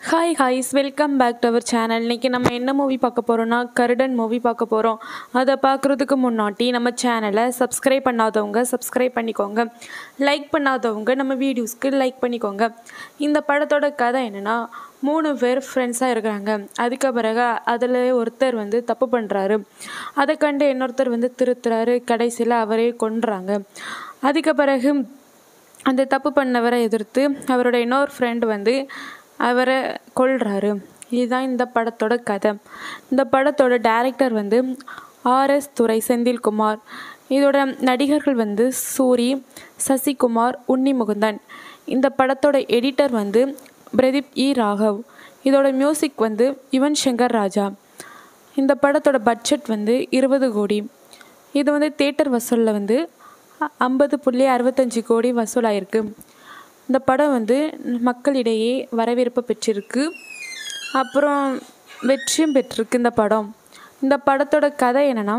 hi ஹாய்ஸ் welcome back to our channel இன்றைக்கி நம்ம என்ன மூவி பார்க்க போகிறோம்னா கருடன் மூவி பார்க்க போகிறோம் அதை பார்க்குறதுக்கு முன்னாடி நம்ம சேனலை சப்ஸ்கிரைப் பண்ணாதவங்க சப்ஸ்கிரைப் பண்ணிக்கோங்க லைக் பண்ணாதவங்க நம்ம வீடியோஸ்க்கு லைக் பண்ணிக்கோங்க இந்த படத்தோட கதை என்னென்னா மூணு பேர் ஃப்ரெண்ட்ஸாக இருக்கிறாங்க அதுக்கு பிறகு அதில் ஒருத்தர் வந்து தப்பு பண்ணுறாரு அதை கண்டு இன்னொருத்தர் வந்து திருத்துறாரு கடைசியில் அவரே கொன்றாங்க அதுக்கு பிறகு அந்த தப்பு பண்ணவரை எதிர்த்து அவரோட இன்னொரு ஃப்ரெண்ட் வந்து அவரை கொல்றாரு இதுதான் இந்த படத்தோட கதை இந்த படத்தோட டைரக்டர் வந்து ஆர்எஸ் துரை செந்தில்குமார் இதோட நடிகர்கள் வந்து சூரி சசிகுமார் உன்னி முகுந்தன் இந்த படத்தோட எடிட்டர் வந்து பிரதீப் இ ராகவ் இதோட மியூசிக் வந்து யுவன் சங்கர் ராஜா இந்த படத்தோட பட்ஜெட் வந்து இருபது கோடி இது வந்து தேட்டர் வசூலில் வந்து ஐம்பது புள்ளி அறுபத்தஞ்சு கோடி வசூலாயிருக்கு இந்த படம் வந்து மக்களிடையே வரவேற்பு பெற்றிருக்கு அப்புறம் வெற்றியும் பெற்றிருக்கு இந்த படம் இந்த படத்தோட கதை என்னென்னா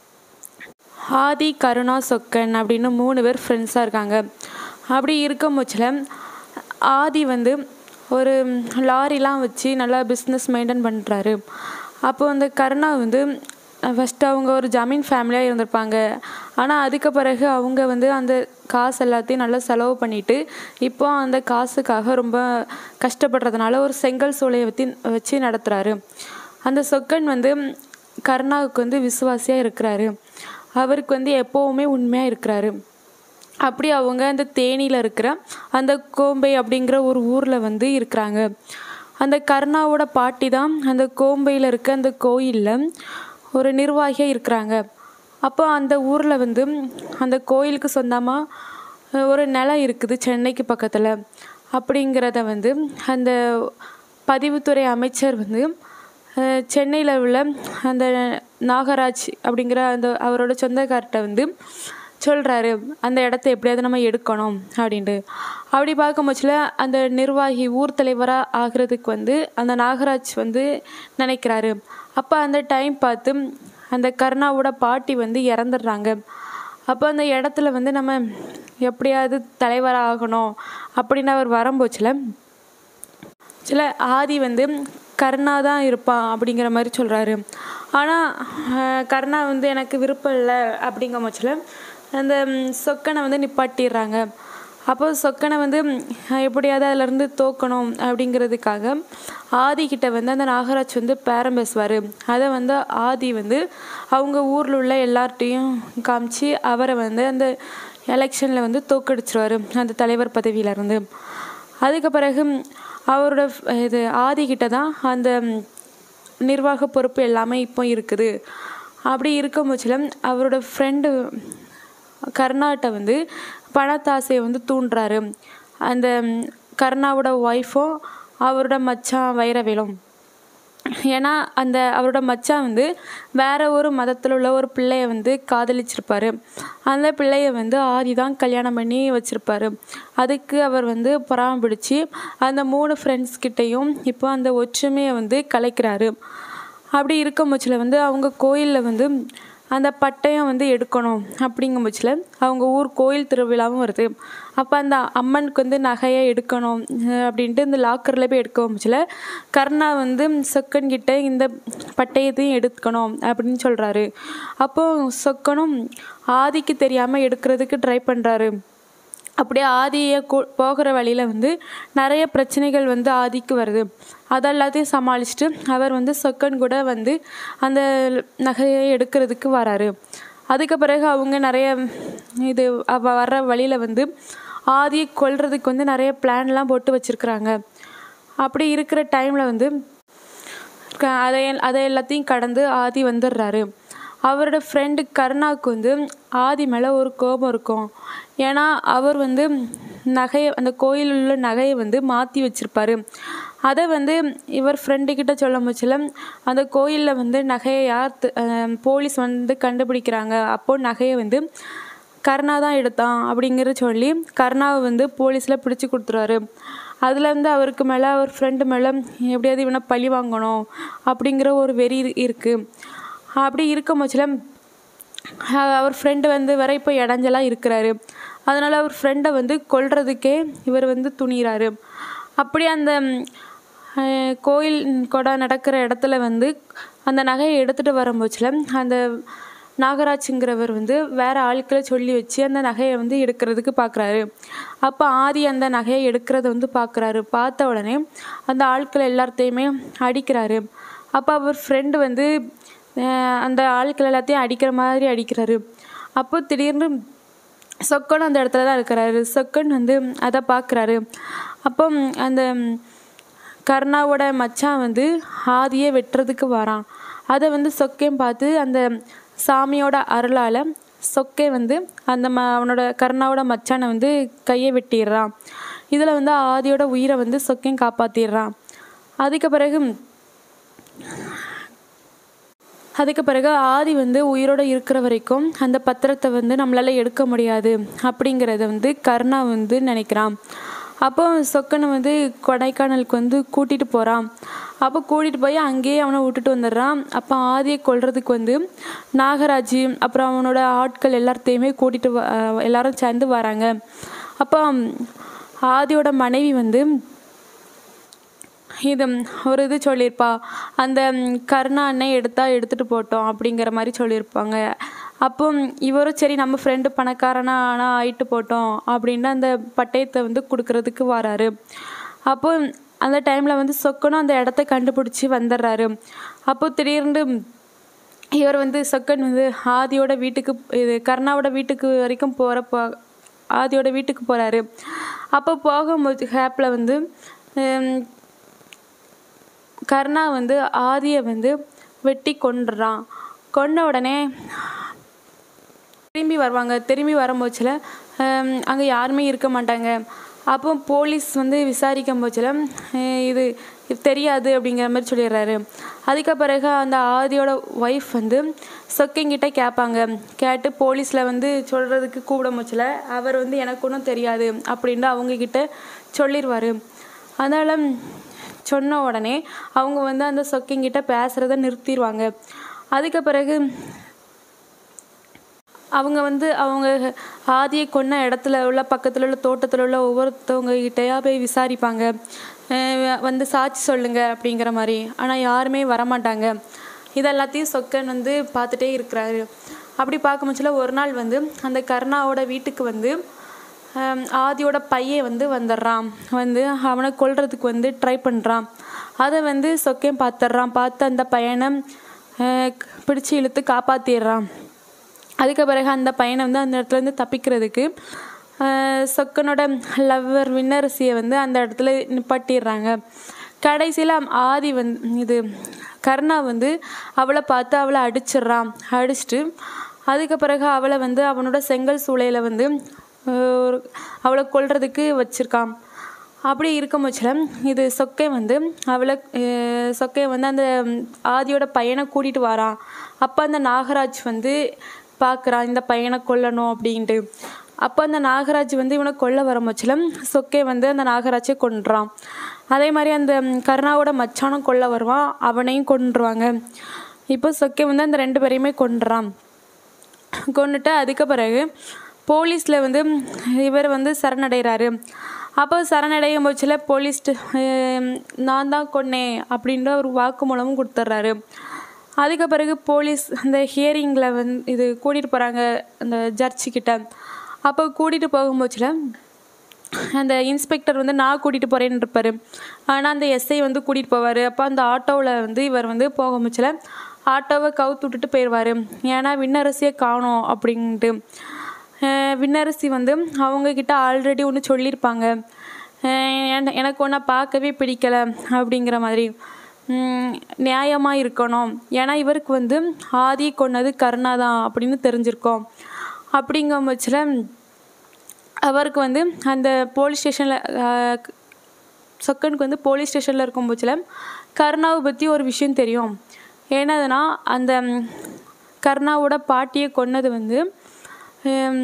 ஆதி கருணா சொக்கன் அப்படின்னு மூணு பேர் ஃப்ரெண்ட்ஸாக இருக்காங்க அப்படி இருக்கும் பட்சத்தில் ஆதி வந்து ஒரு லாரிலாம் வச்சு நல்லா பிஸ்னஸ் மெயின்டைன் பண்ணுறாரு அப்போ அந்த கருணா வந்து ஃபஸ்ட்டு அவங்க ஒரு ஜமீன் ஃபேமிலியாக இருந்திருப்பாங்க ஆனால் அதுக்கு பிறகு அவங்க வந்து அந்த காசு எல்லாத்தையும் நல்லா செலவு பண்ணிவிட்டு இப்போ அந்த காசுக்காக ரொம்ப கஷ்டப்படுறதுனால ஒரு செங்கல் சூளையை வச்சு வச்சு நடத்துகிறாரு அந்த சொக்கன் வந்து கருணாவுக்கு வந்து விசுவாசியாக இருக்கிறாரு அவருக்கு வந்து எப்போவுமே உண்மையாக இருக்கிறாரு அப்படி அவங்க அந்த தேனியில் இருக்கிற அந்த கோம்பை அப்படிங்கிற ஒரு ஊரில் வந்து இருக்கிறாங்க அந்த கருணாவோட பாட்டி தான் அந்த கோம்பையில் இருக்க அந்த கோயிலில் ஒரு நிர்வாகியாக இருக்கிறாங்க அப்போ அந்த ஊரில் வந்து அந்த கோயிலுக்கு சொந்தமாக ஒரு நிலம் இருக்குது சென்னைக்கு பக்கத்தில் அப்படிங்கிறத வந்து அந்த பதிவுத்துறை அமைச்சர் வந்து சென்னையில் உள்ள அந்த நாகராஜ் அப்படிங்கிற அந்த அவரோட சொந்தக்கார்ட்ட வந்து சொல்கிறாரு அந்த இடத்த எப்படியாவது நம்ம எடுக்கணும் அப்படின்ட்டு அப்படி பார்க்கும் பட்சத்தில் அந்த நிர்வாகி ஊர் தலைவராக ஆகிறதுக்கு வந்து அந்த நாகராஜ் வந்து நினைக்கிறாரு அப்போ அந்த டைம் பார்த்து அந்த கருணாவோட பாட்டி வந்து இறந்துடுறாங்க அப்போ அந்த இடத்துல வந்து நம்ம எப்படியாவது தலைவராக ஆகணும் அப்படின்னு அவர் வரும்போச்சில் சில ஆதி வந்து கருணா தான் இருப்பான் அப்படிங்கிற மாதிரி சொல்கிறாரு ஆனால் கருணா வந்து எனக்கு விருப்பம் இல்லை அப்படிங்கிற பட்சத்தில் அந்த சொக்கனை வந்து நிப்பாட்டிடுறாங்க அப்போ சொக்கனை வந்து எப்படியாவது அதிலேருந்து தோக்கணும் அப்படிங்கிறதுக்காக ஆதிக்கிட்ட வந்து அந்த நாகராஜ் வந்து பேரம் பேசுவார் அதை வந்து ஆதி வந்து அவங்க ஊரில் உள்ள எல்லார்ட்டையும் காமிச்சு அவரை வந்து அந்த எலெக்ஷனில் வந்து தோக்கடிச்சிருவார் அந்த தலைவர் பதவியிலேருந்து அதுக்கு பிறகு அவரோட இது ஆதிக்கிட்ட தான் அந்த நிர்வாக பொறுப்பு எல்லாமே இப்போ இருக்குது அப்படி இருக்கும் பட்சத்தில் அவரோட ஃப்ரெண்டு கருணாட்ட வந்து பணத்தாசையை வந்து தூண்டுறாரு அந்த கருணாவோட ஒய்ஃபும் அவரோட மச்சான் வைரவேலும் ஏன்னா அந்த அவரோட மச்சான் வந்து வேற ஒரு மதத்தில் உள்ள ஒரு பிள்ளைய வந்து காதலிச்சிருப்பாரு அந்த பிள்ளைய வந்து ஆதி தான் கல்யாணம் பண்ணி வச்சிருப்பாரு அதுக்கு அவர் வந்து பராமரிச்சு அந்த மூணு ஃப்ரெண்ட்ஸ் கிட்டேயும் இப்போ அந்த ஒற்றுமையை வந்து கலைக்கிறாரு அப்படி இருக்கும் பட்சத்தில் வந்து அவங்க கோயிலில் வந்து அந்த பட்டயம் வந்து எடுக்கணும் அப்படிங்கும் பட்சத்தில் அவங்க ஊர் கோயில் திருவிழாவும் வருது அப்போ அந்த அம்மனுக்கு வந்து நகையை எடுக்கணும் அப்படின்ட்டு இந்த லாக்கரில் போய் எடுக்க பட்சத்தில் கர்ணா வந்து சொக்கன் கிட்ட இந்த பட்டயத்தையும் எடுக்கணும் அப்படின்னு சொல்கிறாரு அப்போது சொக்கனும் ஆதிக்கு தெரியாமல் எடுக்கிறதுக்கு ட்ரை பண்ணுறாரு அப்படியே ஆதியை போகிற வழியில் வந்து நிறைய பிரச்சனைகள் வந்து ஆதிக்கு வருது அதெல்லாத்தையும் சமாளிச்சுட்டு அவர் வந்து சொக்கன் கூட வந்து அந்த நகையை எடுக்கிறதுக்கு வராரு அதுக்கு பிறகு அவங்க நிறைய இது வர்ற வழியில் வந்து ஆதியை கொல்றதுக்கு வந்து நிறைய பிளான்லாம் போட்டு வச்சுருக்குறாங்க அப்படி இருக்கிற டைமில் வந்து அதை அதை எல்லாத்தையும் கடந்து ஆதி வந்துடுறாரு அவரோட ஃப்ரெண்டு கருணாவுக்கு வந்து ஆதி மேலே ஒரு கோபம் இருக்கும் ஏன்னா அவர் வந்து நகையை அந்த கோயிலில் உள்ள நகையை வந்து மாற்றி வச்சுருப்பாரு அதை வந்து இவர் ஃப்ரெண்டுக்கிட்ட சொல்ல முச்சில் அந்த கோயிலில் வந்து நகையை யார் போலீஸ் வந்து கண்டுபிடிக்கிறாங்க அப்போது நகையை வந்து கருணா தான் எடுத்தான் அப்படிங்கிற சொல்லி கருணாவை வந்து போலீஸில் பிடிச்சி கொடுத்துருவாரு அதுலேருந்து அவருக்கு மேலே அவர் ஃப்ரெண்டு மேலே எப்படியாவது இவனை பழி வாங்கணும் அப்படிங்கிற ஒரு வெறி இருக்குது அப்படி இருக்கும் பட்சத்தில் அவர் ஃப்ரெண்டு வந்து வர இப்போ இடைஞ்சலாக இருக்கிறாரு அதனால் அவர் ஃப்ரெண்டை வந்து கொல்றதுக்கே இவர் வந்து துணிகிறாரு அப்படி அந்த அஹ் கோயில் கொடை நடக்கிற இடத்துல வந்து அந்த நகையை எடுத்துகிட்டு வரும்போச்சுல அந்த நாகராஜுங்கிறவர் வந்து வேற ஆட்களை சொல்லி வச்சு அந்த நகையை வந்து எடுக்கிறதுக்கு பார்க்குறாரு அப்போ ஆதி அந்த நகையை எடுக்கிறத வந்து பார்க்குறாரு பார்த்த உடனே அந்த ஆட்கள் எல்லாத்தையுமே அடிக்கிறாரு அப்போ அவர் ஃப்ரெண்டு வந்து அஹ் அந்த ஆட்கள் எல்லாத்தையும் அடிக்கிற மாதிரி அடிக்கிறாரு அப்போ திடீர்னு சொக்கன் அந்த இடத்துல தான் இருக்கிறாரு சொக்கன் வந்து அதை பார்க்குறாரு அப்போ அந்த கர்ணாவோட மச்சான் வந்து ஆதியை வெட்டுறதுக்கு வரான் அதை வந்து சொக்கையும் பார்த்து அந்த சாமியோட அருளால் சொக்கே வந்து அந்த ம அவனோட கர்ணாவோட மச்சானை வந்து கையை வெட்டிடுறான் இதில் வந்து ஆதியோட உயிரை வந்து சொக்கையும் காப்பாற்றிடுறான் அதுக்கு பிறகு அதுக்கு பிறகு ஆதி வந்து உயிரோட இருக்கிற வரைக்கும் அந்த பத்திரத்தை வந்து நம்மளால் எடுக்க முடியாது அப்படிங்கிறத வந்து கருணா வந்து நினைக்கிறான் அப்போ சொக்கனை வந்து கொடைக்கானலுக்கு வந்து கூட்டிகிட்டு போகிறான் அப்போ கூட்டிகிட்டு போய் அங்கேயே அவனை விட்டுட்டு வந்துடுறான் அப்போ ஆதியை கொல்றதுக்கு வந்து நாகராஜ் அப்புறம் அவனோட ஆட்கள் எல்லாத்தையுமே கூட்டிகிட்டு வ அஹ் எல்லாரும் சேர்ந்து வராங்க அப்போ ஆதியோட மனைவி வந்து இது ஒரு இது சொல்லியிருப்பா அந்த ம், கருணா அண்ணன் எடுத்தா எடுத்துகிட்டு போட்டோம் அப்படிங்கிற மாதிரி சொல்லியிருப்பாங்க அப்போ இவரும் சரி நம்ம ஃப்ரெண்டு பணக்காரனா ஆனால் ஆயிட்டு போட்டோம் அப்படின்னு அந்த பட்டயத்தை வந்து கொடுக்கறதுக்கு வராரு அப்போ அந்த டைமில் வந்து சொக்கனும் அந்த இடத்த கண்டுபிடிச்சி வந்துடுறாரு அப்போ திடீர்னு இவர் வந்து சொக்கன் வந்து ஆதியோட வீட்டுக்கு இது கருணாவோட வீட்டுக்கு வரைக்கும் போகிறப்போ ஆதியோட வீட்டுக்கு போகிறாரு அப்போ போகும்போது ஹேப்பில் வந்து ஹம், கர்ணா வந்து ஆதியை வந்து வெட்டி கொன்றுறான் கொன்ன உடனே திரும்பி வருவாங்க திரும்பி வரும்போச்சில் அங்கே யாருமே இருக்க மாட்டாங்க அப்போ போலீஸ் வந்து விசாரிக்கும் போச்சில் இது இது தெரியாது அப்படிங்கிற மாதிரி சொல்லிடுறாரு அதுக்கு பிறகு அந்த ஆதியோட ஒய்ஃப் வந்து சொக்கிங்கிட்ட கேட்பாங்க கேட்டு போலீஸில் வந்து சொல்கிறதுக்கு கூப்பிட முச்சில் அவர் வந்து எனக்கு ஒன்றும் தெரியாது அப்படின்னு அவங்கக்கிட்ட சொல்லிடுவார் அதனால் சொன்ன உடனே அவங்க வந்து அந்த சொக்கிங்கிட்ட பேசுகிறத நிறுத்திடுவாங்க அதுக்கு பிறகு அவங்க வந்து அவங்க ஆதியை கொன்ன இடத்துல உள்ள பக்கத்தில் உள்ள தோட்டத்தில் உள்ள ஒவ்வொருத்தவங்க கிட்டயா போய் விசாரிப்பாங்க அஹ் வந்து சாட்சி சொல்லுங்க அப்படிங்கிற மாதிரி ஆனால் யாருமே வரமாட்டாங்க இதெல்லாத்தையும் சொக்கன் வந்து பார்த்துட்டே இருக்கிறாரு அப்படி பார்க்கும்போதுல ஒரு நாள் வந்து அந்த கருணாவோட வீட்டுக்கு வந்து ஹம், ஆதியோட பையன் வந்து வந்துடுறான் வந்து அவனை கொல்றதுக்கு வந்து ட்ரை பண்ணுறான் அதை வந்து சொக்கையும் பார்த்துட்றான் பார்த்து அந்த பையனை அஹ், பிடிச்சு இழுத்து காப்பாற்றிடுறான் அதுக்கு பிறகு அந்த பையனை வந்து அந்த இடத்துல இருந்து தப்பிக்கிறதுக்கு ஆஹ், சொக்கனோட லவ்வர் விண்ணரசியை வந்து அந்த இடத்துல நிப்பாட்டிடுறாங்க கடைசியில் ஆதி வந்து இது கர்ணா வந்து அவளை பார்த்து அவளை அடிச்சிடுறான் அடிச்சிட்டு அதுக்கு பிறகு அவளை வந்து அவனோட செங்கல் சூளையில் வந்து ஆஹ், ஒரு அவளை கொல்றதுக்கு வச்சிருக்கான் அப்படி இருக்கும் பட்சத்தில் இது சொக்கை வந்து அவளை அஹ், சொக்கை வந்து அந்த ம், ஆதியோட பையனை கூட்டிகிட்டு வரான் அப்போ அந்த நாகராஜ் வந்து பார்க்குறான் இந்த பையனை கொல்லணும் அப்படின்ட்டு அப்போ அந்த நாகராஜ் வந்து இவனை கொல்ல வர பட்சத்தில் சொக்கை வந்து அந்த நாகராஜை கொன்றான் அதே மாதிரி அந்த ம், கருணாவோட மச்சானும் கொல்ல வருவான் அவனையும் கொன்றுவாங்க இப்போ சொக்கை வந்து அந்த ரெண்டு பேரையுமே கொன்றான் கொண்டுட்டு அதுக்கு பிறகு போலீஸில் வந்து இவர் வந்து சரணடைகிறாரு அப்போ சரணடையும் போச்சில் போலீஸ் நான் தான் கொன்னேன் அப்படின்ற ஒரு வாக்குமூலமும் கொடுத்துட்றாரு அதுக்கு பிறகு போலீஸ் அந்த ஹியரிங்கில் வந்து இது கூட்டிகிட்டு போகிறாங்க அந்த ஜட்ஜி கிட்ட அப்போ கூட்டிகிட்டு போகும்போச்சில் அந்த இன்ஸ்பெக்டர் வந்து நான் கூட்டிகிட்டு போகிறேன்னு இருப்பார் ஆனால் அந்த எஸ்ஐ வந்து கூட்டிகிட்டு போவார் அப்போ அந்த ஆட்டோவில் வந்து இவர் வந்து போக முச்சில் ஆட்டோவை கவுத்து விட்டுட்டு போயிடுவார் ஏன்னா விண்ணரசியை காணோம் அப்படின்ட்டு அஹ் விண்ணரசி வந்து அவங்கக்கிட்ட ஆல்ரெடி ஒன்று சொல்லியிருப்பாங்க அஹ் என- எனக்கு ஒன்றை பார்க்கவே பிடிக்கல அப்படிங்கிற மாதிரி நியாயமாக இருக்கணும் ஏன்னா இவருக்கு வந்து ஆதி கொன்னது கருணா தான் அப்படின்னு தெரிஞ்சிருக்கோம் அப்படிங்கும் பட்சத்தில் அவருக்கு வந்து அந்த போலீஸ் ஸ்டேஷனில் சொக்கனுக்கு வந்து போலீஸ் ஸ்டேஷனில் இருக்கும் பட்சத்தில் கருணாவை பற்றி ஒரு விஷயம் தெரியும் என்னதுன்னா அந்த ம், கருணாவோட பாட்டியை கொன்னது வந்து ஹம்,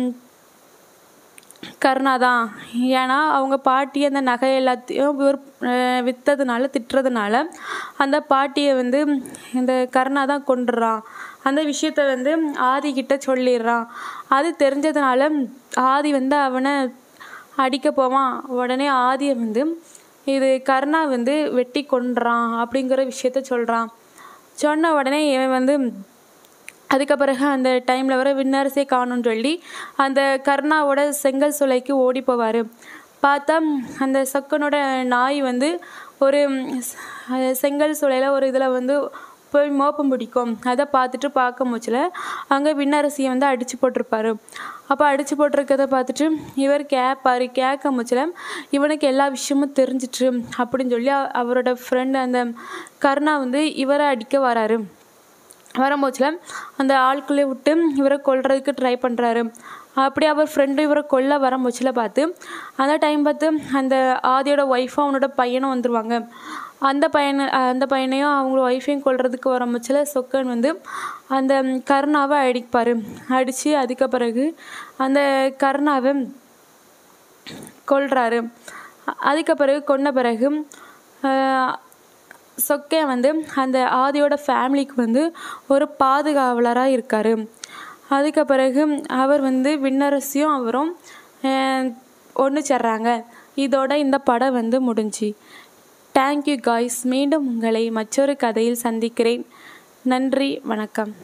கருணா தான் ஏன்னா அவங்க பாட்டி அந்த நகை எல்லாத்தையும் விற் விற்றதுனால திட்டுறதுனால அந்த பாட்டியை வந்து இந்த கருணா தான் கொண்டுறான் அந்த விஷயத்த வந்து ஆதி கிட்ட சொல்லிடுறான் அது தெரிஞ்சதுனால ஆதி வந்து அவனை அடிக்க போவான் உடனே ஆதியை வந்து இது கருணா வந்து வெட்டி கொன்றான் அப்படிங்கிற விஷயத்த சொல்கிறான் சொன்ன உடனே இவன் வந்து அதுக்கு பிறகு அந்த டைமில் வர விண்ணரசே காணும்னு சொல்லி அந்த கர்ணாவோட செங்கல் சூளைக்கு ஓடி போவார் பார்த்தா அந்த சொக்கனோட நாய் வந்து ஒரு அஹ், செங்கல் சூளையில் ஒரு இதில் வந்து போய் மோப்பம் பிடிக்கும் அதை பார்த்துட்டு பார்க்க முச்சில் அங்கே விண்ணரசியை வந்து அடித்து போட்டிருப்பாரு அப்போ அடித்து போட்டிருக்கதை பார்த்துட்டு இவர் கேட்பாரு கேட்க முச்சில் இவனுக்கு எல்லா விஷயமும் தெரிஞ்சிட்டு அப்படின்னு சொல்லி அ- அவரோட ஃப்ரெண்டு அந்த கருணா வந்து இவரை அடிக்க வராரு வரும்போச்சில் அந்த ஆட்களை விட்டு இவரை கொல்றதுக்கு ட்ரை பண்ணுறாரு அப்படி அவர் ஃப்ரெண்டு இவரை கொல்ல வரும்போச்சில் பார்த்து அந்த டைம் பார்த்து அந்த ஆதியோட ஒய்ஃபும் அவனோட பையனும் வந்துடுவாங்க அந்த பையனை அந்த பையனையும் அவங்க ஒய்ஃபையும் கொல்றதுக்கு வரும்போச்சில் சொக்கன் வந்து அந்த கருணாவை அடிப்பார் அடித்து அதுக்கு பிறகு அந்த கருணாவை கொல்றாரு அ- அதுக்கு பிறகு கொன்ன பிறகு ஆஹ், சொக்கன் வந்து அந்த ஆதியோட ஃபேமிலிக்கு வந்து ஒரு பாதுகாவலராக இருக்கார் அதுக்கு பிறகு அவர் வந்து விண்ணரசியும் அவரும் ஒன்று சேர்றாங்க இதோட இந்த படம் வந்து முடிஞ்சு தேங்க்யூ காய்ஸ் மீண்டும் உங்களை மற்றொரு கதையில் சந்திக்கிறேன் நன்றி வணக்கம்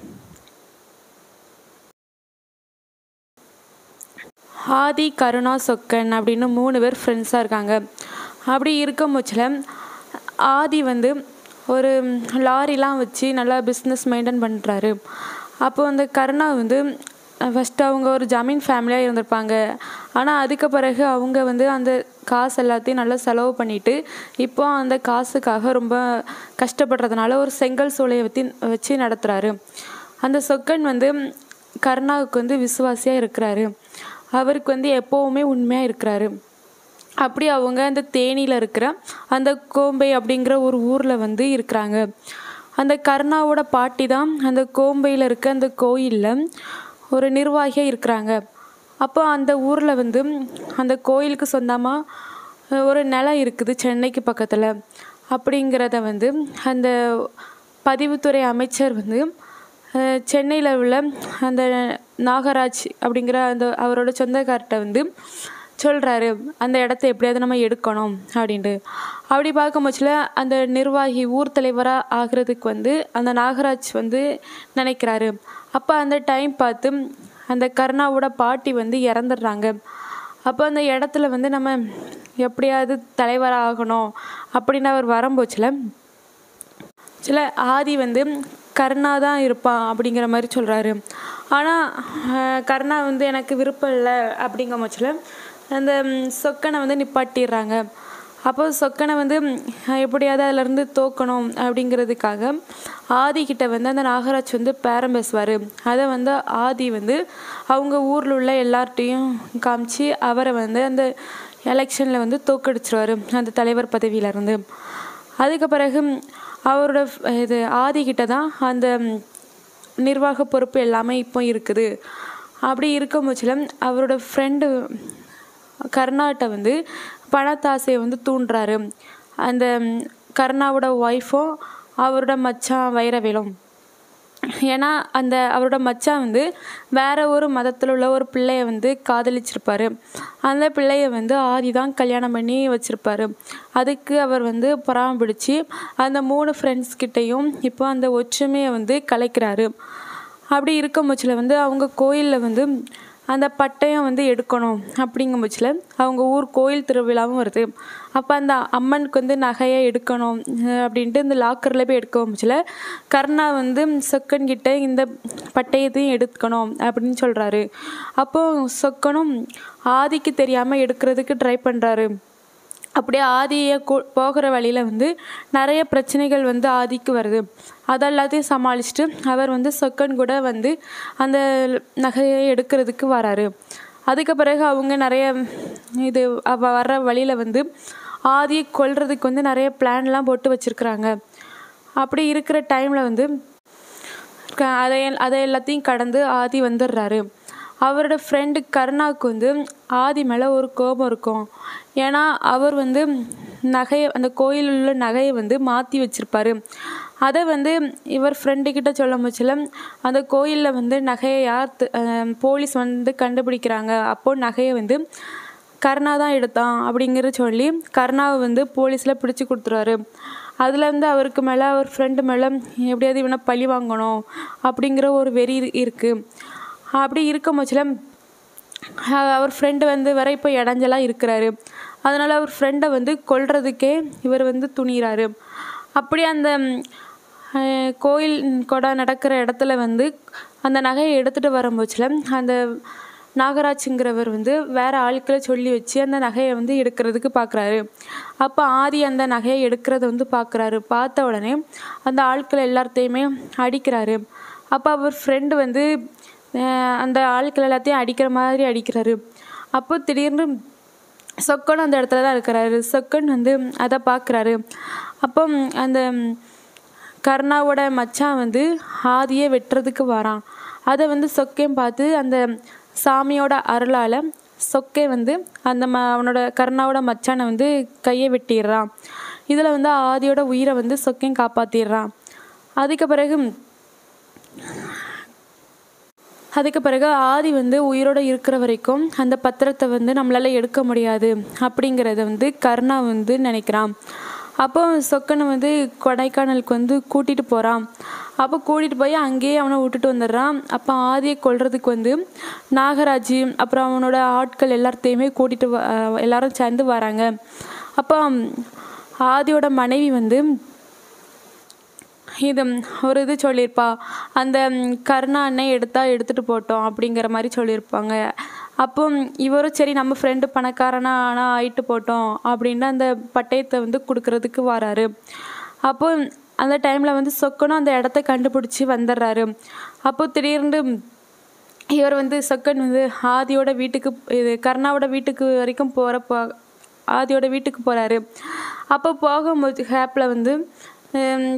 ஆதி கருணா சொக்கன் அப்படின்னு மூணு பேர் ஃப்ரெண்ட்ஸாக இருக்காங்க அப்படி இருக்கும் பட்சத்தில் ஆதி வந்து ஒரு லாரிலாம் வச்சு நல்லா பிஸ்னஸ் மெயின்டைன் பண்ணுறாரு அப்போ அந்த கருணா வந்து ஃபஸ்ட்டு அவங்க ஒரு ஜமீன் ஃபேமிலியாக இருந்திருப்பாங்க ஆனால் அதுக்கு பிறகு அவங்க வந்து அந்த காசு எல்லாத்தையும் நல்லா செலவு பண்ணிட்டு இப்போ அந்த காசுக்காக ரொம்ப கஷ்டப்படுறதுனால ஒரு செங்கல் சூளையை வச்சு வச்சு நடத்துகிறாரு அந்த சொக்கன் வந்து கருணாவுக்கு வந்து விசுவாசியாக இருக்கிறாரு அவருக்கு வந்து எப்போவுமே உண்மையாக இருக்கிறாரு அப்படி அவங்க அந்த தேனியில் இருக்கிற அந்த கோம்பை அப்படிங்கிற ஒரு ஊரில் வந்து இருக்கிறாங்க அந்த கருணாவோட பாட்டி தான் அந்த கோம்பையில் இருக்க அந்த கோயிலில் ஒரு நிர்வாகியாக இருக்கிறாங்க அப்போ அந்த ஊரில் வந்து அந்த கோயிலுக்கு சொந்தமாக ஒரு நிலம் இருக்குது சென்னைக்கு பக்கத்தில் அப்படிங்கிறத வந்து அந்த பதிவுத்துறை அமைச்சர் வந்து சென்னையில் உள்ள அந்த நாகராஜ் அப்படிங்கிற அந்த அவரோட சொந்தக்கார்ட்ட வந்து சொல்கிறாரு அந்த இடத்த எப்படியாவது நம்ம எடுக்கணும் அப்படின்ட்டு அப்படி பார்க்கும் பட்சத்தில் அந்த நிர்வாகி ஊர் தலைவராக ஆகிறதுக்கு வந்து அந்த நாகராஜ் வந்து நினைக்கிறாரு அப்போ அந்த டைம் பார்த்து அந்த கருணாவோட பாட்டி வந்து இறந்துடுறாங்க அப்போ அந்த இடத்துல வந்து நம்ம எப்படியாவது தலைவராக ஆகணும் அப்படின்னு அவர் வரும்போச்சில் சில ஆதி வந்து கருணா தான் இருப்பான் அப்படிங்கிற மாதிரி சொல்கிறாரு ஆனால் கருணா வந்து எனக்கு விருப்பம் இல்லை அப்படிங்கிற பட்சத்தில் அந்த ம், சொக்கனை வந்து நிப்பாட்டிடுறாங்க அப்போ சொக்கனை வந்து ம், எப்படியாவது அதிலேருந்து தோக்கணும் அப்படிங்கிறதுக்காக ஆதி கிட்ட வந்து அந்த நாகராஜ் வந்து பேரம் பேசுவார் அதை வந்து ஆதி வந்து அவங்க ஊரில் உள்ள எல்லார்ட்டையும் காமிச்சு அவரை வந்து அந்த எலெக்ஷனில் வந்து தோக்கடிச்சிருவார் அந்த தலைவர் பதவியிலேருந்து அதுக்கு பிறகு ம், அவரோட ஃப்- இது ஆதிக்கிட்ட தான் அந்த ம், நிர்வாக பொறுப்பு எல்லாமே இப்போ இருக்குது அப்படி இருக்கும் பட்சத்தில் அவரோட ஃப்ரெண்டு கருணாட்ட வந்து பணத்தாசையை வந்து தூண்டுறாரு அந்த ம், கருணாவோட ஒய்ஃபும் அவரோட மச்சான் வைரவேலும் ஏன்னா அந்த அவரோட மச்சான் வந்து வேற ஒரு மதத்தில் உள்ள ஒரு பிள்ளைய வந்து காதலிச்சிருப்பாரு அந்த பிள்ளைய வந்து ஆதி தான் கல்யாணம் பண்ணி வச்சிருப்பாரு அதுக்கு அவர் வந்து பொறாம பிடிச்சி அந்த மூணு ஃப்ரெண்ட்ஸ் கிட்டேயும் இப்போ அந்த ஒற்றுமையை வந்து கலைக்கிறாரு அப்படி இருக்கும் பட்சத்தில் வந்து அவங்க கோயிலில் வந்து அந்த பட்டயம் வந்து எடுக்கணும் அப்படிங்கும் பட்சத்தில் அவங்க ஊர் கோயில் திருவிழாவும் வருது அப்போ அந்த அம்மனுக்கு வந்து நகையை எடுக்கணும் அஹ் அப்படின்ட்டு இந்த லாக்கரில் போய் எடுக்க பட்சத்தில் கர்ணா வந்து சொக்கன் கிட்ட இந்த பட்டயத்தையும் எடுக்கணும் அப்படின்னு சொல்கிறாரு அப்போ சொக்கனும் ஆதிக்கு தெரியாமல் எடுக்கிறதுக்கு ட்ரை பண்ணுறாரு அப்படியே ஆதியை கூ- போகிற வழியில் வந்து நிறைய பிரச்சனைகள் வந்து ஆதிக்கு வருது அதெல்லாத்தையும் சமாளிச்சுட்டு அவர் வந்து சொக்கன் கூட வந்து அந்த நகையை எடுக்கிறதுக்கு வராரு அதுக்கு பிறகு அவங்க நிறைய இது அவ வர்ற வழியில் வந்து ஆதியை கொல்றதுக்கு வந்து நிறைய பிளான்லாம் போட்டு வச்சுருக்குறாங்க அப்படி இருக்கிற டைமில் வந்து க- அதை அதை எல்லாத்தையும் கடந்து ஆதி வந்துடுறாரு அவரோட ஃப்ரெண்டு கருணாவுக்கு வந்து ஆதி மேலே ஒரு கோபம் இருக்கும் ஏன்னா அவர் வந்து நகையை அந்த கோயிலில் உள்ள நகையை வந்து மாற்றி வச்சிருப்பாரு அதை வந்து இவர் ஃப்ரெண்டு கிட்ட சொல்ல முச்சில அந்த கோயிலில் வந்து நகையை யார் தி- அஹ் போலீஸ் வந்து கண்டுபிடிக்கிறாங்க அப்போ நகையை வந்து கருணா தான் எடுத்தான் அப்படிங்கிற சொல்லி கருணாவை வந்து போலீஸில் பிடிச்சி கொடுத்துருவாரு அதில் வந்து அவருக்கு மேலே அவர் ஃப்ரெண்டு மேலே எப்படியாவது இவனை பழி வாங்கணும் அப்படிங்கிற ஒரு வெறி இருக்குது அப்படி இருக்கும் பட்சத்தில் அஹ் அவர் ஃப்ரெண்டு வந்து வர இப்போ இடைஞ்சலாக இருக்கிறாரு அதனால் அவர் ஃப்ரெண்டை வந்து கொல்றதுக்கே இவர் வந்து துணிகிறாரு அப்படி அந்த ம், அஹ், கோயில் கொடை நடக்கிற இடத்துல வந்து அந்த நகையை எடுத்துகிட்டு வரும்போச்சில் அந்த நாகராஜுங்கிறவர் வந்து வேற ஆட்களை சொல்லி வச்சு அந்த நகையை வந்து எடுக்கிறதுக்கு பார்க்குறாரு அப்போ ஆதி அந்த நகையை எடுக்கிறத வந்து பார்க்குறாரு பார்த்த உடனே அந்த ஆட்கள் எல்லாத்தையுமே அடிக்கிறாரு அப்போ அவர் ஃப்ரெண்டு வந்து அஹ், அந்த ஆட்கள் எல்லாத்தையும் அடிக்கிற மாதிரி அடிக்கிறாரு அப்போ திடீர்னு சொக்கன் அந்த இடத்துல தான் இருக்கிறாரு சொக்கன் வந்து அதை பார்க்குறாரு அப்போ ம், அந்த ம், கர்ணாவோட மச்சான் வந்து ஆதியை வெட்டுறதுக்கு வரான் அதை வந்து சொக்கையும் பார்த்து அந்த சாமியோட அருளால் சொக்கை வந்து அந்த ம அவனோட கர்ணாவோட மச்சானை வந்து கையை வெட்டிடுறான் இதில் வந்து ஆதியோட உயிரை வந்து சொக்கையும் காப்பாற்றிடுறான் அதுக்கு பிறகு அதுக்கு பிறகு ஆதி வந்து உயிரோட இருக்கிற வரைக்கும் அந்த பத்திரத்தை வந்து நம்மளால எடுக்க முடியாது அப்படிங்கிறத வந்து கருணா வந்து நினைக்கிறான் அப்போ சொக்கனை வந்து கொடைக்கானலுக்கு வந்து கூட்டிகிட்டு போகிறான் அப்போ கூட்டிகிட்டு போய் அங்கேயே அவனை விட்டுட்டு வந்துடுறான் அப்போ ஆதியை கொல்றதுக்கு வந்து நாகராஜ் அப்புறம் அவனோட ஆட்கள் எல்லாத்தையுமே கூட்டிகிட்டு வ அஹ் எல்லாரும் சேர்ந்து வராங்க அப்போ ஆதியோட மனைவி வந்து இது ம், ஒரு இது சொல்லியிருப்பா அந்த ம், கருணா அண்ணன் எடுத்தா எடுத்துகிட்டு போட்டோம் அப்படிங்கிற மாதிரி சொல்லியிருப்பாங்க அப்போ ம், இவரும் சரி நம்ம ஃப்ரெண்டு பணக்காரனா ஆனால் ஆயிட்டு போட்டோம் அப்படின்னு அந்த பட்டயத்தை வந்து கொடுக்கறதுக்கு வராரு அப்போ ம், அந்த டைமில் வந்து சொக்கனும் அந்த இடத்த கண்டுபிடிச்சி வந்துடுறாரு அப்போ திடீர்னு இவர் வந்து சொக்கன் வந்து ஆதியோட வீட்டுக்கு இது கருணாவோட வீட்டுக்கு வரைக்கும் போகிறப்போ ஆதியோட வீட்டுக்கு போகிறாரு அப்போ போகும்போது ஹேப்பில் வந்து ஹம்,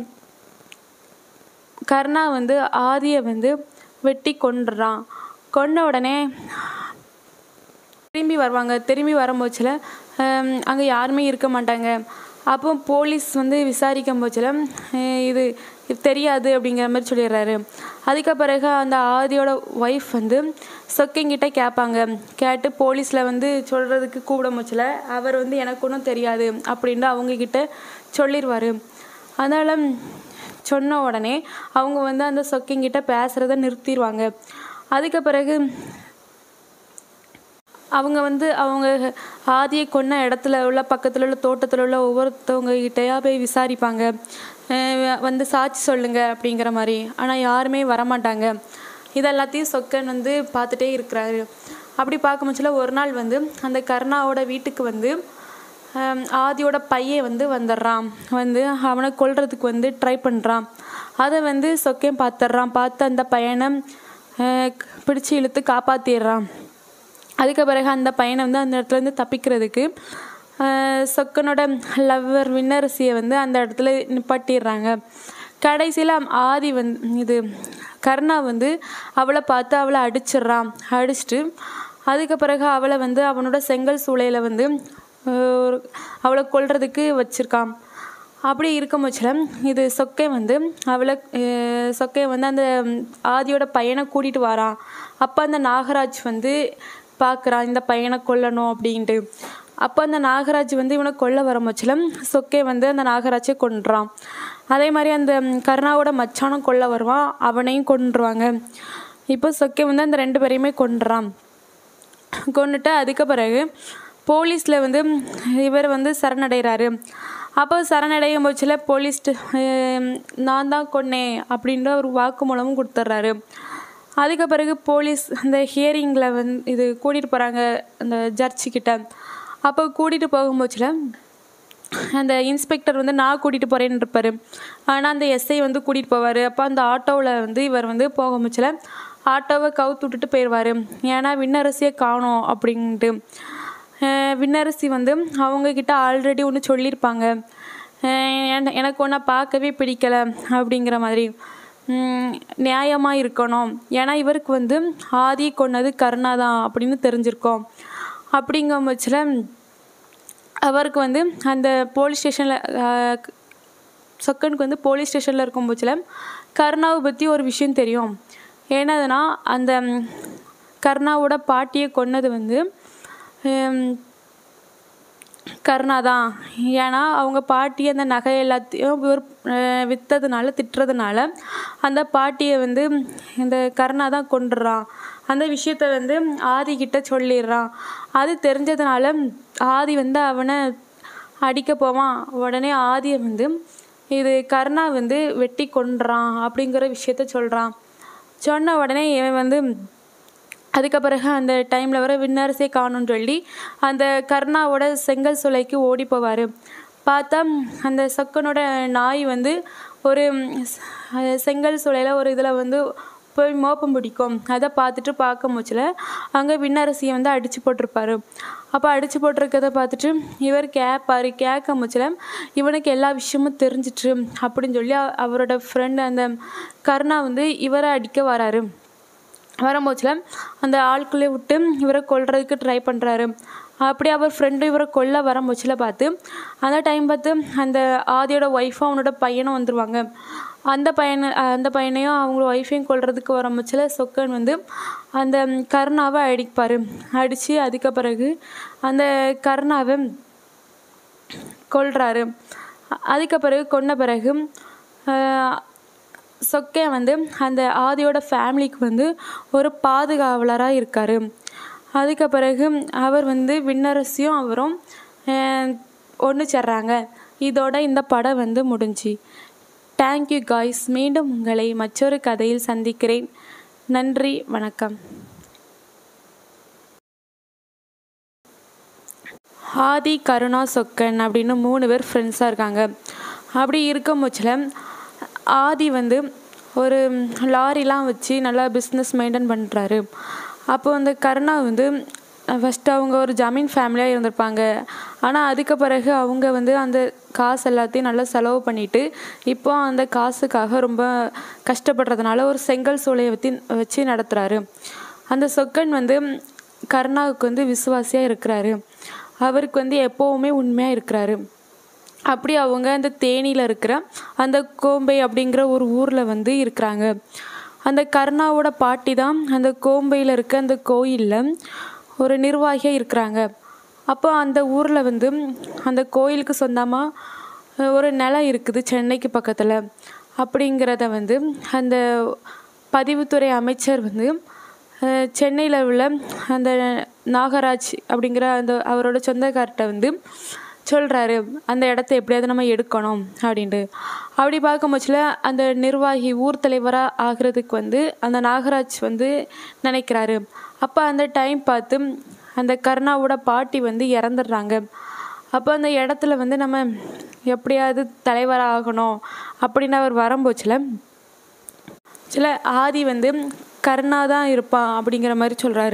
கர்ணா வந்து ஆதியை வந்து வெட்டி கொன்றுறான் கொன்ன உடனே திரும்பி வருவாங்க திரும்பி வரும்போச்சில் அங்கே யாருமே இருக்க மாட்டாங்க அப்போ போலீஸ் வந்து விசாரிக்கும் போச்சில் இது இது தெரியாது அப்படிங்கிற மாதிரி சொல்லிடுறாரு அதுக்கு பிறகு அந்த ஆதியோட ஒய்ஃப் வந்து சொக்கிங்கிட்ட கேட்பாங்க கேட்டு போலீஸில் வந்து சொல்கிறதுக்கு கூப்பிட போச்சில் அவர் வந்து எனக்கு ஒன்றும் தெரியாது அப்படின்னு அவங்கக்கிட்ட சொல்லிடுவார் அதனால் சொன்ன உடனே அவங்க வந்து அந்த சொக்கிங்கிட்ட பேசுகிறத நிறுத்திடுவாங்க அதுக்கு பிறகு அவங்க வந்து அவங்க ஆதியை கொன்ன இடத்துல உள்ள பக்கத்தில் உள்ள தோட்டத்தில் உள்ள ஒவ்வொருத்தவங்க கிட்டயா போய் விசாரிப்பாங்க அஹ் வந்து சாட்சி சொல்லுங்க அப்படிங்கிற மாதிரி ஆனால் யாருமே வரமாட்டாங்க இதெல்லாத்தையும் சொக்கன் வந்து பார்த்துட்டே இருக்கிறாரு அப்படி பார்க்கும்போதுல ஒரு நாள் வந்து அந்த கருணாவோட வீட்டுக்கு வந்து ஹம், ஆதியோட பையன் வந்து வந்துடுறான் வந்து அவனை கொல்றதுக்கு வந்து ட்ரை பண்ணுறான் அதை வந்து சொக்கையும் பார்த்துட்றான் பார்த்து அந்த பையனை அஹ், பிடிச்சு இழுத்து காப்பாற்றிடுறான் அதுக்கு பிறகு அந்த பையனை வந்து அந்த இடத்துல இருந்து தப்பிக்கிறதுக்கு ஆஹ் சொக்கனோட லவ்வர் விண்ணரசியை வந்து அந்த இடத்துல நிப்பாட்டிடுறாங்க கடைசியில் ஆதி வந்து இது கருணா வந்து அவளை பார்த்து அவளை அடிச்சிடுறான் அடிச்சிட்டு அதுக்கு பிறகு அவளை வந்து அவனோட செங்கல் சூளையில் வந்து ஆஹ் ஒரு அவளை கொல்றதுக்கு வச்சிருக்கான் அப்படி இருக்கும் பட்சத்தில் இது சொக்கை வந்து அவளை அஹ் சொக்கை வந்து அந்த ஆதியோட பையனை கூட்டிகிட்டு வரான் அப்போ அந்த நாகராஜ் வந்து பார்க்குறான் இந்த பையனை கொல்லணும் அப்படின்ட்டு அப்போ அந்த நாகராஜ் வந்து இவனை கொல்ல வர பட்சத்தில் சொக்கை வந்து அந்த நாகராஜை கொன்றான் அதே மாதிரி அந்த கருணாவோட மச்சானும் கொல்ல வருவான் அவனையும் கொன்றுவாங்க இப்போ சொக்கை வந்து அந்த ரெண்டு பேரையுமே கொன்றான் கொண்டுட்டு அதுக்கு பிறகு போலீஸில் வந்து இவர் வந்து சரணடைகிறாரு அப்போ சரணடையும் பட்சத்தில் போலீஸ் நான் தான் கொன்னேன் அப்படின்ற ஒரு வாக்குமூலமும் கொடுத்துட்றாரு அதுக்கு பிறகு போலீஸ் அந்த ஹியரிங்கில் வந்து இது கூட்டிகிட்டு போகிறாங்க அந்த ஜட்ஜிக்கிட்ட அப்போ கூட்டிகிட்டு போகும்போதுல அந்த இன்ஸ்பெக்டர் வந்து நான் கூட்டிகிட்டு போகிறேன்னு இருப்பார் ஆனால் அந்த எஸ்ஐ வந்து கூட்டிகிட்டு போவார் அப்போ அந்த ஆட்டோவில் வந்து இவர் வந்து போக முச்சில ஆட்டோவை கவுத்து விட்டுட்டு போயிடுவார் ஏன்னா விண்ணரசியை காணோம் அப்படின்ட்டு அஹ் விண்ணரசி வந்து அவங்கக்கிட்ட ஆல்ரெடி ஒன்று சொல்லியிருப்பாங்க அஹ் என- எனக்கு ஒன்றை பார்க்கவே பிடிக்கல அப்படிங்கிற மாதிரி நியாயமாக இருக்கணும் ஏன்னா இவருக்கு வந்து ஆதி கொன்னது கருணா தான் அப்படின்னு தெரிஞ்சிருக்கோம் அப்படிங்கும் பட்சத்தில் அவருக்கு வந்து அந்த போலீஸ் ஸ்டேஷனில் சொக்கனுக்கு வந்து போலீஸ் ஸ்டேஷனில் இருக்கும் பட்சத்தில் கருணாவை பற்றி ஒரு விஷயம் தெரியும் என்னதுன்னா அந்த ம், கருணாவோட பாட்டியை கொன்னது வந்து ம், கருணா தான் ஏன்னா அவங்க பாட்டி அந்த நகை எல்லாத்தையும் ஒரு விற்றதுனால திட்டுறதுனால அந்த பாட்டியை வந்து இந்த கருணா தான் கொண்டுடுறான் அந்த விஷயத்த வந்து ஆதி கிட்ட சொல்லிடுறான் அது தெரிஞ்சதுனால ஆதி வந்து அவனை அடிக்க போவான் உடனே ஆதியை வந்து இது கருணா வந்து வெட்டி கொன்றான் அப்படிங்கிற விஷயத்த சொல்கிறான் சொன்ன உடனே இவன் வந்து அதுக்கு பிறகு அந்த டைமில் வர விண்ணரசே காணும்னு சொல்லி அந்த கர்ணாவோட செங்கல் சூளைக்கு ஓடி போவார் பார்த்தா அந்த சொக்கனோட நாய் வந்து ஒரு ஸ்- செங்கல் சூளையில் ஒரு இதில் வந்து போய் மோப்பம் பிடிக்கும் அதை பார்த்துட்டு பார்க்க முச்சில் அங்கே விண்ணரசியை வந்து அடித்து போட்டிருப்பாரு அப்போ அடித்து போட்டிருக்கத பார்த்துட்டு இவர் கேட்பாரு கேட்க முச்சில் இவனுக்கு எல்லா விஷயமும் தெரிஞ்சிட்டு அப்படின்னு சொல்லி அ- அவரோட ஃப்ரெண்டு அந்த கருணா வந்து இவரை அடிக்க வராரு வரும்போச்சில் அந்த ஆட்குள்ளே விட்டு இவரை கொல்றதுக்கு ட்ரை பண்ணுறாரு அப்படி அவர் ஃப்ரெண்டு இவரை கொல்ல வரும்போச்சில் பார்த்து அந்த டைம் பார்த்து அந்த ஆதியோட ஒய்ஃபும் அவனோட பையனும் வந்துடுவாங்க அந்த பையனை அந்த பையனையும் அவங்க ஒய்ஃபையும் கொல்றதுக்கு வரும்போச்சில் சொக்கன் வந்து அந்த கருணாவை அடிப்பார் அடித்து அதுக்கு பிறகு அந்த கருணாவை கொல்றாரு அதுக்கு பிறகு கொன்ன பிறகு ஆஹ், சொக்கன் வந்து அந்த ஆதியோட ஃபேமிலிக்கு வந்து ஒரு பாதுகாவலராக இருக்கார் அதுக்கு பிறகு அவர் வந்து விண்ணரசியும் அவரும் ஒன்று சேர்றாங்க இதோட இந்த படம் வந்து முடிஞ்சு தேங்க்யூ காய்ஸ் மீண்டும் உங்களை மற்றொரு கதையில் சந்திக்கிறேன் நன்றி வணக்கம் ஆதி கருணா சொக்கன் அப்படின்னு மூணு பேர் ஃப்ரெண்ட்ஸாக இருக்காங்க அப்படி இருக்கும் பட்சத்தில் ஆதி வந்து ஒரு லாரிலாம் வச்சு நல்லா பிஸ்னஸ் மெயின்டைன் பண்ணுறாரு அப்போ அந்த கருணா வந்து ஃபஸ்ட்டு அவங்க ஒரு ஜமீன் ஃபேமிலியாக இருந்திருப்பாங்க ஆனால் அதுக்கு பிறகு அவங்க வந்து அந்த காசு எல்லாத்தையும் நல்லா செலவு பண்ணிட்டு இப்போ அந்த காசுக்காக ரொம்ப கஷ்டப்படுறதுனால ஒரு செங்கல் சூளையை வச்சு வச்சு நடத்துகிறாரு அந்த சொக்கன் வந்து கருணாவுக்கு வந்து விசுவாசியாக இருக்கிறாரு அவருக்கு வந்து எப்போவுமே உண்மையாக இருக்கிறாரு அப்படி அவங்க அந்த தேனியில் இருக்கிற அந்த கோம்பை அப்படிங்கிற ஒரு ஊரில் வந்து இருக்கிறாங்க அந்த கருணாவோட பாட்டி தான் அந்த கோம்பையில் இருக்க அந்த கோயிலில் ஒரு நிர்வாகியாக இருக்கிறாங்க அப்போ அந்த ஊரில் வந்து அந்த கோயிலுக்கு சொந்தமாக ஒரு நிலம் இருக்குது சென்னைக்கு பக்கத்தில் அப்படிங்கிறத வந்து அந்த பதிவுத்துறை அமைச்சர் வந்து சென்னையில் உள்ள அந்த நாகராஜ் அப்படிங்கிற அந்த அவரோட சொந்தக்கார்ட்ட வந்து சொல்கிறாரு அந்த இடத்த எப்படியாவது நம்ம எடுக்கணும் அப்படின்ட்டு அப்படி பார்க்கும் பட்சத்தில் அந்த நிர்வாகி ஊர் தலைவராக ஆகிறதுக்கு வந்து அந்த நாகராஜ் வந்து நினைக்கிறாரு அப்போ அந்த டைம் பார்த்து அந்த கருணாவோட பாட்டி வந்து இறந்துடுறாங்க அப்போ அந்த இடத்துல வந்து நம்ம எப்படியாவது தலைவராக ஆகணும் அப்படின்னு அவர் வரும்போச்சில் சில ஆதி வந்து கருணா தான் இருப்பான் அப்படிங்கிற மாதிரி சொல்கிறாரு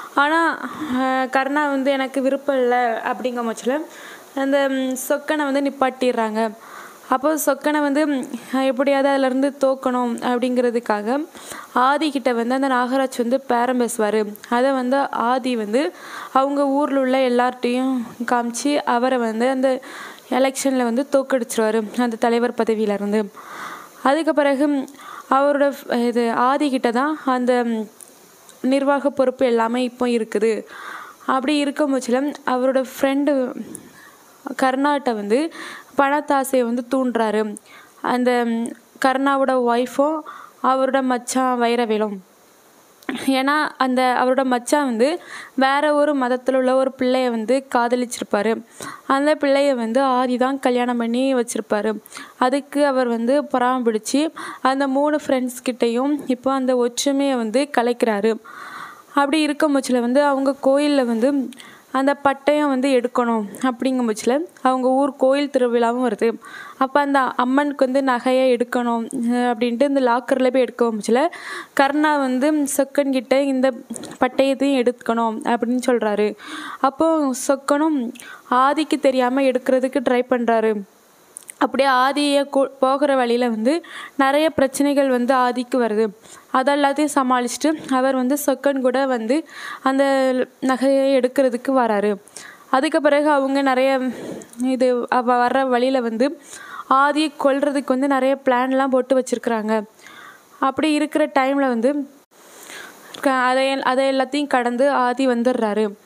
ஆனால் கருணா வந்து எனக்கு விருப்பம் இல்லை அப்படிங்கிற பட்சத்தில் அந்த ம், சொக்கனை வந்து நிப்பாட்டிடுறாங்க அப்போ சொக்கனை வந்து ம், எப்படியாவது அதிலேருந்து தோக்கணும் அப்படிங்கிறதுக்காக ஆதி கிட்ட வந்து அந்த நாகராஜ் வந்து பேரம் பேசுவார் அதை வந்து ஆதி வந்து அவங்க ஊரில் உள்ள எல்லார்ட்டையும் காமிச்சு அவரை வந்து அந்த எலெக்ஷனில் வந்து தோக்கடிச்சிருவார் அந்த தலைவர் பதவியிலேருந்து அதுக்கு பிறகு ம், அவரோட ஃப்- இது ஆதிக்கிட்ட தான் அந்த ம், நிர்வாக பொறுப்பு எல்லாமே இப்போ இருக்குது அப்படி இருக்கும் பட்சத்தில் அவரோட ஃப்ரெண்டு கருணாட்ட வந்து பணத்தாசையை வந்து தூண்டுறாரு அந்த ம், கருணாவோட ஒய்ஃபும் அவரோட மச்சான் வைரவேலும் ஏன்னா அந்த அவரோட மச்சான் வந்து வேற ஒரு மதத்தில் உள்ள ஒரு பிள்ளைய வந்து காதலிச்சிருப்பாரு அந்த பிள்ளைய வந்து ஆதி தான் கல்யாணம் பண்ணி வச்சிருப்பாரு அதுக்கு அவர் வந்து பொறாம பிடிச்சி அந்த மூணு ஃப்ரெண்ட்ஸ் கிட்டேயும் இப்போ அந்த ஒற்றுமையை வந்து கலைக்கிறாரு அப்படி இருக்கும் பட்சத்தில் வந்து அவங்க கோயிலில் வந்து அந்த பட்டயம் வந்து எடுக்கணும் அப்படிங்கும் பட்சத்தில் அவங்க ஊர் கோயில் திருவிழாவும் வருது அப்போ அந்த அம்மனுக்கு வந்து நகையை எடுக்கணும் அஹ் அப்படின்ட்டு இந்த லாக்கரில் போய் எடுக்க பட்சத்தில் கர்ணா வந்து சொக்கன் கிட்ட இந்த பட்டயத்தையும் எடுக்கணும் அப்படின்னு சொல்கிறாரு அப்போ சொக்கனும் ஆதிக்கு தெரியாமல் எடுக்கிறதுக்கு ட்ரை பண்ணுறாரு அப்படியே ஆதியை கூ போகிற வழியில் வந்து நிறைய பிரச்சனைகள் வந்து ஆதிக்கு வருது அதெல்லாத்தையும் சமாளிச்சுட்டு அவர் வந்து சொக்கன் கூட வந்து அந்த நகையை எடுக்கிறதுக்கு வராரு அதுக்கு பிறகு அவங்க நிறைய இது அவ வர்ற வழியில் வந்து ஆதியை கொல்றதுக்கு வந்து நிறைய பிளான்லாம் போட்டு வச்சுருக்குறாங்க அப்படி இருக்கிற டைமில் வந்து க- அதை அதை எல்லாத்தையும் கடந்து ஆதி வந்துடுறாரு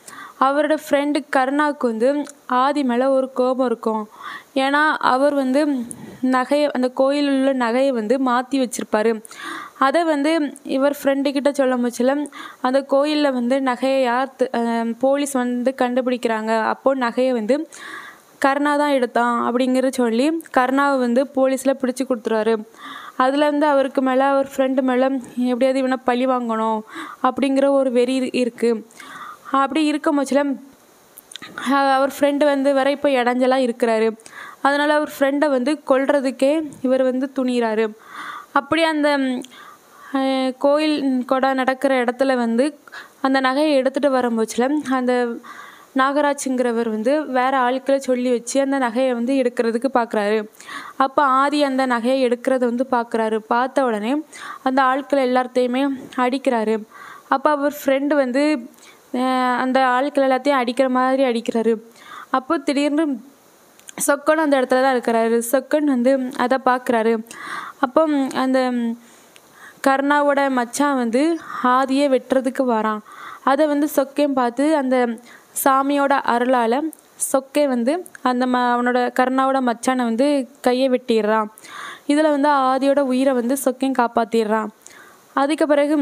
அவரோட ஃப்ரெண்டு கருணாவுக்கு வந்து ஆதி மேலே ஒரு கோபம் இருக்கும் ஏன்னா அவர் வந்து நகையை அந்த கோயிலில் உள்ள நகையை வந்து மாற்றி வச்சுருப்பாரு அதை வந்து இவர் ஃப்ரெண்டுக்கிட்ட சொல்ல முச்சில அந்த கோயிலில் வந்து நகையை யார் தி- அஹ் போலீஸ் வந்து கண்டுபிடிக்கிறாங்க அப்போது நகையை வந்து கருணா தான் எடுத்தான் அப்படிங்கிற சொல்லி கருணாவை வந்து போலீஸில் பிடிச்சி கொடுத்துருவாரு அதுலேருந்து அவருக்கு மேலே அவர் ஃப்ரெண்டு மேலே எப்படியாவது இவனை பழி வாங்கணும் அப்படிங்கிற ஒரு வெறி இரு- இருக்குது அப்படி இருக்கும் பட்சத்தில் அவர் ஃப்ரெண்டு வந்து வர இப்போ இடைஞ்சலாக இருக்கிறாரு அதனால் அவர் ஃப்ரெண்டை வந்து கொல்றதுக்கே இவர் வந்து துணிகிறாரு அப்படி அந்த ம், அஹ், கோயில் கொடை நடக்கிற இடத்துல வந்து அந்த நகையை எடுத்துகிட்டு வரும்போச்சில் அந்த நாகராஜுங்கிறவர் வந்து வேற ஆட்களை சொல்லி வச்சு அந்த நகையை வந்து எடுக்கிறதுக்கு பார்க்குறாரு அப்போ ஆதி அந்த நகையை எடுக்கிறத வந்து பார்க்குறாரு பார்த்த உடனே அந்த ஆட்கள் எல்லாத்தையுமே அடிக்கிறாரு அப்போ அவர் ஃப்ரெண்டு வந்து அஹ், அந்த ஆட்கள் எல்லாத்தையும் அடிக்கிற மாதிரி அடிக்கிறாரு அப்போ திடீர்னு சொக்கன் அந்த இடத்துல தான் இருக்கிறாரு சொக்கன் வந்து அதை பார்க்குறாரு அப்போ ம், அந்த ம், கருணாவோட மச்சான் வந்து ஆதியை வெட்டுறதுக்கு வரான் அதை வந்து சொக்கையும் பார்த்து அந்த சாமியோட அருளால் சொக்கை வந்து அந்த ம அவனோட கருணாவோட மச்சானை வந்து கையை வெட்டிடுறான் இதில் வந்து ஆதியோட உயிரை வந்து சொக்கையும் காப்பாற்றிடுறான் அதுக்கு பிறகு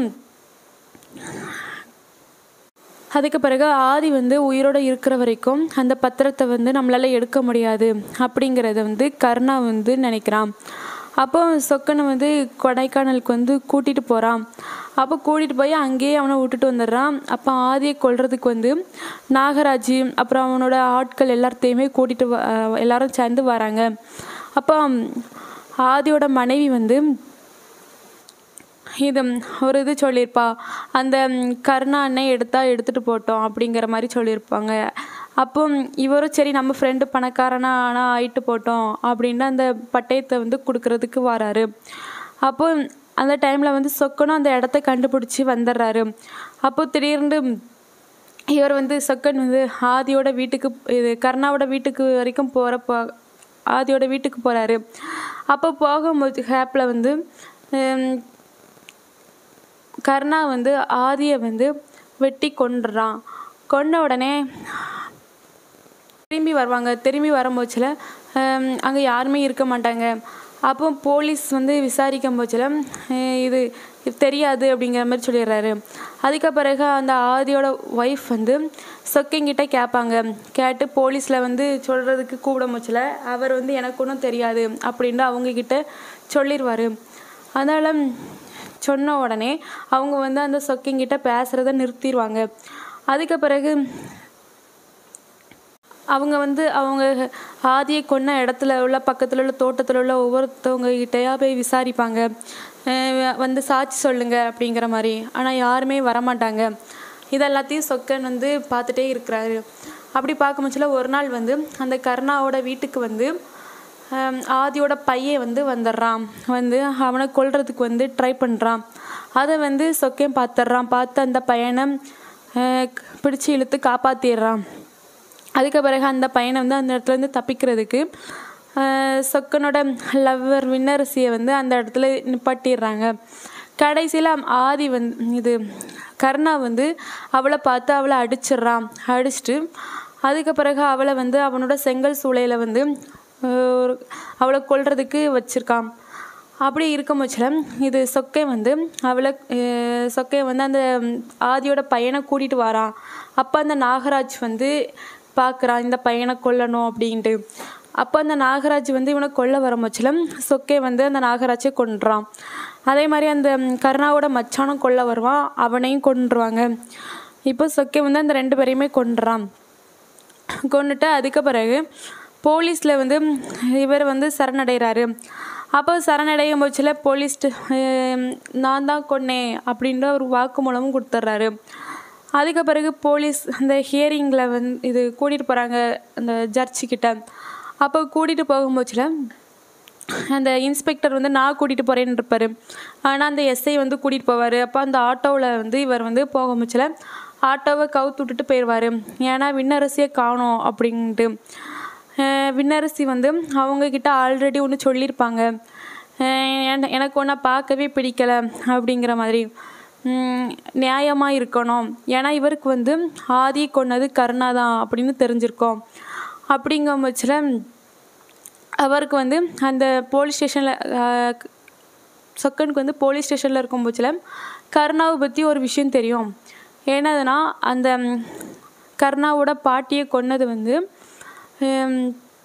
அதுக்கு பிறகு ஆதி வந்து உயிரோட இருக்கிற வரைக்கும் அந்த பத்திரத்தை வந்து நம்மளால் எடுக்க முடியாது அப்படிங்கிறத வந்து கருணா வந்து நினைக்கிறான் அப்போ சொக்கனை வந்து கொடைக்கானலுக்கு வந்து கூட்டிகிட்டு போகிறான் அப்போ கூட்டிகிட்டு போய் அங்கேயே அவனை விட்டுட்டு வந்துடுறான் அப்போ ஆதியை கொல்றதுக்கு வந்து நாகராஜ் அப்புறம் அவனோட ஆட்கள் எல்லாத்தையுமே கூட்டிகிட்டு வ அஹ் எல்லாரும் சேர்ந்து வராங்க அப்போ ஆதியோட மனைவி வந்து இது ஒரு இது சொல்லியிருப்பா அந்த ம், கருணா அண்ணன் எடுத்தா எடுத்துகிட்டு போட்டோம் அப்படிங்கிற மாதிரி சொல்லியிருப்பாங்க அப்போ ம், இவரும் சரி நம்ம ஃப்ரெண்டு பணக்காரனா ஆனால் ஆயிட்டு போட்டோம் அப்படின்னு அந்த பட்டயத்தை வந்து கொடுக்கறதுக்கு வராரு அப்போ ம், அந்த டைமில் வந்து சொக்கனும் அந்த இடத்த கண்டுபிடிச்சி வந்துடுறாரு அப்போ திடீர்னு இவர் வந்து சொக்கன் வந்து ஆதியோட வீட்டுக்கு இது கருணாவோட வீட்டுக்கு வரைக்கும் போகிறப்போ ஆதியோட வீட்டுக்கு போகிறாரு அப்போ போகும்போது ஹேப்பில் வந்து ஹம், கர்ணா வந்து ஆதியை வந்து வெட்டி கொன்றுறான் கொன்ன உடனே திரும்பி வருவாங்க திரும்பி வரும்போச்சில் அங்கே யாருமே இருக்க மாட்டாங்க அப்போ போலீஸ் வந்து விசாரிக்கும் போச்சில் இது இது தெரியாது அப்படிங்கிற மாதிரி சொல்லிடுறாரு அதுக்கு பிறகு அந்த ஆதியோட ஒய்ஃப் வந்து சொக்கிங்கிட்ட கேட்பாங்க கேட்டு போலீஸில் வந்து சொல்கிறதுக்கு கூப்பிட முச்சில் அவர் வந்து எனக்கு ஒன்றும் தெரியாது அப்படின்னு அவங்கக்கிட்ட சொல்லிடுவார் அதனால் சொன்ன உடனே அவங்க வந்து அந்த சொக்கிங்கிட்ட பேசுகிறத நிறுத்திடுவாங்க அதுக்கு பிறகு அவங்க வந்து அவங்க ஆதியை கொன்ன இடத்துல உள்ள பக்கத்தில் உள்ள தோட்டத்தில் உள்ள ஒவ்வொருத்தவங்க கிட்டயா போய் விசாரிப்பாங்க அஹ் வந்து சாட்சி சொல்லுங்க அப்படிங்கிற மாதிரி ஆனால் யாருமே வரமாட்டாங்க இதெல்லாத்தையும் சொக்கன் வந்து பார்த்துட்டே இருக்கிறாரு அப்படி பார்க்கும் பட்சத்தில் ஒரு நாள் வந்து அந்த கருணாவோட வீட்டுக்கு வந்து ஹம், ஆதியோட பையன் வந்து வந்துடுறான் வந்து அவனை கொல்றதுக்கு வந்து ட்ரை பண்ணுறான் அதை வந்து சொக்கையும் பார்த்துட்றான் பார்த்து அந்த பையனை அஹ், பிடிச்சு இழுத்து காப்பாற்றிடுறான் அதுக்கு பிறகு அந்த பையனை வந்து அந்த இடத்துல இருந்து தப்பிக்கிறதுக்கு ஆஹ், சொக்கனோட லவ்வர் விண்ணரசியை வந்து அந்த இடத்துல நிப்பாட்டிடுறாங்க கடைசியில் ஆதி வந்து இது கருணா வந்து அவளை பார்த்து அவளை அடிச்சிடுறான் அடிச்சிட்டு அதுக்கு பிறகு அவளை வந்து அவனோட செங்கல் சூளையில் வந்து ஆஹ், ஒரு அவளை கொல்றதுக்கு வச்சிருக்கான் அப்படி இருக்கும் பட்சத்தில் இது சொக்கை வந்து அவளை அஹ், சொக்கை வந்து அந்த ம், ஆதியோட பையனை கூட்டிகிட்டு வரான் அப்போ அந்த நாகராஜ் வந்து பார்க்குறான் இந்த பையனை கொல்லணும் அப்படின்ட்டு அப்போ அந்த நாகராஜ் வந்து இவனை கொல்ல வர பட்சத்தில் சொக்கை வந்து அந்த நாகராஜை கொன்றான் அதே மாதிரி அந்த ம், கருணாவோட மச்சானும் கொல்ல வருவான் அவனையும் கொன்றுவாங்க இப்போ சொக்கை வந்து அந்த ரெண்டு பேரையுமே கொன்றான் கொண்டுட்டு அதுக்கு பிறகு போலீஸில் வந்து இவர் வந்து சரணடைகிறாரு அப்போ சரணடையும் போச்சில் போலீஸ் நான் தான் கொன்னேன் அப்படின்ற ஒரு வாக்குமூலமும் கொடுத்துட்றாரு அதுக்கு பிறகு போலீஸ் அந்த ஹியரிங்கில் வந்து இது கூட்டிகிட்டு போகிறாங்க அந்த ஜட்ஜி கிட்ட அப்போ கூட்டிகிட்டு போகும்போச்சில் அந்த இன்ஸ்பெக்டர் வந்து நான் கூட்டிகிட்டு போகிறேன்னு இருப்பார் ஆனால் அந்த எஸ்ஐ வந்து கூட்டிகிட்டு போவார் அப்போ அந்த ஆட்டோவில் வந்து இவர் வந்து போக முச்சில் ஆட்டோவை கவுத்து விட்டுட்டு போயிடுவார் ஏன்னா விண்ணரசியை காணோம் அப்படின்ட்டு அஹ் விண்ணரசி வந்து அவங்கக்கிட்ட ஆல்ரெடி ஒன்று சொல்லியிருப்பாங்க அஹ் என- எனக்கு ஒன்றை பார்க்கவே பிடிக்கல அப்படிங்கிற மாதிரி நியாயமாக இருக்கணும் ஏன்னா இவருக்கு வந்து ஆதி கொன்னது கருணா தான் அப்படின்னு தெரிஞ்சிருக்கோம் அப்படிங்கும் பட்சத்தில் அவருக்கு வந்து அந்த போலீஸ் ஸ்டேஷனில் சொக்கனுக்கு வந்து போலீஸ் ஸ்டேஷனில் இருக்கும் பட்சத்தில் கருணாவை பற்றி ஒரு விஷயம் தெரியும் என்னதுன்னா அந்த ம், கருணாவோட பாட்டியை கொன்னது வந்து ஹம்,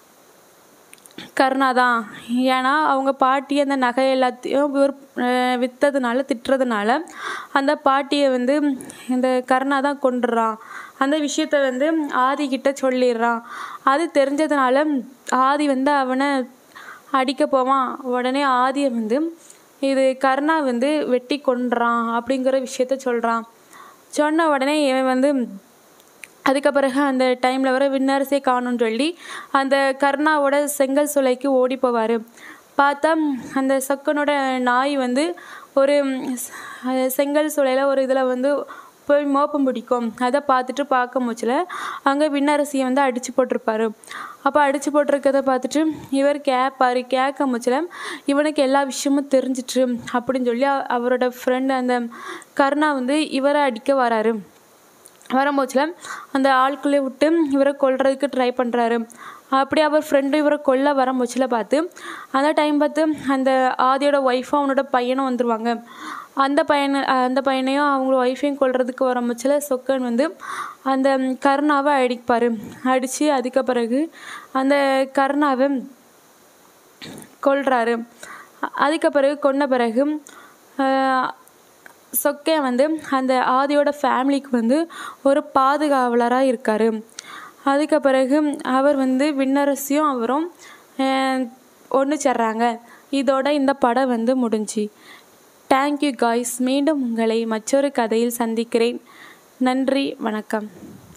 கருணா தான் ஏன்னா அவங்க பாட்டி அந்த நகை எல்லாத்தையும் இவர் அஹ், விற்றதுனால திட்டுறதுனால அந்த பாட்டியை வந்து இந்த கருணா தான் கொண்டுறான் அந்த விஷயத்த வந்து ஆதி கிட்ட சொல்லிடுறான் அது தெரிஞ்சதுனால ஆதி வந்து அவனை அடிக்க போவான் உடனே ஆதியை வந்து இது கருணா வந்து வெட்டி கொன்றான் அப்படிங்கிற விஷயத்த சொல்கிறான் சொன்ன உடனே இவன் வந்து அதுக்கு பிறகு அந்த டைமில் வர விண்ணரசே காணும்னு சொல்லி அந்த கர்ணாவோட செங்கல் சூளைக்கு ஓடி போவார் பார்த்தா அந்த சொக்கனோட நாய் வந்து ஒரு அஹ், செங்கல் சூளையில் ஒரு இதில் வந்து போய் மோப்பம் பிடிக்கும் அதை பார்த்துட்டு பார்க்க முச்சில் அங்கே விண்ணரசியை வந்து அடித்து போட்டிருப்பாரு அப்போ அடித்து போட்டிருக்கதை பார்த்துட்டு இவர் கேட்பாரு கேட்க முச்சில் இவனுக்கு எல்லா விஷயமும் தெரிஞ்சிட்டு அப்படின்னு சொல்லி அ- அவரோட ஃப்ரெண்டு அந்த கருணா வந்து இவரை அடிக்க வராரு வரும்போச்சில் அந்த ஆட்களை விட்டு இவரை கொல்றதுக்கு ட்ரை பண்ணுறாரு அப்படி அவர் ஃப்ரெண்டு இவரை கொல்ல வரும்போச்சில் பார்த்து அந்த டைம் பார்த்து அந்த ஆதியோட ஒய்ஃபும் அவனோட பையனும் வந்துருவாங்க அந்த பையனை அந்த பையனையும் அவங்க ஒய்ஃபையும் கொல்றதுக்கு வரும்போச்சில் சொக்கன் வந்து அந்த கருணாவை அடிப்பார் அடித்து அதுக்கு பிறகு அந்த கருணாவை கொல்றாரு அ- அதுக்கு பிறகு கொன்ன பிறகு ஆஹ், சொக்கன் வந்து அந்த ஆதியோட ஃபேமிலிக்கு வந்து ஒரு பாதுகாவலராக இருக்கார் அதுக்கு பிறகு அவர் வந்து விண்ணரசியும் அவரும் ஒன்று சேர்றாங்க இதோட இந்த படம் வந்து முடிஞ்சு தேங்க்யூ காய்ஸ் மீண்டும் உங்களை மற்றொரு கதையில் சந்திக்கிறேன் நன்றி வணக்கம்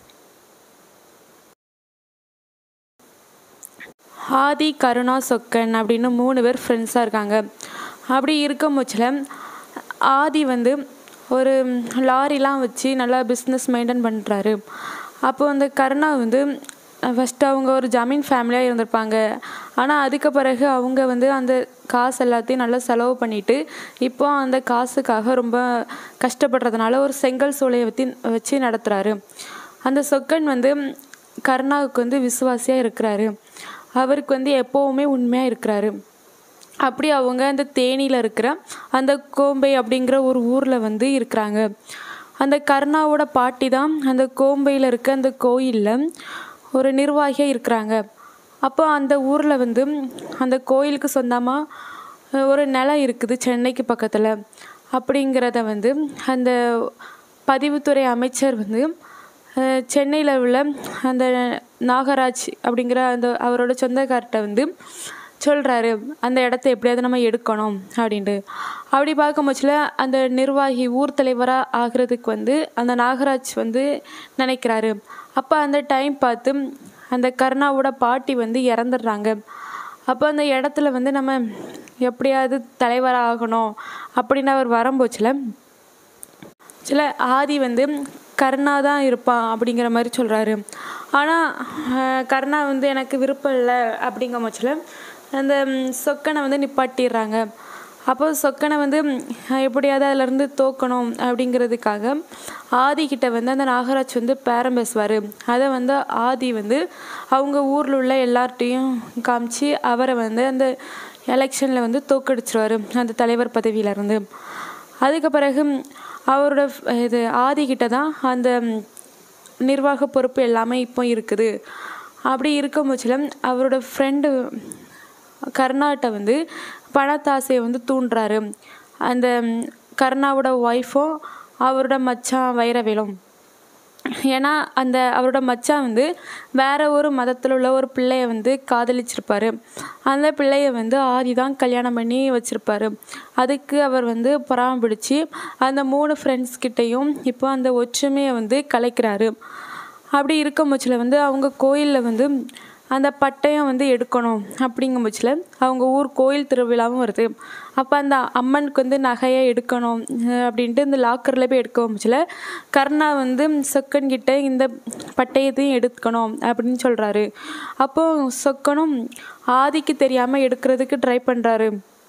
ஆதி கருணா சொக்கன் அப்படின்னு மூணு பேர் ஃப்ரெண்ட்ஸாக இருக்காங்க அப்படி இருக்கும் பட்சத்தில் ஆதி வந்து ஒரு லாரிலாம் வச்சு நல்லா பிஸ்னஸ் மெயின்டைன் பண்ணுறாரு அப்போ அந்த கருணா வந்து ஃபஸ்ட்டு அவங்க ஒரு ஜமீன் ஃபேமிலியாக இருந்திருப்பாங்க ஆனால் அதுக்கு பிறகு அவங்க வந்து அந்த காசு எல்லாத்தையும் நல்லா செலவு பண்ணிட்டு இப்போ அந்த காசுக்காக ரொம்ப கஷ்டப்படுறதுனால ஒரு செங்கல் சூளையை வச்சு வச்சு நடத்துகிறாரு அந்த சொக்கன் வந்து கருணாவுக்கு வந்து விசுவாசியாக இருக்கிறாரு அவருக்கு வந்து எப்போவுமே உண்மையாக இருக்கிறாரு அப்படி அவங்க அந்த தேனியில் இருக்கிற அந்த கோம்பை அப்படிங்கிற ஒரு ஊரில் வந்து இருக்கிறாங்க அந்த கருணாவோட பாட்டி தான் அந்த கோம்பையில் இருக்க அந்த கோயிலில் ஒரு நிர்வாகியாக இருக்கிறாங்க அப்போ அந்த ஊரில் வந்து அந்த கோயிலுக்கு சொந்தமாக ஒரு நிலம் இருக்குது சென்னைக்கு பக்கத்தில் அப்படிங்கிறத வந்து அந்த பதிவுத்துறை அமைச்சர் வந்து சென்னையில் உள்ள அந்த நாகராஜ் அப்படிங்கிற அந்த அவரோட சொந்தக்கார்ட்ட வந்து சொல்கிறாரு அந்த இடத்த எப்படியாவது நம்ம எடுக்கணும் அப்படின்ட்டு அப்படி பார்க்கும்போதுல அந்த நிர்வாகி ஊர் தலைவராக ஆகிறதுக்கு வந்து அந்த நாகராஜ் வந்து நினைக்கிறாரு அப்போ அந்த டைம் பார்த்து அந்த கருணாவோட பாட்டி வந்து இறந்துடுறாங்க அப்போ அந்த இடத்துல வந்து நம்ம எப்படியாவது தலைவராக ஆகணும் அப்படின்னு அவர் வரும்போச்சில் சில ஆதி வந்து கருணா தான் இருப்பான் அப்படிங்கிற மாதிரி சொல்கிறாரு ஆனால் கருணா வந்து எனக்கு விருப்பம் இல்லை அப்படிங்கிற பட்சத்தில் அந்த ம், சொக்கனை வந்து நிப்பாட்டிடுறாங்க அப்போ சொக்கனை வந்து ம், எப்படியாவது அதிலேருந்து தோக்கணும் அப்படிங்கிறதுக்காக ஆதி கிட்ட வந்து அந்த நாகராஜ் வந்து பேரம் பேசுவார் அதை வந்து ஆதி வந்து அவங்க ஊரில் உள்ள எல்லார்ட்டையும் காமிச்சு அவரை வந்து அந்த எலெக்ஷனில் வந்து தோக்கடிச்சிருவார் அந்த தலைவர் பதவியிலேருந்து அதுக்கு பிறகு ம், அவரோட ஃப்- இது ஆதிக்கிட்ட தான் அந்த ம், நிர்வாக பொறுப்பு எல்லாமே இப்போ இருக்குது அப்படி இருக்கும் பட்சத்தில் அவரோட ஃப்ரெண்டு கருணாட்ட வந்து பணத்தாசையை வந்து தூண்டுறாரு அந்த ம், கருணாவோட ஒய்ஃபும் அவரோட மச்சான் வைரவேலும் ஏன்னா அந்த அவரோட மச்சான் வந்து வேற ஒரு மதத்தில் உள்ள ஒரு பிள்ளைய வந்து காதலிச்சிருப்பாரு அந்த பிள்ளைய வந்து ஆதி தான் கல்யாணம் பண்ணி வச்சிருப்பாரு அதுக்கு அவர் வந்து பொறாம பிடிச்சி அந்த மூணு ஃப்ரெண்ட்ஸ் கிட்டேயும் இப்போ அந்த ஒற்றுமையை வந்து கலைக்கிறாரு அப்படி இருக்கும் பட்சத்தில் வந்து அவங்க கோயிலில் வந்து அந்த பட்டயம் வந்து எடுக்கணும் அப்படிங்கும் பட்சத்தில் அவங்க ஊர் கோயில் திருவிழாவும் வருது அப்போ அந்த அம்மனுக்கு வந்து நகையை எடுக்கணும் அஹ் அப்படின்ட்டு இந்த லாக்கரில் போய் எடுக்க பட்சத்தில் கர்ணா வந்து சொக்கன் கிட்ட இந்த பட்டயத்தையும் எடுக்கணும் அப்படின்னு சொல்கிறாரு அப்போது சொக்கனும் ஆதிக்கு தெரியாமல் எடுக்கிறதுக்கு ட்ரை பண்ணுறாரு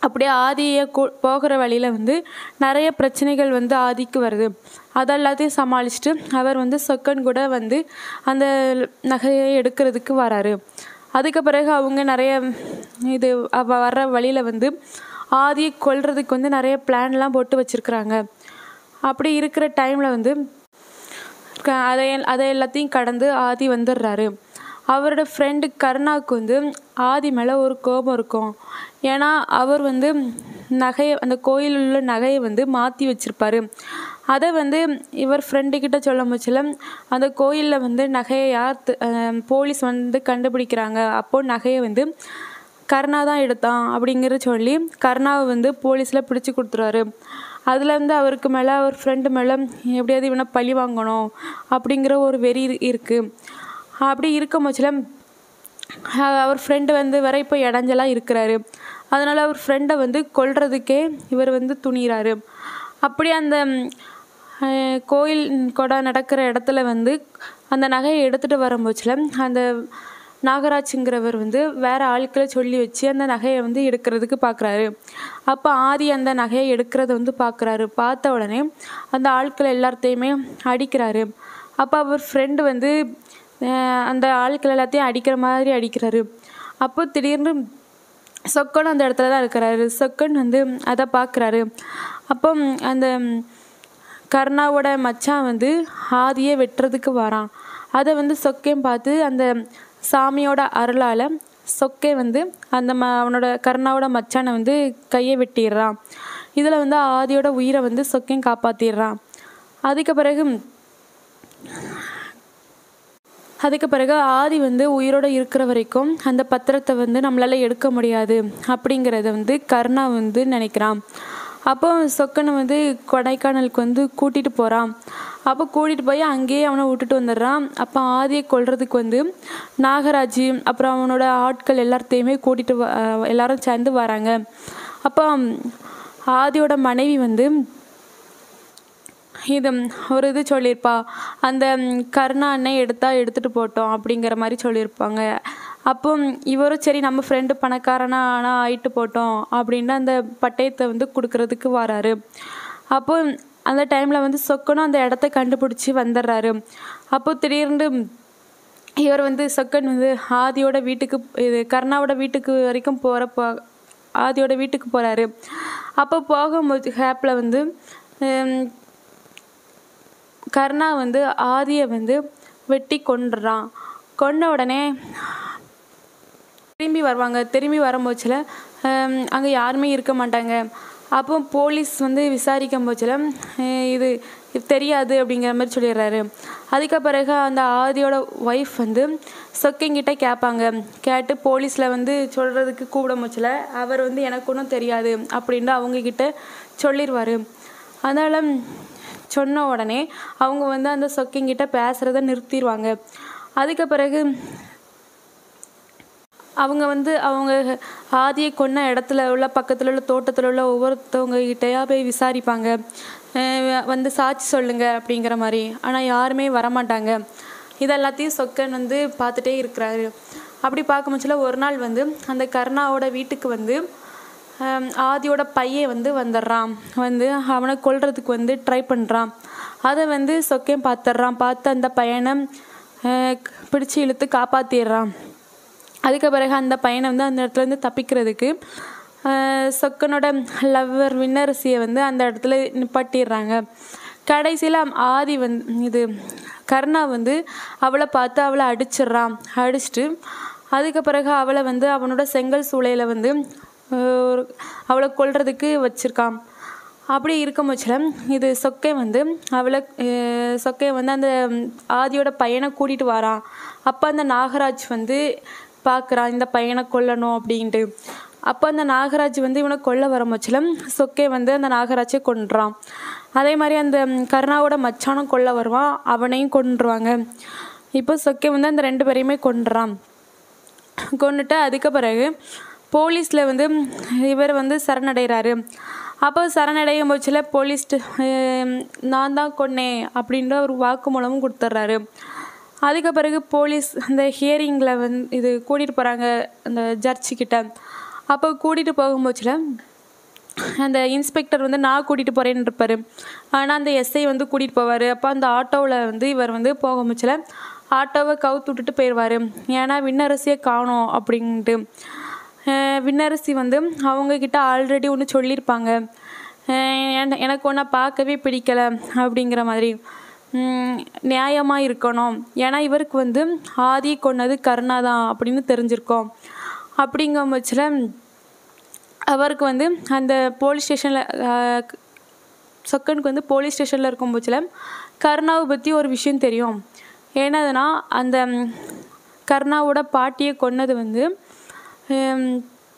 அப்படியே ஆதியை கூ- போகிற வழியில் வந்து நிறைய பிரச்சனைகள் வந்து ஆதிக்கு வருது அதெல்லாத்தையும் சமாளிச்சுட்டு அவர் வந்து சொக்கன் கூட வந்து அந்த நகையை எடுக்கிறதுக்கு வராரு அதுக்கு பிறகு அவங்க நிறைய இது அவ வர்ற வழியில் வந்து ஆதியை கொல்றதுக்கு வந்து நிறைய பிளான்லாம் போட்டு வச்சுருக்குறாங்க அப்படி இருக்கிற டைமில் வந்து க- அதை அதை எல்லாத்தையும் கடந்து ஆதி வந்துடுறாரு அவரோட ஃப்ரெண்டு கருணாவுக்கு வந்து ஆதி மேலே ஒரு கோபம் இருக்கும் ஏன்னா அவர் வந்து நகையை அந்த கோயிலில் உள்ள நகையை வந்து மாற்றி வச்சிருப்பாரு அதை வந்து இவர் ஃப்ரெண்டு கிட்ட சொல்ல முச்சில அந்த கோயிலில் வந்து நகையை யார் தி- அஹ் போலீஸ் வந்து கண்டுபிடிக்கிறாங்க அப்போ நகையை வந்து கருணா தான் எடுத்தான் அப்படிங்கிற சொல்லி கருணாவை வந்து போலீஸில் பிடிச்சி கொடுத்துருவாரு அதில் வந்து அவருக்கு மேலே அவர் ஃப்ரெண்டு மேலே எப்படியாவது இவனை பழி வாங்கணும் அப்படிங்கிற ஒரு வெறி இரு- இருக்கு அப்படி இருக்கும் பட்சத்தில் அவர் ஃப்ரெண்டு வந்து வர இப்போ இடைஞ்சலாக இருக்கிறாரு அதனால் அவர் ஃப்ரெண்டை வந்து கொல்றதுக்கே இவர் வந்து துணிகிறாரு அப்படி அந்த ம், அஹ், கோயில் கொடை நடக்கிற இடத்துல வந்து அந்த நகையை எடுத்துகிட்டு வரும்போச்சில் அந்த நாகராஜுங்கிறவர் வந்து வேற ஆட்களை சொல்லி வச்சு அந்த நகையை வந்து எடுக்கிறதுக்கு பார்க்குறாரு அப்போ ஆதி அந்த நகையை எடுக்கிறத வந்து பார்க்குறாரு பார்த்த உடனே அந்த ஆட்கள் எல்லாத்தையுமே அடிக்கிறாரு அப்போ அவர் ஃப்ரெண்டு வந்து அஹ், அந்த ஆட்கள் எல்லாத்தையும் அடிக்கிற மாதிரி அடிக்கிறாரு அப்போ திடீர்னு சொக்கன் அந்த இடத்துல தான் இருக்கிறாரு சொக்கன் வந்து அதை பார்க்குறாரு அப்போ அந்த கர்ணாவோட மச்சான் வந்து ஆதியை வெட்டுறதுக்கு வரான் அதை வந்து சொக்கையும் பார்த்து அந்த சாமியோட அருளால் சொக்கே வந்து அந்த ம அவனோட கர்ணாவோட மச்சானை வந்து கையை வெட்டிடுறான் இதில் வந்து ஆதியோட உயிரை வந்து சொக்கையும் காப்பாற்றிடுறான் அதுக்கு பிறகு அதுக்கு பிறகு ஆதி வந்து உயிரோட இருக்கிற வரைக்கும் அந்த பத்திரத்தை வந்து நம்மளால எடுக்க முடியாது அப்படிங்கிறத வந்து கருணா வந்து நினைக்கிறான் அப்போ சொக்கனை வந்து கொடைக்கானலுக்கு வந்து கூட்டிகிட்டு போகிறான் அப்போ கூட்டிகிட்டு போய் அங்கேயே அவனை விட்டுட்டு வந்துடுறான் அப்போ ஆதியை கொல்றதுக்கு வந்து நாகராஜ் அப்புறம் அவனோட ஆட்கள் எல்லாத்தையுமே கூட்டிகிட்டு வ அஹ் எல்லாரும் சேர்ந்து வராங்க அப்போ ஆதியோட மனைவி வந்து இது ஒரு இது சொல்லியிருப்பா அந்த ம், கருணா அண்ணன் எடுத்தா எடுத்துட்டு போட்டோம் அப்படிங்கிற மாதிரி சொல்லியிருப்பாங்க அப்போ இவரும் சரி நம்ம ஃப்ரெண்டு பணக்காரனா ஆனால் ஆயிட்டு போட்டோம் அப்படின்னு அந்த பட்டயத்தை வந்து கொடுக்கறதுக்கு வராரு அப்போ அந்த டைமில் வந்து சொக்கனும் அந்த இடத்த கண்டுபிடிச்சி வந்துடுறாரு அப்போ திடீர்னு இவர் வந்து சொக்கன் வந்து ஆதியோட வீட்டுக்கு இது கருணாவோட வீட்டுக்கு வரைக்கும் போகிறப்போ ஆதியோட வீட்டுக்கு போகிறாரு அப்போ போகும்போது ஹேப்பில் வந்து ஹம், கர்ணா வந்து ஆதியை வந்து வெட்டி கொன்றுறான் கொன்ன உடனே திரும்பி வருவாங்க திரும்பி வரும்போச்சில் அங்கே யாருமே இருக்க மாட்டாங்க அப்போ போலீஸ் வந்து விசாரிக்கும் போச்சில் இது இது தெரியாது அப்படிங்கிற மாதிரி சொல்லிடுறாரு அதுக்கு பிறகு அந்த ஆதியோட ஒய்ஃப் வந்து சொக்கிங்கிட்ட கேட்பாங்க கேட்டு போலீஸில் வந்து சொல்கிறதுக்கு கூப்பிட முச்சில் அவர் வந்து எனக்கு ஒன்றும் தெரியாது அப்படின்னு அவங்கக்கிட்ட சொல்லிடுவார் அதனால் சொன்ன உடனே அவங்க வந்து அந்த சொக்கிங்கிட்ட பேசுகிறத நிறுத்திடுவாங்க அதுக்கு பிறகு அவங்க வந்து அவங்க ஆதியை கொன்ன இடத்துல உள்ள பக்கத்தில் உள்ள தோட்டத்தில் உள்ள ஒவ்வொருத்தவங்க கிட்டயா போய் விசாரிப்பாங்க அஹ் வந்து சாட்சி சொல்லுங்க அப்படிங்கிற மாதிரி ஆனால் யாருமே வரமாட்டாங்க இதெல்லாத்தையும் சொக்கன் வந்து பார்த்துட்டே இருக்கிறாரு அப்படி பார்க்கும்போதுல ஒரு நாள் வந்து அந்த கருணாவோட வீட்டுக்கு வந்து ஹம், ஆதியோட பையன் வந்து வந்துடுறான் வந்து அவனை கொல்றதுக்கு வந்து ட்ரை பண்ணுறான் அதை வந்து சொக்கையும் பார்த்துட்றான் பார்த்து அந்த பையனை அஹ், பிடிச்சு இழுத்து காப்பாற்றிடுறான் அதுக்கு பிறகு அந்த பையனை வந்து அந்த இடத்துல இருந்து தப்பிக்கிறதுக்கு ஆஹ் சொக்கனோட லவ்வர் விண்ணரசியை வந்து அந்த இடத்துல நிப்பாட்டிடுறாங்க கடைசியில் ஆதி வந்து இது கருணா வந்து அவளை பார்த்து அவளை அடிச்சிடுறான் அடிச்சிட்டு அதுக்கு பிறகு அவளை வந்து அவனோட செங்கல் சூளையில் வந்து ஆஹ் ஒரு- அவளை கொல்றதுக்கு வச்சிருக்கான் அப்படி இருக்கும் பட்சத்தில் இது சொக்கை வந்து அவளை அஹ் சொக்கை வந்து அந்த ஆதியோட பையனை கூட்டிகிட்டு வரான் அப்போ அந்த நாகராஜ் வந்து பார்க்குறான் இந்த பையனை கொல்லணும் அப்படின்ட்டு அப்போ அந்த நாகராஜ் வந்து இவனை கொல்ல வர பட்சத்தில் சொக்கை வந்து அந்த நாகராஜை கொன்றான் அதே மாதிரி அந்த கருணாவோட மச்சானும் கொல்ல வருவான் அவனையும் கொன்றுவாங்க இப்போ சொக்கை வந்து அந்த ரெண்டு பேரையுமே கொன்றான் கொண்டுட்டு அதுக்கு பிறகு போலீஸில் வந்து இவர் வந்து சரணடைகிறாரு அப்போ சரணடையும் போச்சில் போலீஸ் நான் தான் கொன்னேன் அப்படின்ற ஒரு வாக்குமூலமும் கொடுத்துட்றாரு அதுக்கு பிறகு போலீஸ் அந்த ஹியரிங்கில் வந்து இது கூட்டிகிட்டு போகிறாங்க அந்த ஜட்ஜு கிட்ட அப்போ கூட்டிகிட்டு போகும்போச்சில் அந்த இன்ஸ்பெக்டர் வந்து நான் கூட்டிகிட்டு போகிறேன்னு இருப்பார் ஆனால் அந்த எஸ்ஐ வந்து கூட்டிகிட்டு போவார் அப்போ அந்த ஆட்டோவில் வந்து இவர் வந்து போக முச்சில ஆட்டோவை கவுத்து விட்டுட்டு போயிடுவார் ஏன்னா விண்ணரசியை காணோம் அப்படின்ட்டு அஹ் விண்ணரசி வந்து அவங்கக்கிட்ட ஆல்ரெடி ஒன்று சொல்லியிருப்பாங்க அஹ் என- எனக்கு ஒன்றை பார்க்கவே பிடிக்கல அப்படிங்கிற மாதிரி நியாயமாக இருக்கணும் ஏன்னா இவருக்கு வந்து ஆதி கொன்னது கருணா தான் அப்படின்னு தெரிஞ்சிருக்கோம் அப்படிங்கும் பட்சத்தில் அவருக்கு வந்து அந்த போலீஸ் ஸ்டேஷனில் சொக்கனுக்கு வந்து போலீஸ் ஸ்டேஷனில் இருக்கும் பட்சத்தில் கருணாவை பற்றி ஒரு விஷயம் தெரியும் என்னதுன்னா அந்த ம், கருணாவோட பாட்டியை கொன்னது வந்து ஹம்,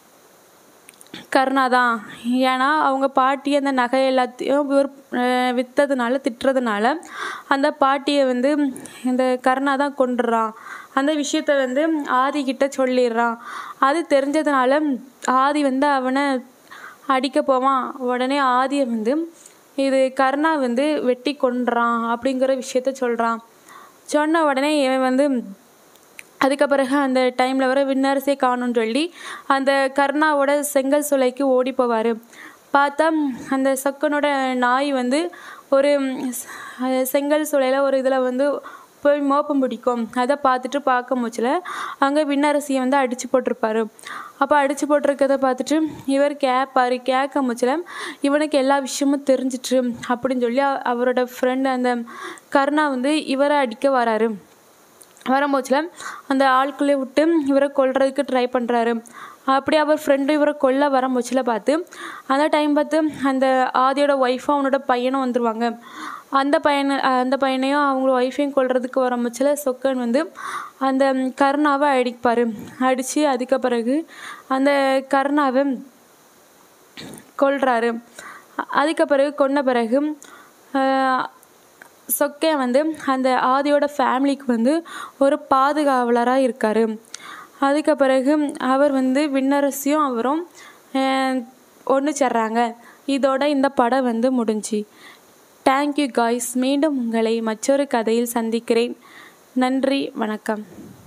கருணா தான் ஏன்னா அவங்க பாட்டி அந்த நகை எல்லாத்தையும் இவர் அஹ், விற்றதுனால திட்டுறதுனால அந்த பாட்டியை வந்து இந்த கருணா தான் கொண்டுறான் அந்த விஷயத்த வந்து ஆதி கிட்ட சொல்லிடுறான் அது தெரிஞ்சதுனால ஆதி வந்து அவனை அடிக்க போவான் உடனே ஆதியை வந்து இது கருணா வந்து வெட்டி கொன்றான் அப்படிங்கிற விஷயத்த சொல்கிறான் சொன்ன உடனே இவன் வந்து அதுக்கு பிறகு அந்த டைமில் வர விண்ணரசே காணும்னு சொல்லி அந்த கர்ணாவோட செங்கல் சூளைக்கு ஓடி போவார் பார்த்தா அந்த சொக்கனோட நாய் வந்து ஒரு ம், ஸ்- செங்கல் சூளையில் ஒரு இதில் வந்து போய் மோப்பம் பிடிக்கும் அதை பார்த்துட்டு பார்க்க முச்சில் அங்கே விண்ணரசியை வந்து அடித்து போட்டிருப்பாரு அப்போ அடித்து போட்டிருக்கத பார்த்துட்டு இவர் கேட்பார் கேட்க முச்சில் இவனுக்கு எல்லா விஷயமும் தெரிஞ்சிட்டு அப்படின்னு சொல்லி அ- அவரோட ஃப்ரெண்டு அந்த கருணா வந்து இவரை அடிக்க வராரு வரும்போச்சில் அந்த ஆட்களை விட்டு இவரை கொல்றதுக்கு ட்ரை பண்ணுறாரு அப்படி அவர் ஃப்ரெண்டு இவரை கொல்ல வரும்போச்சில் பார்த்து அந்த டைம் பார்த்து அந்த ஆதியோட ஒய்ஃபும் அவனோட பையனும் வந்துடுவாங்க அந்த பையனை அந்த பையனையும் அவங்க ஒய்ஃபையும் கொல்றதுக்கு வரும்போச்சில் சொக்கன் வந்து அந்த கருணாவை அடிப்பார் அடித்து அதுக்கு பிறகு அந்த கருணாவை கொல்றாரு அ- அதுக்கு பிறகு கொன்ன பிறகு ஆஹ், சொக்கையன் வந்து அந்த ஆதியோட ஃபேமிலிக்கு வந்து ஒரு பாதுகாவலராக இருக்கார் அதுக்கு பிறகு அவர் வந்து விண்ணரசியும் அவரும் ஒன்று சேர்றாங்க இதோட இந்த படம் வந்து முடிஞ்சு தேங்க்யூ காய்ஸ் மீண்டும் உங்களை மற்றொரு கதையில் சந்திக்கிறேன் நன்றி வணக்கம்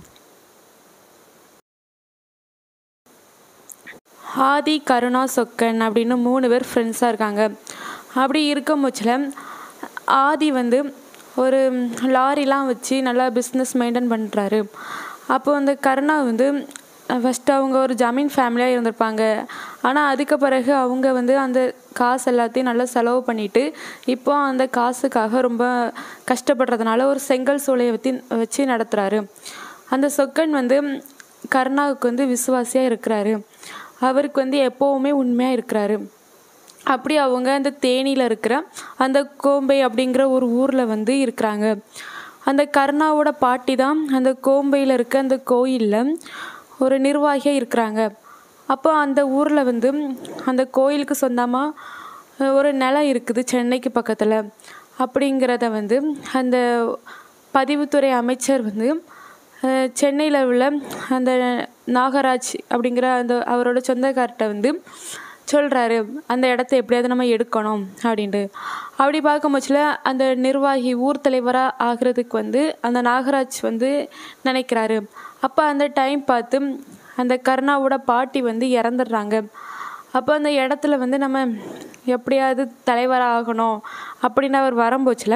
ஆதி கருணா சொக்கன் அப்படின்னு மூணு பேர் ஃப்ரெண்ட்ஸாக இருக்காங்க அப்படி இருக்கும் பட்சத்தில் ஆதி வந்து ஒரு லாரிலாம் வச்சு நல்லா பிஸ்னஸ் மெயின்டைன் பண்ணுறாரு அப்போ அந்த கருணா வந்து ஃபஸ்ட்டு அவங்க ஒரு ஜமீன் ஃபேமிலியாக இருந்திருப்பாங்க ஆனால் அதுக்கு பிறகு அவங்க வந்து அந்த காசு எல்லாத்தையும் நல்லா செலவு பண்ணிட்டு இப்போ அந்த காசுக்காக ரொம்ப கஷ்டப்படுறதுனால ஒரு செங்கல் சூளையை வச்சு வச்சு நடத்துகிறாரு அந்த சொக்கன் வந்து கருணாவுக்கு வந்து விசுவாசியாக இருக்கிறாரு அவருக்கு வந்து எப்போவுமே உண்மையாக இருக்கிறாரு அப்படி அவங்க அந்த தேனியில் இருக்கிற அந்த கோம்பை அப்படிங்கிற ஒரு ஊரில் வந்து இருக்கிறாங்க அந்த கருணாவோட பாட்டி தான் அந்த கோம்பையில் இருக்க அந்த கோயிலில் ஒரு நிர்வாகியாக இருக்கிறாங்க அப்போ அந்த ஊரில் வந்து அந்த கோயிலுக்கு சொந்தமாக ஒரு நிலம் இருக்குது சென்னைக்கு பக்கத்தில் அப்படிங்கிறத வந்து அந்த பதிவுத்துறை அமைச்சர் வந்து சென்னையில் உள்ள அந்த நாகராஜ் அப்படிங்கிற அந்த அவரோட சொந்தக்கார்ட்ட வந்து சொல்கிறாரு அந்த இடத்த எப்படியாவது நம்ம எடுக்கணும் அப்படின்ட்டு அப்படி பார்க்கும் பட்சத்தில் அந்த நிர்வாகி ஊர் தலைவராக ஆகிறதுக்கு வந்து அந்த நாகராஜ் வந்து நினைக்கிறாரு அப்போ அந்த டைம் பார்த்து அந்த கருணாவோட பாட்டி வந்து இறந்துடுறாங்க அப்போ அந்த இடத்துல வந்து நம்ம எப்படியாவது தலைவராக ஆகணும் அப்படின்னு அவர் வரும்போச்சில்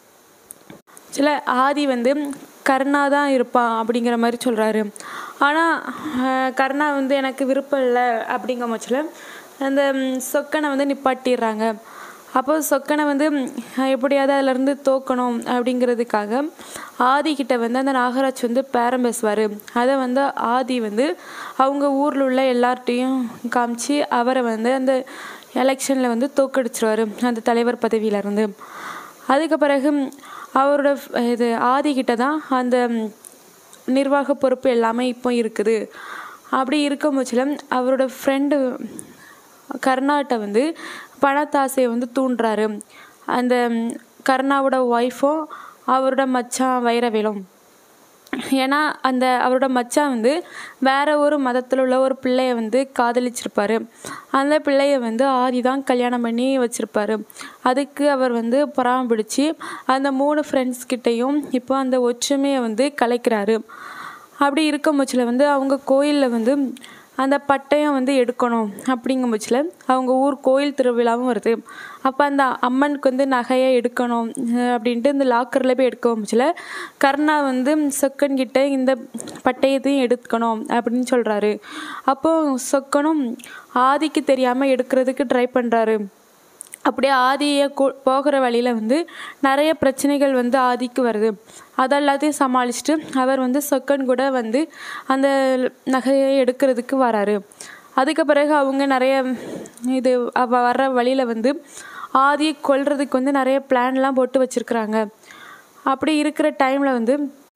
சில ஆதி வந்து கருணா தான் இருப்பான் அப்படிங்கிற மாதிரி சொல்கிறாரு ஆனால் கருணா வந்து எனக்கு விருப்பம் இல்லை அப்படிங்கிற பட்சத்தில் அந்த ம், சொக்கனை வந்து நிப்பாட்டிடுறாங்க அப்போ சொக்கனை வந்து ம், எப்படியாவது அதிலேருந்து தோக்கணும் அப்படிங்கிறதுக்காக ஆதி கிட்ட வந்து அந்த நாகராஜ் வந்து பேரம் பேசுவார் அதை வந்து ஆதி வந்து அவங்க ஊரில் உள்ள எல்லார்ட்டையும் காமிச்சு அவரை வந்து அந்த எலெக்ஷனில் வந்து தோக்கடிச்சிருவார் அந்த தலைவர் பதவியிலேருந்து அதுக்கு பிறகு ம், அவரோட ஃப்- இது ஆதிக்கிட்ட தான் அந்த ம், நிர்வாக பொறுப்பு எல்லாமே இப்போ இருக்குது அப்படி இருக்கும் பட்சத்தில் அவரோட ஃப்ரெண்டு கருணாட்ட வந்து பணத்தாசையை வந்து தூண்டுறாரு அந்த ம், கருணாவோட ஒய்ஃபும் அவரோட மச்சான் வைரவேலும் ஏன்னா அந்த அவரோட மச்சான் வந்து வேற ஒரு மதத்தில் உள்ள ஒரு பிள்ளைய வந்து காதலிச்சிருப்பாரு அந்த பிள்ளைய வந்து ஆதி தான் கல்யாணம் பண்ணி வச்சிருப்பாரு அதுக்கு அவர் வந்து பராமரிச்சு அந்த மூணு ஃப்ரெண்ட்ஸ் கிட்டேயும் இப்போ அந்த ஒற்றுமையை வந்து கலைக்கிறாரு அப்படி இருக்கும் பட்சத்தில் வந்து அவங்க கோயிலில் வந்து அந்த பட்டயம் வந்து எடுக்கணும் அப்படிங்கும் பட்சத்தில் அவங்க ஊர் கோயில் திருவிழாவும் வருது அப்போ அந்த அம்மனுக்கு வந்து நகையை எடுக்கணும் அஹ் அப்படின்ட்டு இந்த லாக்கரில் போய் எடுக்க பட்சத்தில் கர்ணா வந்து சொக்கன் கிட்ட இந்த பட்டயத்தையும் எடுக்கணும் அப்படின்னு சொல்கிறாரு அப்போ சொக்கனும் ஆதிக்கு தெரியாமல் எடுக்கிறதுக்கு ட்ரை பண்ணுறாரு அப்படியே ஆதியை கூ போகிற வழியில் வந்து நிறைய பிரச்சனைகள் வந்து ஆதிக்கு வருது அதெல்லாத்தையும் சமாளிச்சுட்டு அவர் வந்து சொக்கன் கூட வந்து அந்த நகையை எடுக்கிறதுக்கு வராரு அதுக்கு பிறகு அவங்க நிறைய இது அவ வர்ற வழியில் வந்து ஆதியை கொல்றதுக்கு வந்து நிறைய பிளான்லாம் போட்டு வச்சுருக்குறாங்க அப்படி இருக்கிற டைமில் வந்து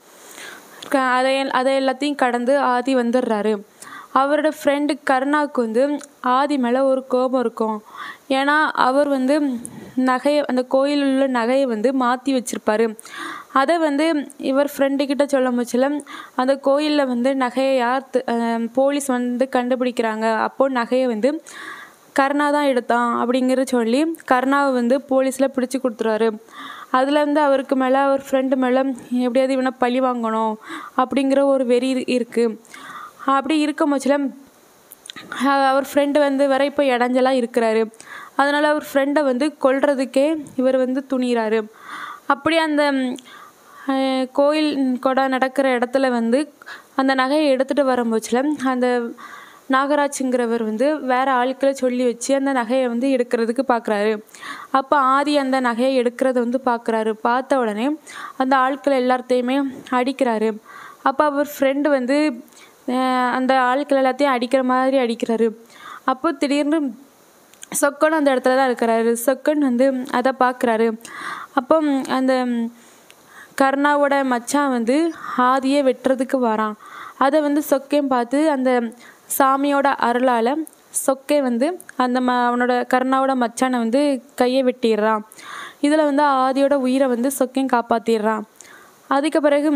க- அதை அதை எல்லாத்தையும் கடந்து ஆதி வந்துடுறாரு அவரோட ஃப்ரெண்டு கருணாவுக்கு வந்து ஆதி மேலே ஒரு கோபம் இருக்கும் ஏன்னா அவர் வந்து நகையை அந்த கோயிலில் உள்ள நகையை வந்து மாற்றி வச்சிருப்பாரு அதை வந்து இவர் ஃப்ரெண்டுக்கிட்ட சொல்ல முச்சில அந்த கோயிலில் வந்து நகையை யார் தி- அஹ் போலீஸ் வந்து கண்டுபிடிக்கிறாங்க அப்போது நகையை வந்து கருணா தான் எடுத்தான் அப்படிங்கிற சொல்லி கருணாவை வந்து போலீஸில் பிடிச்சி கொடுத்துருவாரு அதுலேருந்து அவருக்கு மேலே அவர் ஃப்ரெண்டு மேலே எப்படியாவது இவனை பழி வாங்கணும் அப்படிங்கிற ஒரு வெறி இரு- இருக்குது அப்படி இருக்கும் பட்சத்தில் அவர் ஃப்ரெண்டு வந்து வர இப்போ இடைஞ்சலாக இருக்கிறாரு அதனால் அவர் ஃப்ரெண்டை வந்து கொல்றதுக்கே இவர் வந்து துணிகிறாரு அப்படி அந்த ம், அஹ், கோயில் கொடை நடக்கிற இடத்துல வந்து அந்த நகையை எடுத்துகிட்டு வரும்போச்சில் அந்த நாகராஜுங்கிறவர் வந்து வேற ஆட்களை சொல்லி வச்சு அந்த நகையை வந்து எடுக்கிறதுக்கு பார்க்குறாரு அப்போ ஆதி அந்த நகையை எடுக்கிறத வந்து பார்க்குறாரு பார்த்த உடனே அந்த ஆட்கள் எல்லாத்தையுமே அடிக்கிறாரு அப்போ அவர் ஃப்ரெண்டு வந்து அஹ், அந்த ஆட்கள் எல்லாத்தையும் அடிக்கிற மாதிரி அடிக்கிறாரு அப்போ திடீர்னு சொக்கன் அந்த இடத்துல தான் இருக்கிறாரு சொக்கன் வந்து அதை பார்க்குறாரு அப்போ அந்த கர்ணாவோட மச்சான் வந்து ஆதியை வெட்டுறதுக்கு வரான் அதை வந்து சொக்கையும் பார்த்து அந்த சாமியோட அருளால் சொக்கை வந்து அந்த ம அவனோட கர்ணாவோட மச்சானை வந்து கையை வெட்டிடுறான் இதில் வந்து ஆதியோட உயிரை வந்து சொக்கையும் காப்பாற்றிடுறான் அதுக்கு பிறகு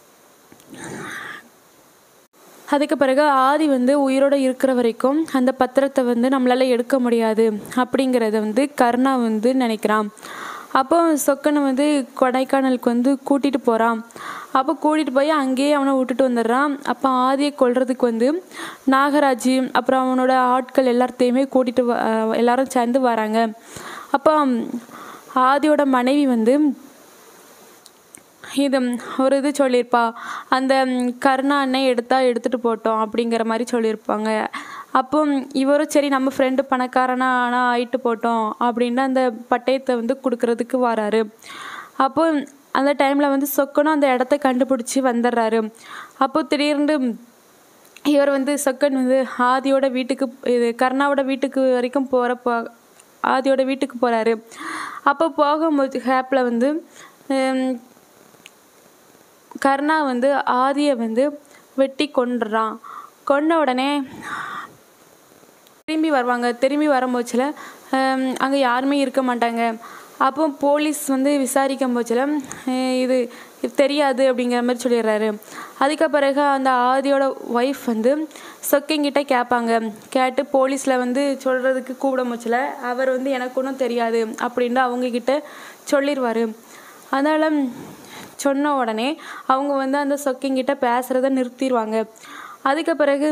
அதுக்கு பிறகு ஆதி வந்து உயிரோட இருக்கிற வரைக்கும் அந்த பத்திரத்தை வந்து நம்மளால எடுக்க முடியாது அப்படிங்கிறத வந்து கருணா வந்து நினைக்கிறான் அப்போ சொக்கனை வந்து கொடைக்கானலுக்கு வந்து கூட்டிகிட்டு போகிறான் அப்போ கூட்டிகிட்டு போய் அங்கேயே அவனை விட்டுட்டு வந்துடுறான் அப்போ ஆதியை கொல்றதுக்கு வந்து நாகராஜ் அப்புறம் அவனோட ஆட்கள் எல்லாத்தையுமே கூட்டிகிட்டு வ அஹ் எல்லாரும் சேர்ந்து வராங்க அப்போ ஆதியோட மனைவி வந்து இது ஒரு இது சொல்லியிருப்பா அந்த ம், கருணா அண்ணன் எடுத்தா எடுத்துகிட்டு போட்டோம் அப்படிங்கிற மாதிரி சொல்லியிருப்பாங்க அப்போ ம், இவரும் சரி நம்ம ஃப்ரெண்டு பணக்காரனா ஆனால் ஆயிட்டு போட்டோம் அப்படின்னு அந்த பட்டயத்தை வந்து கொடுக்கறதுக்கு வராரு அப்போ அந்த டைமில் வந்து சொக்கனும் அந்த இடத்த கண்டுபிடிச்சி வந்துடுறாரு அப்போ திடீர்னு இவர் வந்து சொக்கன் வந்து ஆதியோட வீட்டுக்கு இது கருணாவோட வீட்டுக்கு வரைக்கும் போகிற போ ஆதியோட வீட்டுக்கு போகிறாரு அப்போ போகும்போது ஹேப்பில் வந்து ஹம், கர்ணா வந்து ஆதியை வந்து வெட்டி கொன்றுறான் கொன்ன உடனே திரும்பி வருவாங்க திரும்பி வரும்போச்சில் அங்கே யாருமே இருக்க மாட்டாங்க அப்போ போலீஸ் வந்து விசாரிக்கும் போச்சில் இது இது தெரியாது அப்படிங்கிற மாதிரி சொல்லிடுறாரு அதுக்கு பிறகு அந்த ஆதியோட ஒய்ஃப் வந்து சொக்கிங்கிட்ட கேட்பாங்க கேட்டு போலீஸில் வந்து சொல்கிறதுக்கு கூப்பிட முச்சில் அவர் வந்து எனக்கு ஒன்றும் தெரியாது அப்படின்னு அவங்கக்கிட்ட சொல்லிடுவார் அதனால் சொன்ன உடனே அவங்க வந்து அந்த சொக்கிங்கிட்ட பேசுகிறத நிறுத்திடுவாங்க அதுக்கு பிறகு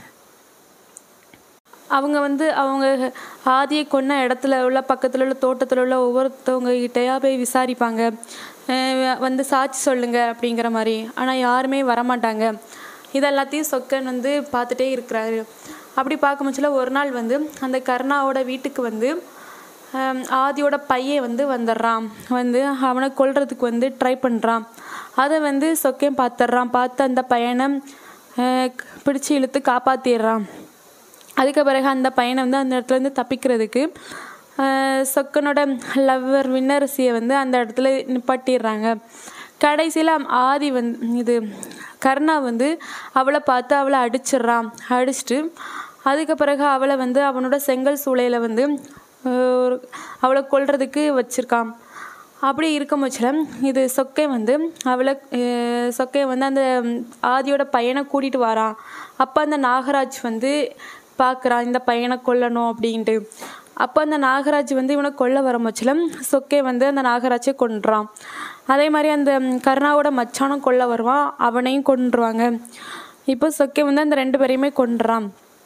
அவங்க வந்து அவங்க ஆதியை கொன்ன இடத்துல உள்ள பக்கத்தில் உள்ள தோட்டத்தில் உள்ள ஒவ்வொருத்தவங்க கிட்டயா போய் விசாரிப்பாங்க அஹ் வந்து சாட்சி சொல்லுங்க அப்படிங்கிற மாதிரி ஆனால் யாருமே வரமாட்டாங்க இதெல்லாத்தையும் சொக்கன் வந்து பார்த்துட்டே இருக்கிறாரு அப்படி பார்க்கும் பட்சத்தில் ஒரு நாள் வந்து அந்த கருணாவோட வீட்டுக்கு வந்து ஹம், ஆதியோட பையன் வந்து வந்துடுறான் வந்து அவனை கொல்றதுக்கு வந்து ட்ரை பண்ணுறான் அதை வந்து சொக்கையும் பார்த்துட்றான் பார்த்து அந்த பையனை அஹ், பிடிச்சு இழுத்து காப்பாற்றிடுறான் அதுக்கு பிறகு அந்த பையனை வந்து அந்த இடத்துல இருந்து தப்பிக்கிறதுக்கு ஆஹ் சொக்கனோட லவ்வர் விண்ணரசியை வந்து அந்த இடத்துல நிப்பாட்டிடுறாங்க கடைசியில் ஆதி வந்து இது கருணா வந்து அவளை பார்த்து அவளை அடிச்சிடுறான் அடிச்சிட்டு அதுக்கு பிறகு அவளை வந்து அவனோட செங்கல் சூளையில் வந்து ஆஹ் ஒரு அவளை கொல்றதுக்கு வச்சிருக்கான் அப்படி இருக்கும் பட்சத்தில் இது சொக்கை வந்து அவளை அஹ் சொக்கையை வந்து அந்த ஆதியோட பையனை கூட்டிகிட்டு வரான் அப்போ அந்த நாகராஜ் வந்து பார்க்குறான் இந்த பையனை கொல்லணும் அப்படின்ட்டு அப்போ அந்த நாகராஜ் வந்து இவனை கொல்ல வர பட்சத்தில் சொக்கை வந்து அந்த நாகராஜை கொன்றான் அதே மாதிரி அந்த கருணாவோட மச்சானும் கொல்ல வருவான் அவனையும் கொன்றுவாங்க இப்போ சொக்கை வந்து அந்த ரெண்டு பேரையுமே கொன்றான்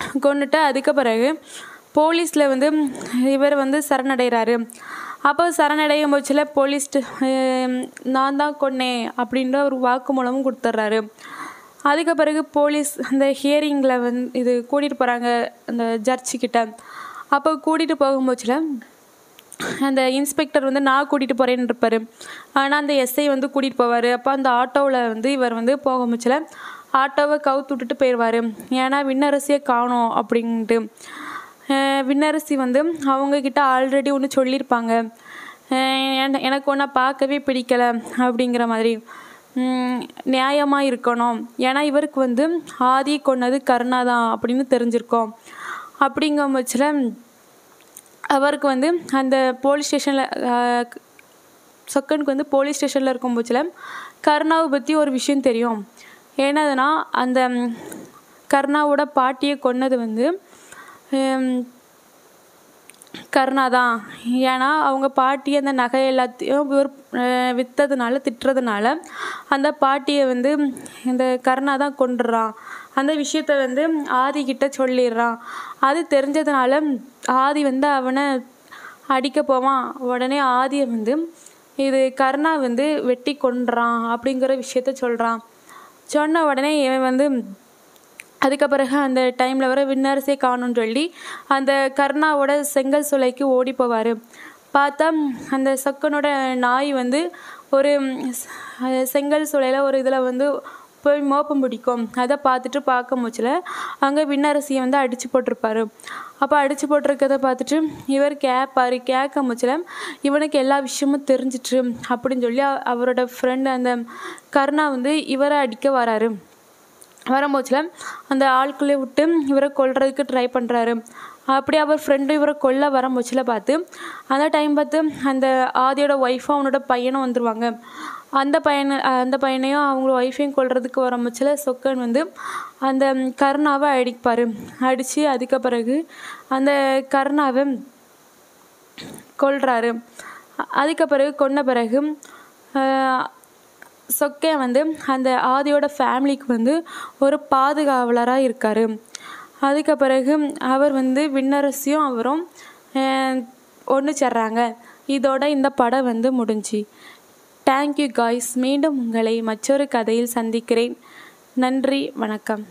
கொண்டுட்டு அதுக்கு பிறகு போலீஸில் வந்து இவர் வந்து சரணடைகிறாரு அப்போ சரணடையும் பட்சத்தில் போலீஸ் நான் தான் கொன்னேன் அப்படின்ற ஒரு வாக்குமூலமும் கொடுத்துட்றாரு அதுக்கு பிறகு போலீஸ் அந்த ஹியரிங்கில் வந்து இது கூட்டிகிட்டு போகிறாங்க அந்த ஜட்ஜி கிட்ட அப்போ கூட்டிகிட்டு போகும்போதுல அந்த இன்ஸ்பெக்டர் வந்து நான் கூட்டிகிட்டு போகிறேன்னு இருப்பார் ஆனால் அந்த எஸ்ஐ வந்து கூட்டிகிட்டு போவார் அப்போ அந்த ஆட்டோவில் வந்து இவர் வந்து போக முச்சில் ஆட்டோவை கவுத்து விட்டுட்டு போயிடுவார் ஏன்னா விண்ணரசியை காணோம் அப்படின்ட்டு அஹ் விண்ணரசி வந்து அவங்கக்கிட்ட ஆல்ரெடி ஒன்று சொல்லியிருப்பாங்க அஹ் என- எனக்கு ஒன்றை பார்க்கவே பிடிக்கலை அப்படிங்கிற மாதிரி நியாயமாக இருக்கணும் ஏன்னா இவருக்கு வந்து ஆதி கொன்னது கருணா தான் அப்படின்னு தெரிஞ்சிருக்கோம் அப்படிங்கும் பட்சத்தில் அவருக்கு வந்து அந்த போலீஸ் ஸ்டேஷனில் சொக்கனுக்கு வந்து போலீஸ் ஸ்டேஷனில் இருக்கும் பட்சத்தில் கருணாவை பற்றி ஒரு விஷயம் தெரியும் என்னதுன்னா அந்த ம், கருணாவோட பாட்டியை கொன்னது வந்து ஹம், கருணா தான் ஏன்னா அவங்க பாட்டி அந்த நகை எல்லாத்தையும் இவர் அஹ், விற்றதுனால திட்டுறதுனால அந்த பாட்டியை வந்து இந்த கருணா தான் கொண்டுறான் அந்த விஷயத்த வந்து ஆதி கிட்ட சொல்லிடுறான் அது தெரிஞ்சதுனால ஆதி வந்து அவனை அடிக்க போவான் உடனே ஆதியை வந்து இது கருணா வந்து வெட்டி கொன்றான் அப்படிங்கிற விஷயத்த சொல்கிறான் சொன்ன உடனே இவன் வந்து அதுக்கு பிறகு அந்த டைமில் வர விண்ணரசே காணும்னு சொல்லி அந்த கர்ணாவோட செங்கல் சூளைக்கு ஓடி போவார் பார்த்தா அந்த சொக்கனோட நாய் வந்து ஒரு அஹ், செங்கல் சூளையில் ஒரு இதில் வந்து போய் மோப்பம் பிடிக்கும் அதை பார்த்துட்டு பார்க்க முச்சில் அங்கே விண்ணரசியை வந்து அடித்து போட்டிருப்பாரு அப்போ அடித்து போட்டிருக்கதை பார்த்துட்டு இவர் கேட்பாரு கேட்க முச்சில் இவனுக்கு எல்லா விஷயமும் தெரிஞ்சிட்டு அப்படின்னு சொல்லி அ- அவரோட ஃப்ரெண்டு அந்த கருணா வந்து இவரை அடிக்க வராரு வரும்போச்சில் அந்த ஆட்களை விட்டு இவரை கொல்றதுக்கு ட்ரை பண்ணுறாரு அப்படி அவர் ஃப்ரெண்டும் இவரை கொல்ல வரும்போச்சில் பார்த்து அந்த டைம் பார்த்து அந்த ஆதியோட ஒய்ஃபும் அவனோட பையனும் வந்துருவாங்க அந்த பையனை அந்த பையனையும் அவங்களோட ஒய்ஃபையும் கொல்றதுக்கு வரும்போச்சில் சொக்கன் வந்து அந்த கருணாவை அடிப்பார் அடித்து அதுக்கு பிறகு அந்த கருணாவை கொல்றாரு அ- அதுக்கு பிறகு கொன்ன பிறகு ஆஹ், சொக்கையன் வந்து அந்த ஆதியோட ஃபேமிலிக்கு வந்து ஒரு பாதுகாவலராக இருக்கார் அதுக்கு பிறகு அவர் வந்து விண்ணரசியும் அவரும் ஒன்று சேர்றாங்க இதோட இந்த படம் வந்து முடிஞ்சு தேங்க்யூ காய்ஸ் மீண்டும் உங்களை மற்றொரு கதையில் சந்திக்கிறேன் நன்றி வணக்கம்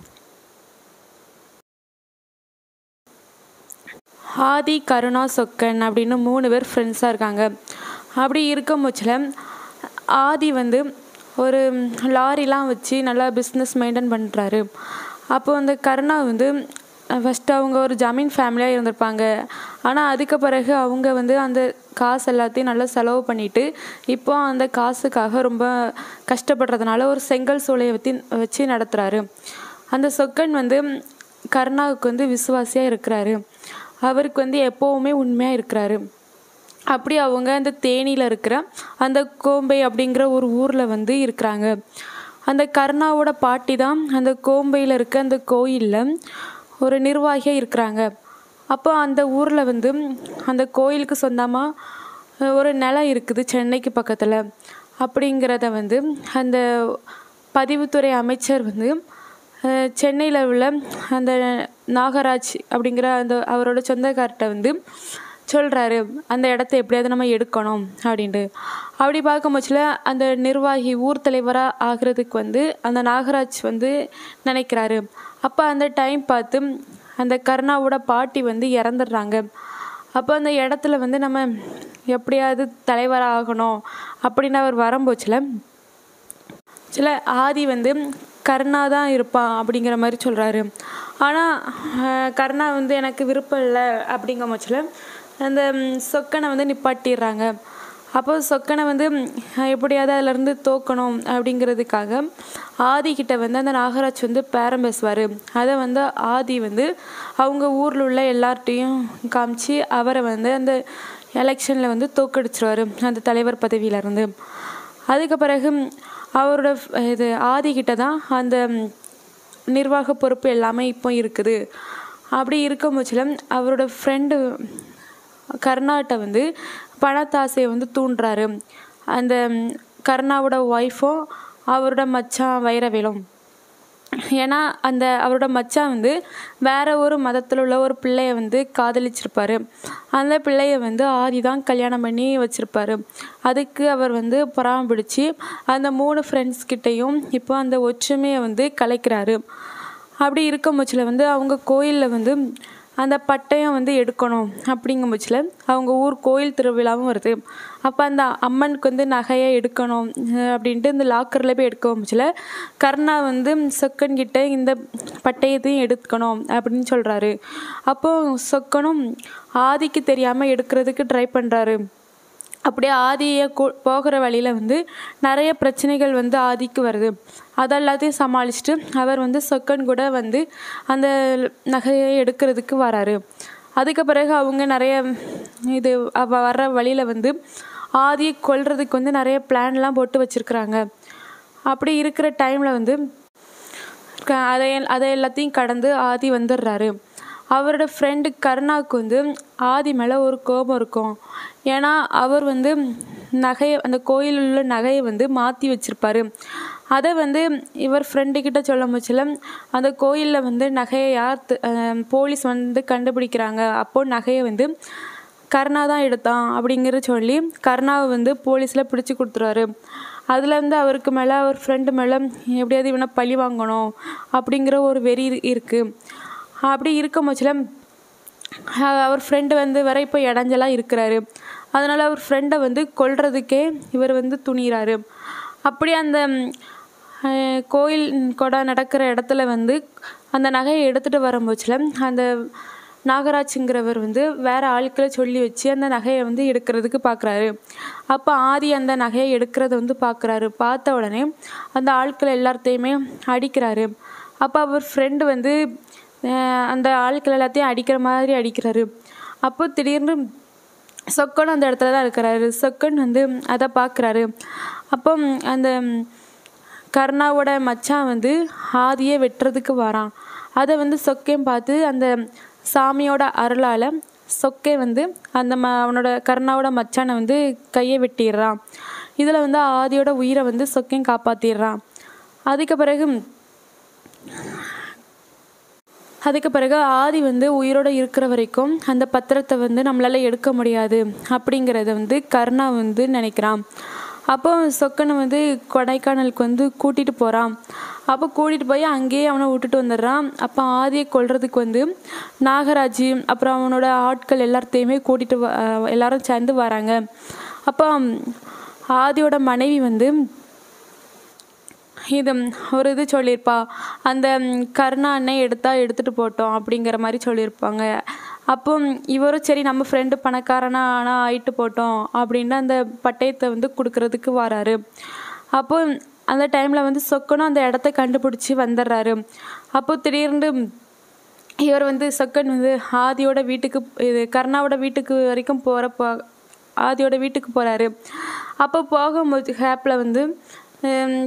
ஆதி கருணா சொக்கன் அப்படின்னு மூணு பேர் ஃப்ரெண்ட்ஸாக இருக்காங்க அப்படி இருக்கும் பட்சத்தில் ஆதி வந்து ஒரு லாரிலாம் வச்சு நல்லா பிஸ்னஸ் மெயின்டைன் பண்ணுறாரு அப்போ அந்த கருணா வந்து ஃபஸ்ட்டு அவங்க ஒரு ஜமீன் ஃபேமிலியாக இருந்திருப்பாங்க ஆனால் அதுக்கு பிறகு அவங்க வந்து அந்த காசு எல்லாத்தையும் நல்லா செலவு பண்ணிட்டு இப்போ அந்த காசுக்காக ரொம்ப கஷ்டப்படுறதுனால ஒரு செங்கல் சூளையை வச்சு வச்சு நடத்துகிறாரு அந்த சொக்கன் வந்து கருணாவுக்கு வந்து விசுவாசியாக இருக்கிறாரு அவருக்கு வந்து எப்போவுமே உண்மையாக இருக்கிறாரு அப்படி அவங்க அந்த தேனியில் இருக்கிற அந்த கோம்பை அப்படிங்கிற ஒரு ஊரில் வந்து இருக்கிறாங்க அந்த கருணாவோட பாட்டி தான் அந்த கோம்பையில் இருக்க அந்த கோயிலில் ஒரு நிர்வாகியாக இருக்கிறாங்க அப்போ அந்த ஊரில் வந்து அந்த கோயிலுக்கு சொந்தமாக ஒரு நிலம் இருக்குது சென்னைக்கு பக்கத்தில் அப்படிங்கிறத வந்து அந்த பதிவுத்துறை அமைச்சர் வந்து சென்னையில் உள்ள அந்த நாகராஜ் அப்படிங்கிற அந்த அவரோட சொந்தக்கார்ட்ட வந்து சொல்கிறாரு அந்த இடத்த எப்படியாவது நம்ம எடுக்கணும் அப்படின்ட்டு அப்படி பார்க்கும்போதுல அந்த நிர்வாகி ஊர் தலைவராக ஆகிறதுக்கு வந்து அந்த நாகராஜ் வந்து நினைக்கிறாரு அப்போ அந்த டைம் பார்த்து அந்த கருணாவோட பாட்டி வந்து இறந்துடுறாங்க அப்போ அந்த இடத்துல வந்து நம்ம எப்படியாவது தலைவராக ஆகணும் அப்படின்னு அவர் வரும்போச்சில் சில ஆதி வந்து கருணா தான் இருப்பான் அப்படிங்கிற மாதிரி சொல்கிறாரு ஆனால் கருணா வந்து எனக்கு விருப்பம் இல்லை அப்படிங்கிற பட்சத்தில் அந்த ம், சொக்கனை வந்து நிப்பாட்டிடுறாங்க அப்போ சொக்கனை வந்து ம், எப்படியாவது அதிலேருந்து தோக்கணும் அப்படிங்கிறதுக்காக ஆதி கிட்ட வந்து அந்த நாகராஜ் வந்து பேரம் பேசுவார் அதை வந்து ஆதி வந்து அவங்க ஊரில் உள்ள எல்லார்ட்டையும் காமிச்சு அவரை வந்து அந்த எலெக்ஷனில் வந்து தோக்கடிச்சிருவார் அந்த தலைவர் பதவியிலேருந்து அதுக்கு பிறகு ம், அவரோட ஃப்- இது ஆதிக்கிட்ட தான் அந்த ம், நிர்வாக பொறுப்பு எல்லாமே இப்போ இருக்குது அப்படி இருக்கும் பட்சத்தில் அவரோட ஃப்ரெண்டு கருணாட்ட வந்து பணத்தாசையை வந்து தூண்டுறாரு அந்த ம், கருணாவோட ஒய்ஃபும் அவரோட மச்சான் வைரவேலும் ஏன்னா அந்த அவரோட மச்சான் வந்து வேற ஒரு மதத்தில் உள்ள ஒரு பிள்ளைய வந்து காதலிச்சிருப்பாரு அந்த பிள்ளைய வந்து ஆதி தான் கல்யாணம் பண்ணி வச்சிருப்பாரு அதுக்கு அவர் வந்து பொறாம பிடிச்சி அந்த மூணு ஃப்ரெண்ட்ஸ் கிட்டேயும் இப்போ அந்த ஒற்றுமையை வந்து கலைக்கிறாரு அப்படி இருக்கும் பட்சத்தில் வந்து அவங்க கோயிலில் வந்து அந்த பட்டயம் வந்து எடுக்கணும் அப்படிங்கும் பட்சத்தில் அவங்க ஊர் கோயில் திருவிழாவும் வருது அப்போ அந்த அம்மனுக்கு வந்து நகையை எடுக்கணும் அஹ் அப்படின்ட்டு இந்த லாக்கரில் போய் எடுக்க பட்சத்தில் கர்ணா வந்து சொக்கன் கிட்ட இந்த பட்டயத்தையும் எடுக்கணும் அப்படின்னு சொல்கிறாரு அப்போ சொக்கனும் ஆதிக்கு தெரியாமல் எடுக்கிறதுக்கு ட்ரை பண்ணுறாரு அப்படியே ஆதியை கூ- போகிற வழியில் வந்து நிறைய பிரச்சனைகள் வந்து ஆதிக்கு வருது அதெல்லாத்தையும் சமாளிச்சுட்டு அவர் வந்து சொக்கன் கூட வந்து அந்த நகையை எடுக்கிறதுக்கு வராரு அதுக்கு பிறகு அவங்க நிறைய இது அவ வர்ற வழியில் வந்து ஆதியை கொல்றதுக்கு வந்து நிறைய பிளான்லாம் போட்டு வச்சுருக்குறாங்க அப்படி இருக்கிற டைமில் வந்து க- அதை அதை எல்லாத்தையும் கடந்து ஆதி வந்துடுறாரு அவரோட ஃப்ரெண்டு கருணாவுக்கு வந்து ஆதி மேலே ஒரு கோபம் இருக்கும் ஏன்னா அவர் வந்து நகையை அந்த கோயிலில் உள்ள நகையை வந்து மாற்றி வச்சிருப்பாரு அதை வந்து இவர் ஃப்ரெண்டு கிட்ட சொல்ல முச்சில அந்த கோயிலில் வந்து நகையை யார் தி- அஹ் போலீஸ் வந்து கண்டுபிடிக்கிறாங்க அப்போ நகையை வந்து கருணா தான் எடுத்தான் அப்படிங்கிற சொல்லி கருணாவை வந்து போலீஸில் பிடிச்சி கொடுத்துருவாரு அதில் வந்து அவருக்கு மேலே அவர் ஃப்ரெண்டு மேலே எப்படியாவது இவனை பழி வாங்கணும் அப்படிங்கிற ஒரு வெறி இரு- இருக்கு அப்படி இருக்கும் பட்சத்தில் அவர் ஃப்ரெண்டு வந்து வர இப்போ இடைஞ்சலாக இருக்கிறாரு அதனால் அவர் ஃப்ரெண்டை வந்து கொல்றதுக்கே இவர் வந்து துணிகிறாரு அப்படி அந்த ம், அஹ், கோயில் கொடை நடக்கிற இடத்துல வந்து அந்த நகையை எடுத்துகிட்டு வரும்போச்சில் அந்த நாகராஜுங்கிறவர் வந்து வேற ஆட்களை சொல்லி வச்சு அந்த நகையை வந்து எடுக்கிறதுக்கு பார்க்குறாரு அப்போ ஆதி அந்த நகையை எடுக்கிறத வந்து பார்க்குறாரு பார்த்த உடனே அந்த ஆட்கள் எல்லாத்தையுமே அடிக்கிறாரு அப்போ அவர் ஃப்ரெண்டு வந்து அஹ், அந்த ஆட்கள் எல்லாத்தையும் அடிக்கிற மாதிரி அடிக்கிறாரு அப்போ திடீர்னு சொக்கன் அந்த இடத்துல தான் இருக்கிறாரு சொக்கன் வந்து அதை பார்க்குறாரு அப்போ அந்த கர்ணாவோட மச்சான் வந்து ஆதியை வெட்டுறதுக்கு வரான் அதை வந்து சொக்கையும் பார்த்து அந்த சாமியோட அருளால் சொக்கே வந்து அந்த ம அவனோட கர்ணாவோட மச்சானை வந்து கையை வெட்டிடுறான் இதில் வந்து ஆதியோட உயிரை வந்து சொக்கையும் காப்பாற்றிடுறான் அதுக்கு பிறகு அதுக்கு பிறகு ஆதி வந்து உயிரோட இருக்கிற வரைக்கும் அந்த பத்திரத்தை வந்து நம்மளால எடுக்க முடியாது அப்படிங்கிறத வந்து கருணா வந்து நினைக்கிறான் அப்போ சொக்கனை வந்து கொடைக்கானலுக்கு வந்து கூட்டிகிட்டு போகிறான் அப்போ கூட்டிகிட்டு போய் அங்கேயே அவனை விட்டுட்டு வந்துடுறான் அப்போ ஆதியை கொல்றதுக்கு வந்து நாகராஜ் அப்புறம் அவனோட ஆட்கள் எல்லாத்தையுமே கூட்டிகிட்டு வ அஹ் எல்லாரும் சேர்ந்து வராங்க அப்போ ஆதியோட மனைவி வந்து இது ஒரு இது சொல்லியிருப்பா அந்த ம், கருணா அண்ணன் எடுத்தா எடுத்துட்டு போட்டோம் அப்படிங்கிற மாதிரி சொல்லியிருப்பாங்க அப்போ ம், இவரும் சரி நம்ம ஃப்ரெண்டு பணக்காரனா ஆனால் ஆயிட்டு போட்டோம் அப்படின்னு அந்த பட்டயத்தை வந்து கொடுக்கறதுக்கு வராரு அப்போ ம், அந்த டைமில் வந்து சொக்கனும் அந்த இடத்த கண்டுபிடிச்சி வந்துடுறாரு அப்போ திடீர்னு இவர் வந்து சொக்கன் வந்து ஆதியோட வீட்டுக்கு இது கருணாவோட வீட்டுக்கு வரைக்கும் போகிறப்போ ஆதியோட வீட்டுக்கு போகிறாரு அப்போ போகும்போது ஹேப்பில் வந்து ஹம்,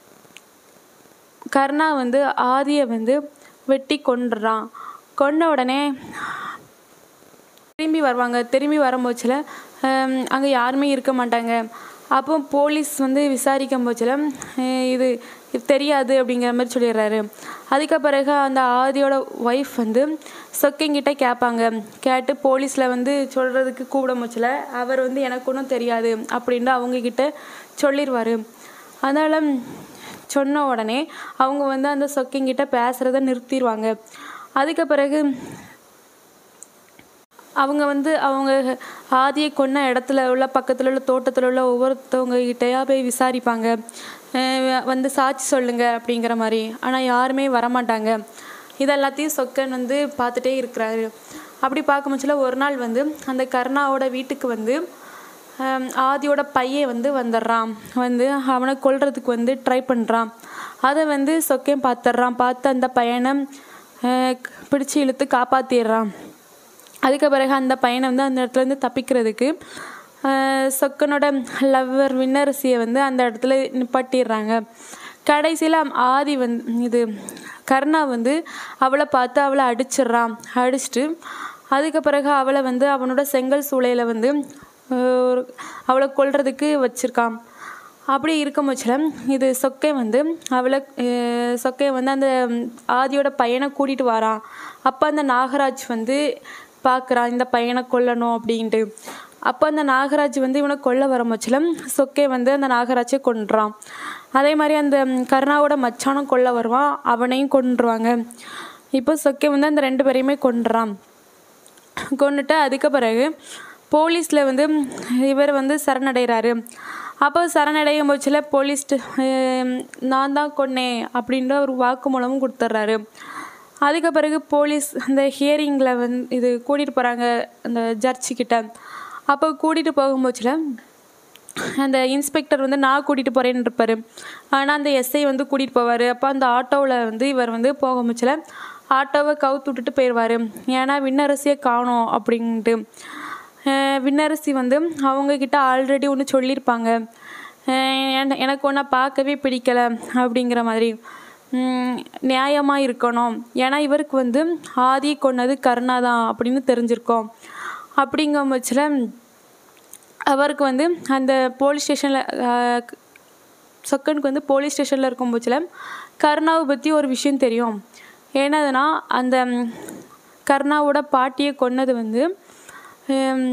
கர்ணா வந்து ஆதியை வந்து வெட்டி கொன்றுறான் கொன்ன உடனே திரும்பி வருவாங்க திரும்பி வரும்போச்சில் அங்கே யாருமே இருக்க மாட்டாங்க அப்போ போலீஸ் வந்து விசாரிக்கும் போச்சில் இது இது தெரியாது அப்படிங்கிற மாதிரி சொல்லிடுறாரு அதுக்கு பிறகு அந்த ஆதியோட ஒய்ஃப் வந்து சொக்கிங்கிட்ட கேட்பாங்க கேட்டு போலீஸில் வந்து சொல்கிறதுக்கு கூப்பிட முச்சில் அவர் வந்து எனக்கு ஒன்றும் தெரியாது அப்படின்னு அவங்கக்கிட்ட சொல்லிடுவார் அதனால் சொன்ன உடனே அவங்க வந்து அந்த சொக்கிங்கிட்ட பேசுகிறத நிறுத்திடுவாங்க அதுக்கு பிறகு அவங்க வந்து அவங்க ஆதியை கொன்ன இடத்துல உள்ள பக்கத்தில் உள்ள தோட்டத்தில் உள்ள ஒவ்வொருத்தவங்க கிட்டயா போய் விசாரிப்பாங்க அஹ் வந்து சாட்சி சொல்லுங்க அப்படிங்கிற மாதிரி ஆனால் யாருமே வரமாட்டாங்க இதெல்லாத்தையும் சொக்கன் வந்து பார்த்துட்டே இருக்கிறாரு அப்படி பார்க்கும்போதுல ஒரு நாள் வந்து அந்த கருணாவோட வீட்டுக்கு வந்து ஹம், ஆதியோட பையன் வந்து வந்துடுறான் வந்து அவனை கொல்றதுக்கு வந்து ட்ரை பண்ணுறான் அதை வந்து சொக்கையும் பார்த்துட்றான் பார்த்து அந்த பையனை அஹ், பிடிச்சு இழுத்து காப்பாற்றிடுறான் அதுக்கு பிறகு அந்த பையனை வந்து அந்த இடத்துல இருந்து தப்பிக்கிறதுக்கு ஆஹ், சொக்கனோட லவ்வர் விண்ணரசியை வந்து அந்த இடத்துல நிப்பாட்டிடுறாங்க கடைசியில் ஆதி வந்து இது கருணா வந்து அவளை பார்த்து அவளை அடிச்சிடுறான் அடிச்சிட்டு அதுக்கு பிறகு அவளை வந்து அவனோட செங்கல் சூளையில் வந்து ஆஹ், ஒரு- அவளை கொல்றதுக்கு வச்சிருக்கான் அப்படி இருக்கும் பட்சத்தில் இது சொக்கை வந்து அவளை அஹ், சொக்கை வந்து அந்த ஆதியோட பையனை கூட்டிகிட்டு வரான் அப்போ அந்த நாகராஜ் வந்து பார்க்குறான் இந்த பையனை கொல்லணும் அப்படின்ட்டு அப்போ அந்த நாகராஜ் வந்து இவனை கொல்ல வர பட்சத்தில் சொக்கை வந்து அந்த நாகராஜை கொன்றான் அதே மாதிரி அந்த ம், கருணாவோட மச்சானும் கொல்ல வருவான் அவனையும் கொன்றுவாங்க இப்போ சொக்கை வந்து அந்த ரெண்டு பேரையுமே கொன்றான் கொண்டுட்டு அதுக்கு பிறகு போலீஸில் வந்து இவர் வந்து சரணடைகிறாரு அப்போ சரணடையும் பட்சத்தில் போலீஸ் நான் தான் கொன்னேன் அப்படின்ற ஒரு வாக்குமூலமும் கொடுத்துட்றாரு அதுக்கு பிறகு போலீஸ் அந்த ஹியரிங்கில் வந்து இது கூட்டிகிட்டு போகிறாங்க அந்த ஜட்ஜிக்கிட்ட அப்போ கூட்டிகிட்டு போகும்போச்சில் அந்த இன்ஸ்பெக்டர் வந்து நான் கூட்டிகிட்டு போகிறேன்னு இருப்பார் ஆனால் அந்த எஸ்ஐ வந்து கூட்டிகிட்டு போவார் அப்போ அந்த ஆட்டோவில் வந்து இவர் வந்து போக முச்சில் ஆட்டோவை கவுத்து விட்டுட்டு போயிடுவார் ஏன்னா விண்ணரசியை காணோம் அப்படின்ட்டு அஹ் விண்ணரசி வந்து அவங்கக்கிட்ட ஆல்ரெடி ஒன்று சொல்லியிருப்பாங்க அஹ் என- எனக்கு ஒன்றை பார்க்கவே பிடிக்கல அப்படிங்கிற மாதிரி நியாயமாக இருக்கணும் ஏன்னா இவருக்கு வந்து ஆதி கொன்னது கருணா தான் அப்படின்னு தெரிஞ்சிருக்கோம் அப்படிங்கும் பட்சத்தில் அவருக்கு வந்து அந்த போலீஸ் ஸ்டேஷனில் சொக்கனுக்கு வந்து போலீஸ் ஸ்டேஷனில் இருக்கும் பட்சத்தில் கருணாவை பற்றி ஒரு விஷயம் தெரியும் என்னதுன்னா அந்த ம், கருணாவோட பாட்டியை கொன்னது வந்து ஹம்,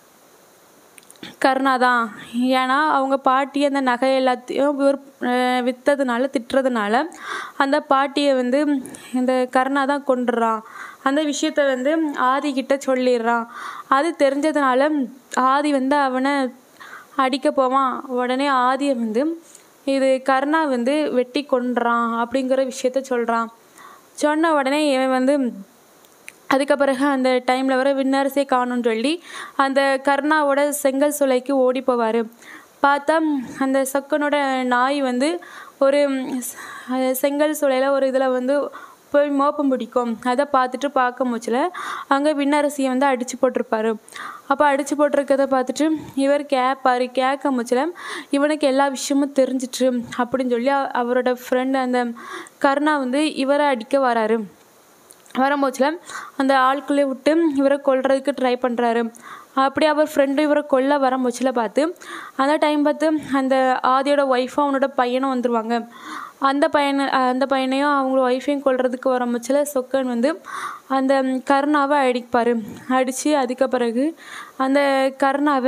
கருணா தான் ஏன்னா அவங்க பாட்டி அந்த நகை எல்லாத்தையும் இவர் அஹ், விற்றதுனால திட்டுறதுனால அந்த பாட்டியை வந்து இந்த கருணா தான் கொண்டுறான் அந்த விஷயத்த வந்து ஆதி கிட்ட சொல்லிடுறான் அது தெரிஞ்சதுனால ஆதி வந்து அவனை அடிக்க போவான் உடனே ஆதியை வந்து இது கருணா வந்து வெட்டி கொன்றான் அப்படிங்கிற விஷயத்த சொல்கிறான் சொன்ன உடனே இவன் வந்து அதுக்கு பிறகு அந்த டைமில் வர விண்ணரசே காணும்னு சொல்லி அந்த கர்ணாவோட செங்கல் சூளைக்கு ஓடி போவார் பார்த்தா அந்த சொக்கனோட நாய் வந்து ஒரு ஸ்- செங்கல் சூளையில் ஒரு இதில் வந்து போய் மோப்பம் பிடிக்கும் அதை பார்த்துட்டு பார்க்க முச்சில் அங்கே விண்ணரசியை வந்து அடித்து போட்டிருப்பாரு அப்போ அடித்து போட்டிருக்கதை பார்த்துட்டு இவர் கேட்பார் கேட்க முச்சில் இவனுக்கு எல்லா விஷயமும் தெரிஞ்சிட்டு அப்படின்னு சொல்லி அ- அவரோட ஃப்ரெண்ட் அந்த கருணா வந்து இவரை அடிக்க வராரு வரும்போச்சில் அந்த ஆட்களை விட்டு இவரை கொல்றதுக்கு ட்ரை பண்ணுறாரு அப்படி அவர் ஃப்ரெண்டு இவரை கொல்ல வரும்போச்சில் பார்த்து அந்த டைம் பார்த்து அந்த ஆதியோட ஒய்ஃபும் அவனோட பையனும் வந்துடுவாங்க அந்த பையனை அந்த பையனையும் அவங்க ஒய்ஃபையும் கொல்றதுக்கு வரும்போச்சில் சொக்கன் வந்து அந்த கருணாவை அடிப்பார் அடித்து அதுக்கு பிறகு அந்த கருணாவை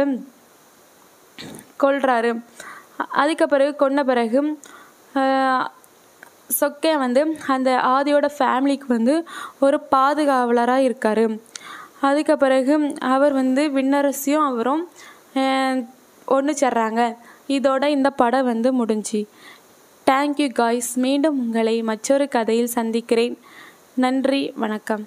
கொல்றாரு அ- அதுக்கு பிறகு கொன்ன பிறகு ஆஹ், சொக்கே வந்து அந்த ஆதியோட ஃபேமிலிக்கு வந்து ஒரு பாதுகாவலராக இருக்கார் அதுக்கு பிறகு அவர் வந்து விண்ணரசியும் அவரும் ஒன்று சேர்றாங்க இதோட இந்த படம் வந்து முடிஞ்சு தேங்க்யூ காய்ஸ் மீண்டும் உங்களை மற்றொரு கதையில் சந்திக்கிறேன் நன்றி வணக்கம்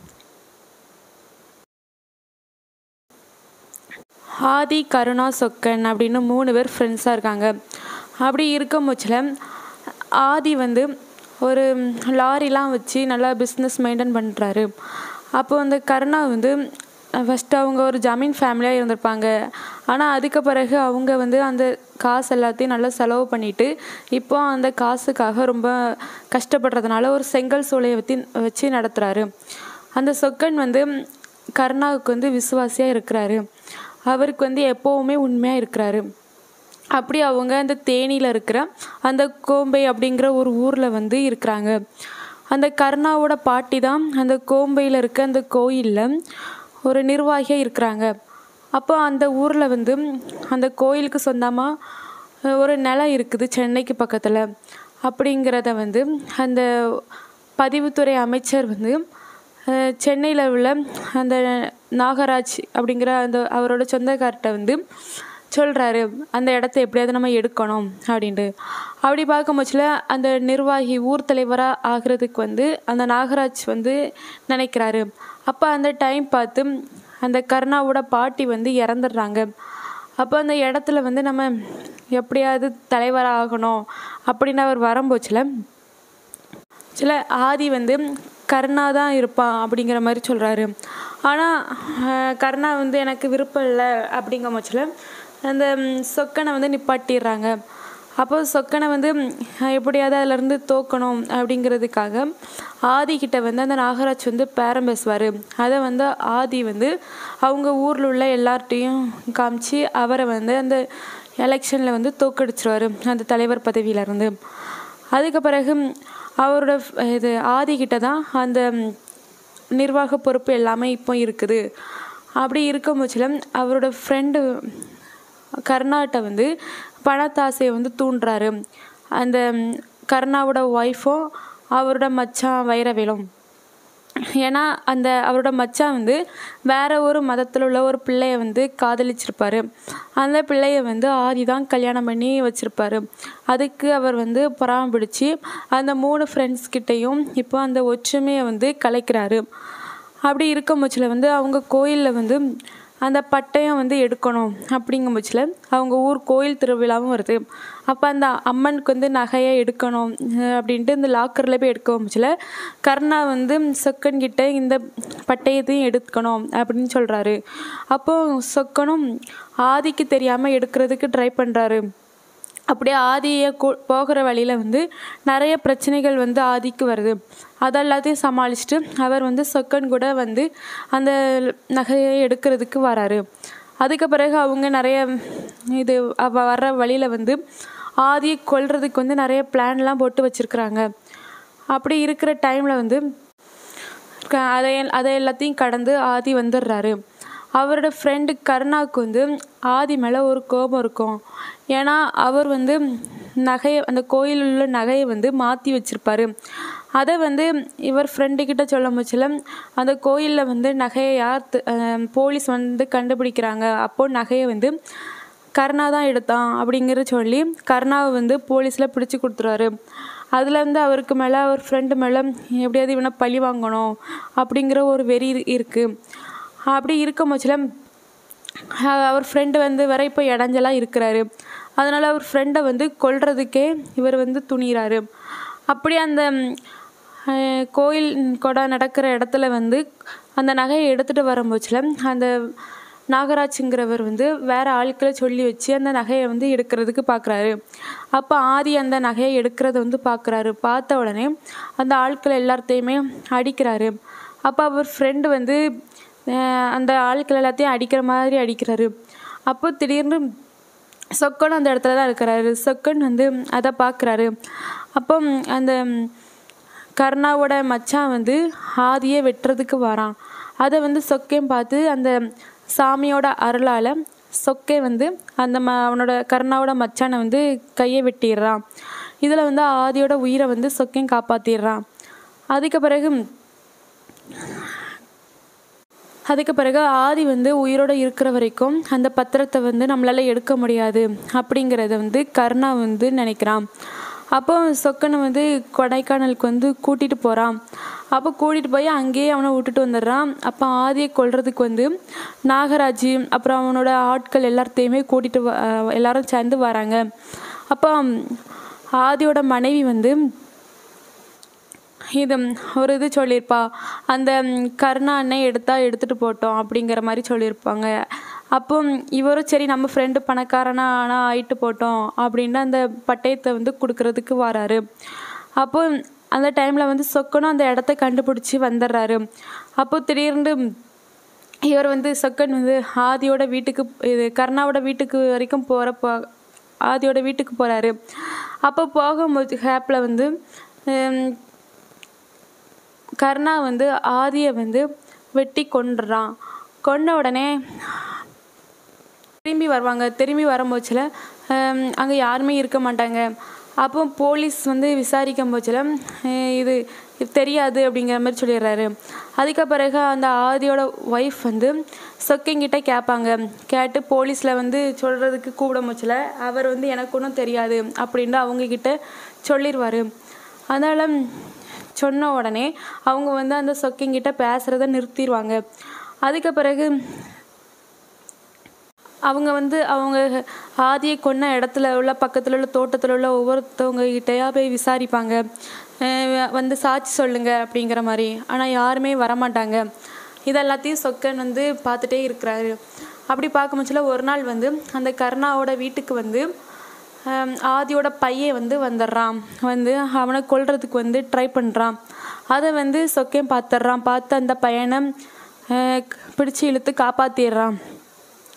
ஆதி கருணா சொக்கன் அப்படின்னு மூணு பேர் ஃப்ரெண்ட்ஸாக இருக்காங்க அப்படி இருக்கும் பட்சத்தில் ஆதி வந்து ஒரு லாரிலாம் வச்சு நல்லா பிஸ்னஸ் மெயின்டைன் பண்ணுறாரு அப்போ அந்த கருணா வந்து ஃபஸ்ட்டு அவங்க ஒரு ஜமீன் ஃபேமிலியாக இருந்திருப்பாங்க ஆனால் அதுக்கு பிறகு அவங்க வந்து அந்த காசு எல்லாத்தையும் நல்லா செலவு பண்ணிட்டு இப்போ அந்த காசுக்காக ரொம்ப கஷ்டப்படுறதுனால ஒரு செங்கல் சூளையை வச்சு வச்சு நடத்துகிறாரு அந்த சொக்கன் வந்து கருணாவுக்கு வந்து விசுவாசியாக இருக்கிறாரு அவருக்கு வந்து எப்போவுமே உண்மையாக இருக்கிறாரு அப்படி அவங்க அந்த தேனியில் இருக்கிற அந்த கோம்பை அப்படிங்கிற ஒரு ஊரில் வந்து இருக்கிறாங்க அந்த கருணாவோட பாட்டி தான் அந்த கோம்பையில் இருக்க அந்த கோயிலில் ஒரு நிர்வாகியாக இருக்கிறாங்க அப்போ அந்த ஊரில் வந்து அந்த கோயிலுக்கு சொந்தமாக ஒரு நிலம் இருக்குது சென்னைக்கு பக்கத்தில் அப்படிங்கிறத வந்து அந்த பதிவுத்துறை அமைச்சர் வந்து சென்னையில் உள்ள அந்த நாகராஜ் அப்படிங்கிற அந்த அவரோட சொந்தக்கார்ட்ட வந்து சொல்கிறாரு அந்த இடத்த எப்படியாவது நம்ம எடுக்கணும் அப்படின்ட்டு அப்படி பார்க்கும் பட்சத்தில் அந்த நிர்வாகி ஊர் தலைவராக ஆகிறதுக்கு வந்து அந்த நாகராஜ் வந்து நினைக்கிறாரு அப்போ அந்த டைம் பார்த்து அந்த கருணாவோட பாட்டி வந்து இறந்துடுறாங்க அப்போ அந்த இடத்துல வந்து நம்ம எப்படியாவது தலைவராக ஆகணும் அப்படின்னு அவர் வரும்போச்சில் சில ஆதி வந்து கருணா தான் இருப்பான் அப்படிங்கிற மாதிரி சொல்கிறாரு ஆனால் கருணா வந்து எனக்கு விருப்பம் இல்லை அப்படிங்கிற பட்சத்தில் அந்த ம், சொக்கனை வந்து நிப்பாட்டிடுறாங்க அப்போ சொக்கனை வந்து ம், எப்படியாவது அதிலேருந்து தோக்கணும் அப்படிங்கிறதுக்காக ஆதி கிட்ட வந்து அந்த நாகராஜ் வந்து பேரம் பேசுவார் அதை வந்து ஆதி வந்து அவங்க ஊரில் உள்ள எல்லார்ட்டையும் காமிச்சு அவரை வந்து அந்த எலெக்ஷனில் வந்து தோக்கடிச்சிருவார் அந்த தலைவர் பதவியிலேருந்து அதுக்கு பிறகு அவரோட இது ஆதிக்கிட்ட தான் அந்த நிர்வாக பொறுப்பு எல்லாமே இப்போ இருக்குது அப்படி இருக்கும் பட்சத்தில் அவரோட ஃப்ரெண்டு கருணாட்ட வந்து பணத்தாசையை வந்து தூண்டுறாரு அந்த கருணாவோட ஒய்ஃபும் அவரோட மச்சான் வைரவேலும் ஏன்னா அந்த அவரோட மச்சான் வந்து வேற ஒரு மதத்தில் உள்ள ஒரு பிள்ளைய வந்து காதலிச்சிருப்பாரு அந்த பிள்ளைய வந்து ஆதி தான் கல்யாணம் பண்ணி வச்சிருப்பாரு அதுக்கு அவர் வந்து பராமரிச்சு அந்த மூணு ஃப்ரெண்ட்ஸ் கிட்டேயும் இப்போ அந்த ஒற்றுமையை வந்து கலைக்கிறாரு அப்படி இருக்கும் பட்சத்தில் வந்து அவங்க கோயிலில் வந்து அந்த பட்டயம் வந்து எடுக்கணும் அப்படிங்கும் பட்சத்தில் அவங்க ஊர் கோயில் திருவிழாவும் வருது அப்போ அந்த அம்மனுக்கு வந்து நகையை எடுக்கணும் அஹ் அப்படின்ட்டு இந்த லாக்கரில் போய் எடுக்க பட்சத்தில் கர்ணா வந்து சொக்கன் கிட்ட இந்த பட்டயத்தையும் எடுக்கணும் அப்படின்னு சொல்கிறாரு அப்போ சொக்கனும் ஆதிக்கு தெரியாமல் எடுக்கிறதுக்கு ட்ரை பண்ணுறாரு அப்படியே ஆதியை கூ போகிற வழியில் வந்து நிறைய பிரச்சனைகள் வந்து ஆதிக்கு வருது அதெல்லாத்தையும் சமாளிச்சுட்டு அவர் வந்து சொக்கன் கூட வந்து அந்த நகையை எடுக்கிறதுக்கு வராரு அதுக்கு பிறகு அவங்க நிறைய இது அவ வர்ற வழியில் வந்து ஆதியை கொல்றதுக்கு வந்து நிறைய பிளான்லாம் போட்டு வச்சுருக்குறாங்க அப்படி இருக்கிற டைமில் வந்து க- அதை அதை எல்லாத்தையும் கடந்து ஆதி வந்துடுறாரு அவரோட ஃப்ரெண்டு கருணாவுக்கு வந்து ஆதி மேலே ஒரு கோபம் இருக்கும் ஏன்னா அவர் வந்து நகையை அந்த கோயிலில் உள்ள நகையை வந்து மாற்றி வச்சிருப்பாரு அதை வந்து இவர் ஃப்ரெண்டுக்கிட்ட சொல்ல முச்சில அந்த கோயிலில் வந்து நகையை யார் தி- அஹ் போலீஸ் வந்து கண்டுபிடிக்கிறாங்க அப்போ நகையை வந்து கருணா தான் எடுத்தான் அப்படிங்கிற சொல்லி கருணாவை வந்து போலீஸில் பிடிச்சி கொடுத்துருவாரு அதுலேருந்து அவருக்கு மேலே அவர் ஃப்ரெண்டு மேலே எப்படியாவது இவனை பழி வாங்கணும் அப்படிங்கிற ஒரு வெறி இரு- இருக்குது அப்படி இருக்கும் பட்சத்தில் அவர் ஃப்ரெண்டு வந்து வர இப்போ இடைஞ்சலாக இருக்கிறாரு அதனால் அவர் ஃப்ரெண்டை வந்து கொல்றதுக்கே இவர் வந்து துணிகிறாரு அப்படி அந்த ம், அஹ், கோயில் கொடை நடக்கிற இடத்துல வந்து அந்த நகையை எடுத்துகிட்டு வரும்போச்சில் அந்த நாகராஜுங்கிறவர் வந்து வேற ஆட்களை சொல்லி வச்சு அந்த நகையை வந்து எடுக்கிறதுக்கு பார்க்குறாரு அப்போ ஆதி அந்த நகையை எடுக்கிறத வந்து பார்க்குறாரு பார்த்த உடனே அந்த ஆட்கள் எல்லாத்தையுமே அடிக்கிறாரு அப்போ அவர் ஃப்ரெண்டு வந்து அஹ், அந்த ஆட்கள் எல்லாத்தையும் அடிக்கிற மாதிரி அடிக்கிறாரு அப்போ திடீர்னு சொக்கன் அந்த இடத்துல தான் இருக்கிறாரு சொக்கன் வந்து அதை பார்க்குறாரு அப்போ அந்த கர்ணாவோட மச்சான் வந்து ஆதியை வெட்டுறதுக்கு வரான் அதை வந்து சொக்கையும் பார்த்து அந்த சாமியோட அருளால் சொக்கை வந்து அந்த ம அவனோட கர்ணாவோட மச்சானை வந்து கையை வெட்டிடுறான் இதில் வந்து ஆதியோட உயிரை வந்து சொக்கையும் காப்பாற்றிடுறான் அதுக்கு பிறகு அதுக்கு பிறகு ஆதி வந்து உயிரோடு இருக்கிற வரைக்கும் அந்த பத்திரத்தை வந்து நம்மளால் எடுக்க முடியாது அப்படிங்கிறத வந்து கருணா வந்து நினைக்கிறான் அப்போ சொக்கனை வந்து கொடைக்கானலுக்கு வந்து கூட்டிகிட்டு போகிறான் அப்போ கூட்டிகிட்டு போய் அங்கேயே அவனை விட்டுட்டு வந்துடுறான் அப்போ ஆதியை கொல்றதுக்கு வந்து நாகராஜ் அப்புறம் அவனோட ஆட்கள் எல்லாத்தையுமே கூட்டிகிட்டு வ அஹ் எல்லாரும் சேர்ந்து வராங்க அப்போ ஆதியோட மனைவி வந்து இது ஒரு இது சொல்லியிருப்பா அந்த ம், கருணா அண்ணன் எடுத்தா எடுத்துகிட்டு போட்டோம் அப்படிங்கிற மாதிரி சொல்லியிருப்பாங்க அப்போ ம், இவரும் சரி நம்ம ஃப்ரெண்டு பணக்காரனா ஆனால் ஆயிட்டு போட்டோம் அப்படின்னு அந்த பட்டயத்தை வந்து கொடுக்கறதுக்கு வராரு அப்போ அந்த டைமில் வந்து சொக்கனும் அந்த இடத்த கண்டுபிடிச்சி வந்துடுறாரு அப்போ திடீர்னு இவர் வந்து சொக்கன் வந்து ஆதியோட வீட்டுக்கு இது கருணாவோட வீட்டுக்கு வரைக்கும் போகிறப்போ ஆதியோட வீட்டுக்கு போகிறாரு அப்போ போகும்போது ஹேப்பில் வந்து ஹம், கர்ணா வந்து ஆதியை வந்து வெட்டி கொன்றுறான் கொன்ன உடனே திரும்பி வருவாங்க திரும்பி வரும்போச்சில் அங்கே யாருமே இருக்க மாட்டாங்க அப்போ போலீஸ் வந்து விசாரிக்கும் போச்சில் இது இது தெரியாது அப்படிங்கிற மாதிரி சொல்லிடுறாரு அதுக்கு பிறகு அந்த ஆதியோட ஒய்ஃப் வந்து சொக்கிங்கிட்ட கேட்பாங்க கேட்டு போலீஸில் வந்து சொல்கிறதுக்கு கூப்பிட போச்சில் அவர் வந்து எனக்கு ஒன்றும் தெரியாது அப்படின்னு அவங்கக்கிட்ட சொல்லிடுவார் அதனால் சொன்ன உடனே அவங்க வந்து அந்த சொக்கிங்கிட்ட பேசுகிறத நிறுத்திடுவாங்க அதுக்கு பிறகு அவங்க வந்து அவங்க ஆதியை கொன்ன இடத்துல உள்ள பக்கத்தில் உள்ள தோட்டத்தில் உள்ள ஒவ்வொருத்தவங்க கிட்டயா போய் விசாரிப்பாங்க அஹ் வந்து சாட்சி சொல்லுங்க அப்படிங்கிற மாதிரி ஆனால் யாருமே வரமாட்டாங்க இதெல்லாத்தையும் சொக்கன் வந்து பார்த்துட்டே இருக்கிறாரு அப்படி பார்க்கும் பட்சத்தில் ஒரு நாள் வந்து அந்த கருணாவோட வீட்டுக்கு வந்து ஹம், ஆதியோட பையன் வந்து வந்துடுறான் வந்து அவனை கொல்றதுக்கு வந்து ட்ரை பண்ணுறான் அதை வந்து சொக்கையும் பார்த்துட்றான் பார்த்து அந்த பையனை அஹ், பிடிச்சு இழுத்து காப்பாற்றிடுறான்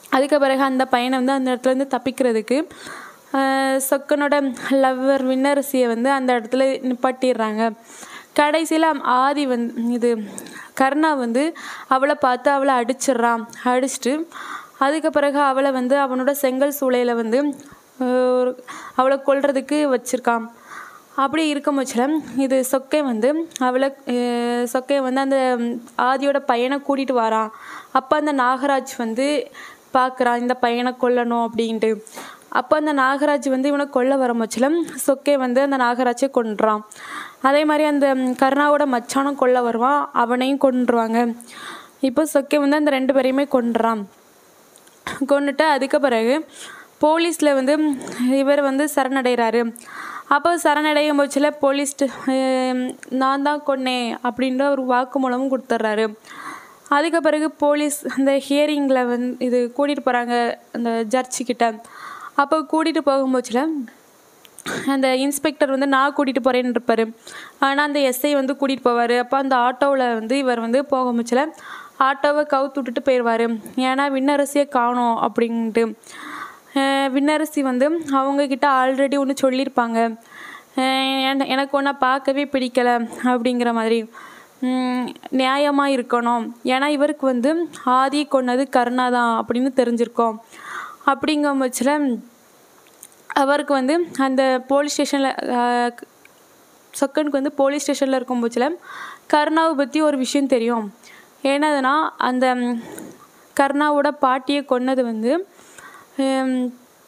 அதுக்கு பிறகு அந்த பையனை வந்து அந்த இடத்துலேருந்து தப்பிக்கிறதுக்கு ஆஹ் சொக்கனோட லவ்வர் விண்ணரசியை வந்து அந்த இடத்துல நிப்பாட்டிடுறாங்க கடைசியில் ஆதி வந்து இது கர்ணா வந்து அவளை பார்த்து அவளை அடிச்சிடுறான் அடிச்சிட்டு அதுக்கு பிறகு அவளை வந்து அவனோட செங்கல் சூளையில் வந்து ஆஹ் ஒரு அவளை கொல்றதுக்கு வச்சிருக்கான் அப்படி இருக்கும் பட்சத்தில் இது சொக்கை வந்து அவளை அஹ் சொக்கை வந்து அந்த ஆதியோட பையனை கூட்டிகிட்டு வரான் அப்போ அந்த நாகராஜ் வந்து பார்க்குறான் இந்த பையனை கொல்லணும் அப்படின்ட்டு அப்போ அந்த நாகராஜ் வந்து இவனை கொல்ல வர பட்சத்தில் சொக்கை வந்து அந்த நாகராஜை கொன்றான் அதே மாதிரி அந்த கருணாவோட மச்சானும் கொல்ல வருவான் அவனையும் கொன்றுவாங்க இப்போ சொக்கை வந்து அந்த ரெண்டு பேரையுமே கொன்றான் கொண்டுட்டு அதுக்கு பிறகு போலீஸில் வந்து இவர் வந்து சரணடைகிறாரு அப்போ சரணடையும் பட்சத்தில் போலீஸ் நான் தான் கொன்னேன் அப்படின்ற ஒரு வாக்குமூலமும் கொடுத்துட்றாரு அதுக்கு பிறகு போலீஸ் அந்த ஹியரிங்கில் வந்து இது கூட்டிகிட்டு போகிறாங்க அந்த ஜட்ஜி கிட்ட அப்போ கூட்டிகிட்டு போகும்போதுல அந்த இன்ஸ்பெக்டர் வந்து நான் கூட்டிகிட்டு போகிறேன்னு இருப்பார் ஆனால் அந்த எஸ்ஐ வந்து கூட்டிகிட்டு போவார் அப்போ அந்த ஆட்டோவில் வந்து இவர் வந்து போக முச்சில ஆட்டோவை கவுத்து விட்டுட்டு போயிடுவார் ஏன்னா விண்ணரசியை காணோம் அப்படின்ட்டு அஹ் விண்ணரசி வந்து அவங்கக்கிட்ட ஆல்ரெடி ஒன்று சொல்லியிருப்பாங்க அஹ் என- எனக்கு ஒன்றை பார்க்கவே பிடிக்கல அப்படிங்கிற மாதிரி நியாயமாக இருக்கணும் ஏன்னா இவருக்கு வந்து ஆதி கொன்னது கருணா தான் அப்படின்னு தெரிஞ்சிருக்கோம் அப்படிங்கும் பட்சத்தில் அவருக்கு வந்து அந்த போலீஸ் ஸ்டேஷனில் சொக்கனுக்கு வந்து போலீஸ் ஸ்டேஷனில் இருக்கும் பட்சத்தில் கருணாவை பற்றி ஒரு விஷயம் தெரியும் என்னதுன்னா அந்த ம், கருணாவோட பாட்டியை கொன்னது வந்து ஹம்,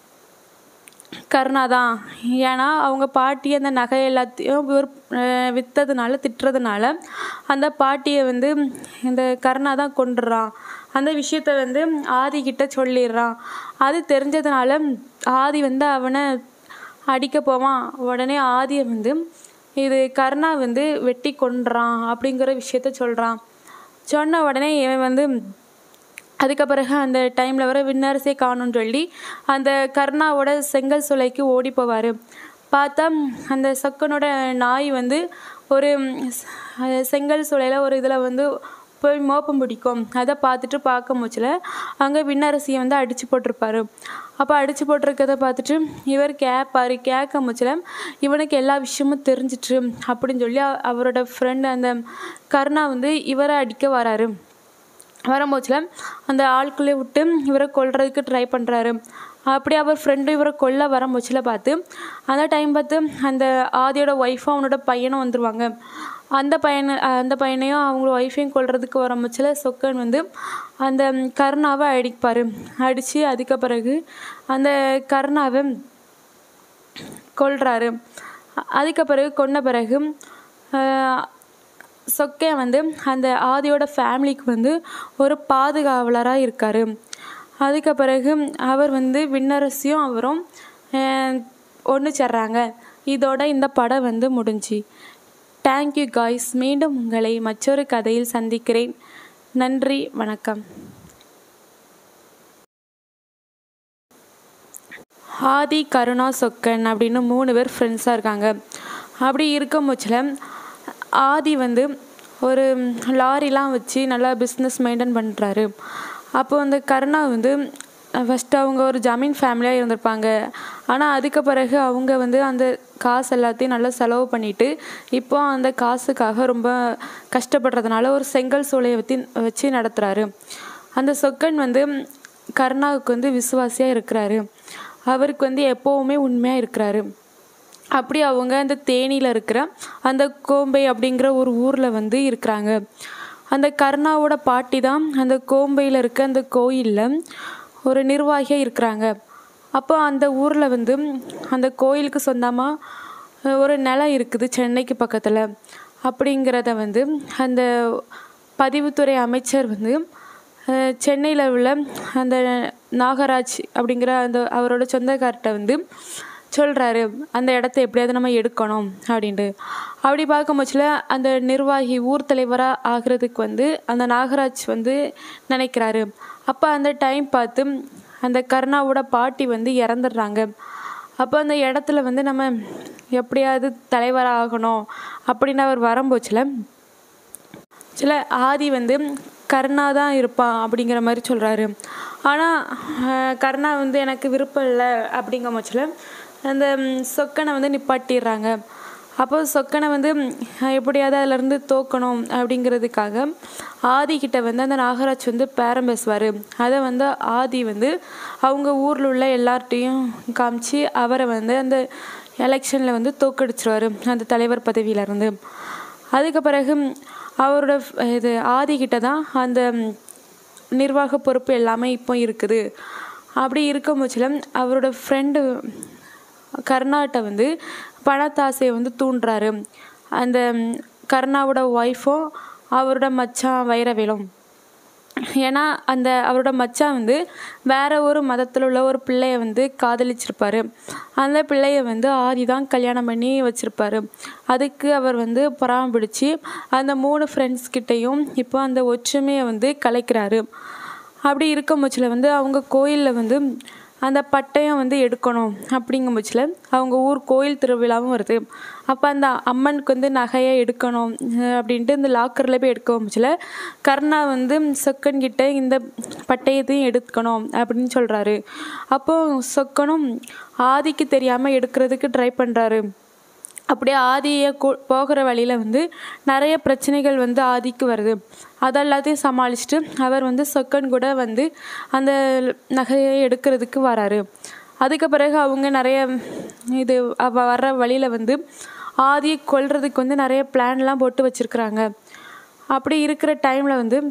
கருணா தான் ஏன்னா அவங்க பாட்டி அந்த நகை எல்லாத்தையும் இவர் அஹ், விற்றதுனால திட்டுறதுனால அந்த பாட்டியை வந்து இந்த கருணா தான் கொண்டுடுறான் அந்த விஷயத்த வந்து ஆதி கிட்ட சொல்லிடுறான் அது தெரிஞ்சதுனால ஆதி வந்து அவனை அடிக்க போவான் உடனே ஆதியை வந்து இது கருணா வந்து வெட்டி கொன்றான் அப்படிங்கிற விஷயத்த சொல்கிறான் சொன்ன உடனே இவன் வந்து அதுக்கு பிறகு அந்த டைமில் வர விண்ணரசே காணும்னு சொல்லி அந்த கர்ணாவோட செங்கல் சூளைக்கு ஓடி போவார் பார்த்தா அந்த சொக்கனோட நாய் வந்து ஒரு அஹ், செங்கல் சூளையில் ஒரு இதில் வந்து போய் மோப்பம் பிடிக்கும் அதை பார்த்துட்டு பார்க்க முச்சில் அங்கே விண்ணரசியை வந்து அடித்து போட்டிருப்பாரு அப்போ அடித்து போட்டிருக்கத பார்த்துட்டு இவர் கேட்பாரு கேட்க முச்சில் இவனுக்கு எல்லா விஷயமும் தெரிஞ்சிட்டு அப்படின்னு சொல்லி அ- அவரோட ஃப்ரெண்டு அந்த கருணா வந்து இவரை அடிக்க வராரு வரும்போதுல அந்த ஆட்குள்ளே விட்டு இவரை கொல்றதுக்கு ட்ரை பண்ணுறாரு அப்படி அவர் ஃப்ரெண்டும் இவரை கொல்ல வரும்போதுல பார்த்து அந்த டைம் பார்த்து அந்த ஆதியோட ஒய்ஃபும் அவனோட பையனும் வந்துருவாங்க அந்த பையனை அந்த பையனையும் அவங்க ஒய்ஃபையும் கொல்றதுக்கு வரும்போதுல சொக்கன் வந்து அந்த கருணாவை அடிப்பார் அடித்து அதுக்கு பிறகு அந்த கருணாவை கொல்றாரு அதுக்கு பிறகு கொன்ன பிறகு ஆஹ், சொக்கே வந்து அந்த ஆதியோட ஃபேமிலிக்கு வந்து ஒரு பாதுகாவலராக இருக்கார் அதுக்கு பிறகு அவர் வந்து விண்ணரசியும் அவரும் ஒன்று சேர்றாங்க இதோட இந்த படம் வந்து முடிஞ்சு தேங்க்யூ காய்ஸ் மீண்டும் உங்களை மற்றொரு கதையில் சந்திக்கிறேன் நன்றி வணக்கம் ஆதி கருணா சொக்கன் அப்படின்னு மூணு பேர் ஃப்ரெண்ட்ஸாக இருக்காங்க அப்படி இருக்கும் பட்சத்தில் ஆதி வந்து ஒரு லாரிலாம் வச்சு நல்லா பிஸ்னஸ் மெயின்டைன் பண்ணுறாரு அப்போ அந்த கருணா வந்து ஃபஸ்ட்டு அவங்க ஒரு ஜமீன் ஃபேமிலியாக இருந்திருப்பாங்க ஆனால் அதுக்கு பிறகு அவங்க வந்து அந்த காசு எல்லாத்தையும் நல்லா செலவு பண்ணிட்டு இப்போ அந்த காசுக்காக ரொம்ப கஷ்டப்படுறதுனால ஒரு செங்கல் சூளையை வச்சு வச்சு நடத்துகிறாரு அந்த சொக்கன் வந்து கருணாவுக்கு வந்து விசுவாசியாக இருக்கிறாரு அவருக்கு வந்து எப்போவுமே உண்மையாக இருக்கிறாரு அப்படி அவங்க அந்த தேனியில் இருக்கிற அந்த கோம்பை அப்படிங்கிற ஒரு ஊரில் வந்து இருக்கிறாங்க அந்த கருணாவோட பாட்டி தான் அந்த கோம்பையில் இருக்க அந்த கோயிலில் ஒரு நிர்வாகியாக இருக்கிறாங்க அப்போ அந்த ஊரில் வந்து அந்த கோயிலுக்கு சொந்தமாக ஒரு நிலம் இருக்குது சென்னைக்கு பக்கத்தில் அப்படிங்கிறத வந்து அந்த பதிவுத்துறை அமைச்சர் வந்து சென்னையில் உள்ள அந்த நாகராஜ் அப்படிங்கிற அந்த அவரோட சொந்தக்கார்ட்ட வந்து சொல்கிறாரு அந்த இடத்த எப்படியாவது நம்ம எடுக்கணும் அப்படின்ட்டு அப்படி பார்க்கும்போதுல அந்த நிர்வாகி ஊர் தலைவராக ஆகிறதுக்கு வந்து அந்த நாகராஜ் வந்து நினைக்கிறாரு அப்போ அந்த டைம் பார்த்து அந்த கருணாவோட பாட்டி வந்து இறந்துடுறாங்க அப்போ அந்த இடத்துல வந்து நம்ம எப்படியாவது தலைவராக ஆகணும் அப்படின்னு அவர் வரும்போச்சுல சில ஆதி வந்து கருணா தான் இருப்பான் அப்படிங்கிற மாதிரி சொல்கிறாரு ஆனால் கருணா வந்து எனக்கு விருப்பம் இல்லை அப்படிங்கிற பட்சத்தில் அந்த ம், சொக்கனை வந்து நிப்பாட்டிடுறாங்க அப்போ சொக்கனை வந்து ம், எப்படியாவது அதிலேருந்து தோக்கணும் அப்படிங்கிறதுக்காக ஆதி கிட்ட வந்து அந்த நாகராஜ் வந்து பேரம் பேசுவார் அதை வந்து ஆதி வந்து அவங்க ஊரில் உள்ள எல்லார்ட்டையும் காமிச்சு அவரை வந்து அந்த எலெக்ஷனில் வந்து தோக்கடிச்சிருவார் அந்த தலைவர் பதவியிலேருந்து அதுக்கு பிறகு ம், அவரோட ஃப்- இது ஆதி கிட்ட தான் அந்த ம், நிர்வாக பொறுப்பு எல்லாமே இப்போ இருக்குது அப்படி இருக்கும் பட்சத்தில் அவரோட ஃப்ரெண்டு கருணாட்ட வந்து பணத்தாசையை வந்து தூண்டுறாரு அந்த ம், கருணாவோட ஒய்ஃபும் அவரோட மச்சான் வைரவேலும் ஏன்னா அந்த அவரோட மச்சான் வந்து வேற ஒரு மதத்தில் உள்ள ஒரு பிள்ளைய வந்து காதலிச்சிருப்பாரு அந்த பிள்ளைய வந்து ஆதி தான் கல்யாணம் பண்ணி வச்சிருப்பாரு அதுக்கு அவர் வந்து பராமரிச்சு அந்த மூணு ஃப்ரெண்ட்ஸ் கிட்டேயும் இப்போ அந்த ஒற்றுமையை வந்து கலைக்கிறாரு அப்படி இருக்கும் பட்சத்தில் வந்து அவங்க கோயிலில் வந்து அந்த பட்டயம் வந்து எடுக்கணும் அப்படிங்கும் பட்சத்தில் அவங்க ஊர் கோயில் திருவிழாவும் வருது அப்போ அந்த அம்மனுக்கு வந்து நகையை எடுக்கணும் அஹ் அப்படின்ட்டு இந்த லாக்கரில் போய் எடுக்க பட்சத்தில் கர்ணா வந்து சொக்கன் கிட்ட இந்த பட்டயத்தையும் எடுக்கணும் அப்படின்னு சொல்கிறாரு அப்போ சொக்கனும் ஆதிக்கு தெரியாமல் எடுக்கிறதுக்கு ட்ரை பண்ணுறாரு அப்படியே ஆதியை கூ போகிற வழியில் வந்து நிறைய பிரச்சனைகள் வந்து ஆதிக்கு வருது அதெல்லாத்தையும் சமாளிச்சுட்டு அவர் வந்து சொக்கன் கூட வந்து அந்த நகையை எடுக்கிறதுக்கு வராரு அதுக்கு பிறகு அவங்க நிறைய இது அவ வர்ற வழியில் வந்து ஆதியை கொல்றதுக்கு வந்து நிறைய பிளான்லாம் போட்டு வச்சுருக்குறாங்க அப்படி இருக்கிற டைமில் வந்து